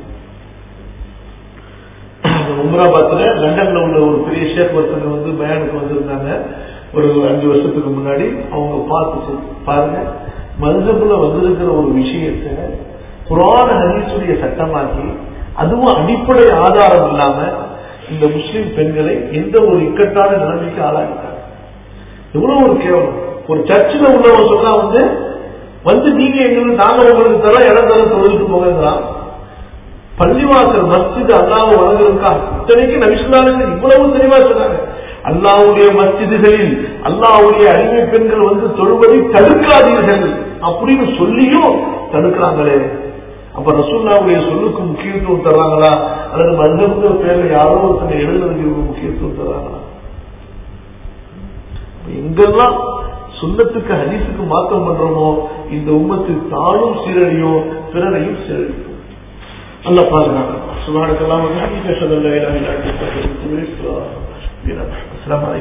உம்ராபாத்ல லண்டன்ல உள்ள ஒரு பெரிய ஷேக் ஒருத்தங்க வந்து பயானுக்கு வந்திருந்தாங்க ஒரு அஞ்சு வருஷத்துக்கு முன்னாடி அவங்க பார்த்து சொல்~ பாருங்க மதுபுல வந்திருக்கிற ஒரு விஷயத்தை புராண ஹதீஸுடைய சட்டமாக்கி அதுவும் அடிப்படை ஆதாரம் இல்லாம இந்த முஸ்லிம் பெண்களை எந்த ஒரு இக்கட்டான நிலைமைக்கு ஆளாக்கிட்டாங்க எவ்வளவு ஒரு கேவலம் ஒரு சர்ச்சில் உள்ளவங்க சொன்னா வந்து வந்து நீங்க எங்களுக்கு நாங்க உங்களுக்கு தர இடம் தர தொழிலுக்கு போகிறான் பள்ளிவாசல் மஸ்ஜித் அல்லாஹ் வழங்கிருக்கா இத்தனைக்கு நபிசுல்லாங்க இவ்வளவு தெளிவா சொன்னாங்க அல்லாவுடைய மஸ்ஜிதுகளில் அல்லாவுடைய அடிமை பெண்கள் வந்து தொழுவதை தடுக்காதீர்கள் அப்படின்னு சொல்லியும் தடுக்கிறாங்களே அப்ப ரசூல்லாவுடைய சொல்லுக்கு முக்கியத்துவம் தர்றாங்களா அல்லது மந்தபுர பேர்ல யாரோ ஒருத்தங்க எழுதுறதுக்கு முக்கியத்துவம் தர்றாங்களா எங்கெல்லாம் சுண்ணத்துக்கு ஹதீஸுக்கு மாற்றம் பண்றோமோ இந்த உம்மத்து தானும் சீரழியும் பிறரையும் சீரழியும் நல்ல பாதுகாப்பு சுபானுக்கெல்லாம் வந்து ஹதீஸ் அஸ்ஸலாமு அலைக்கும்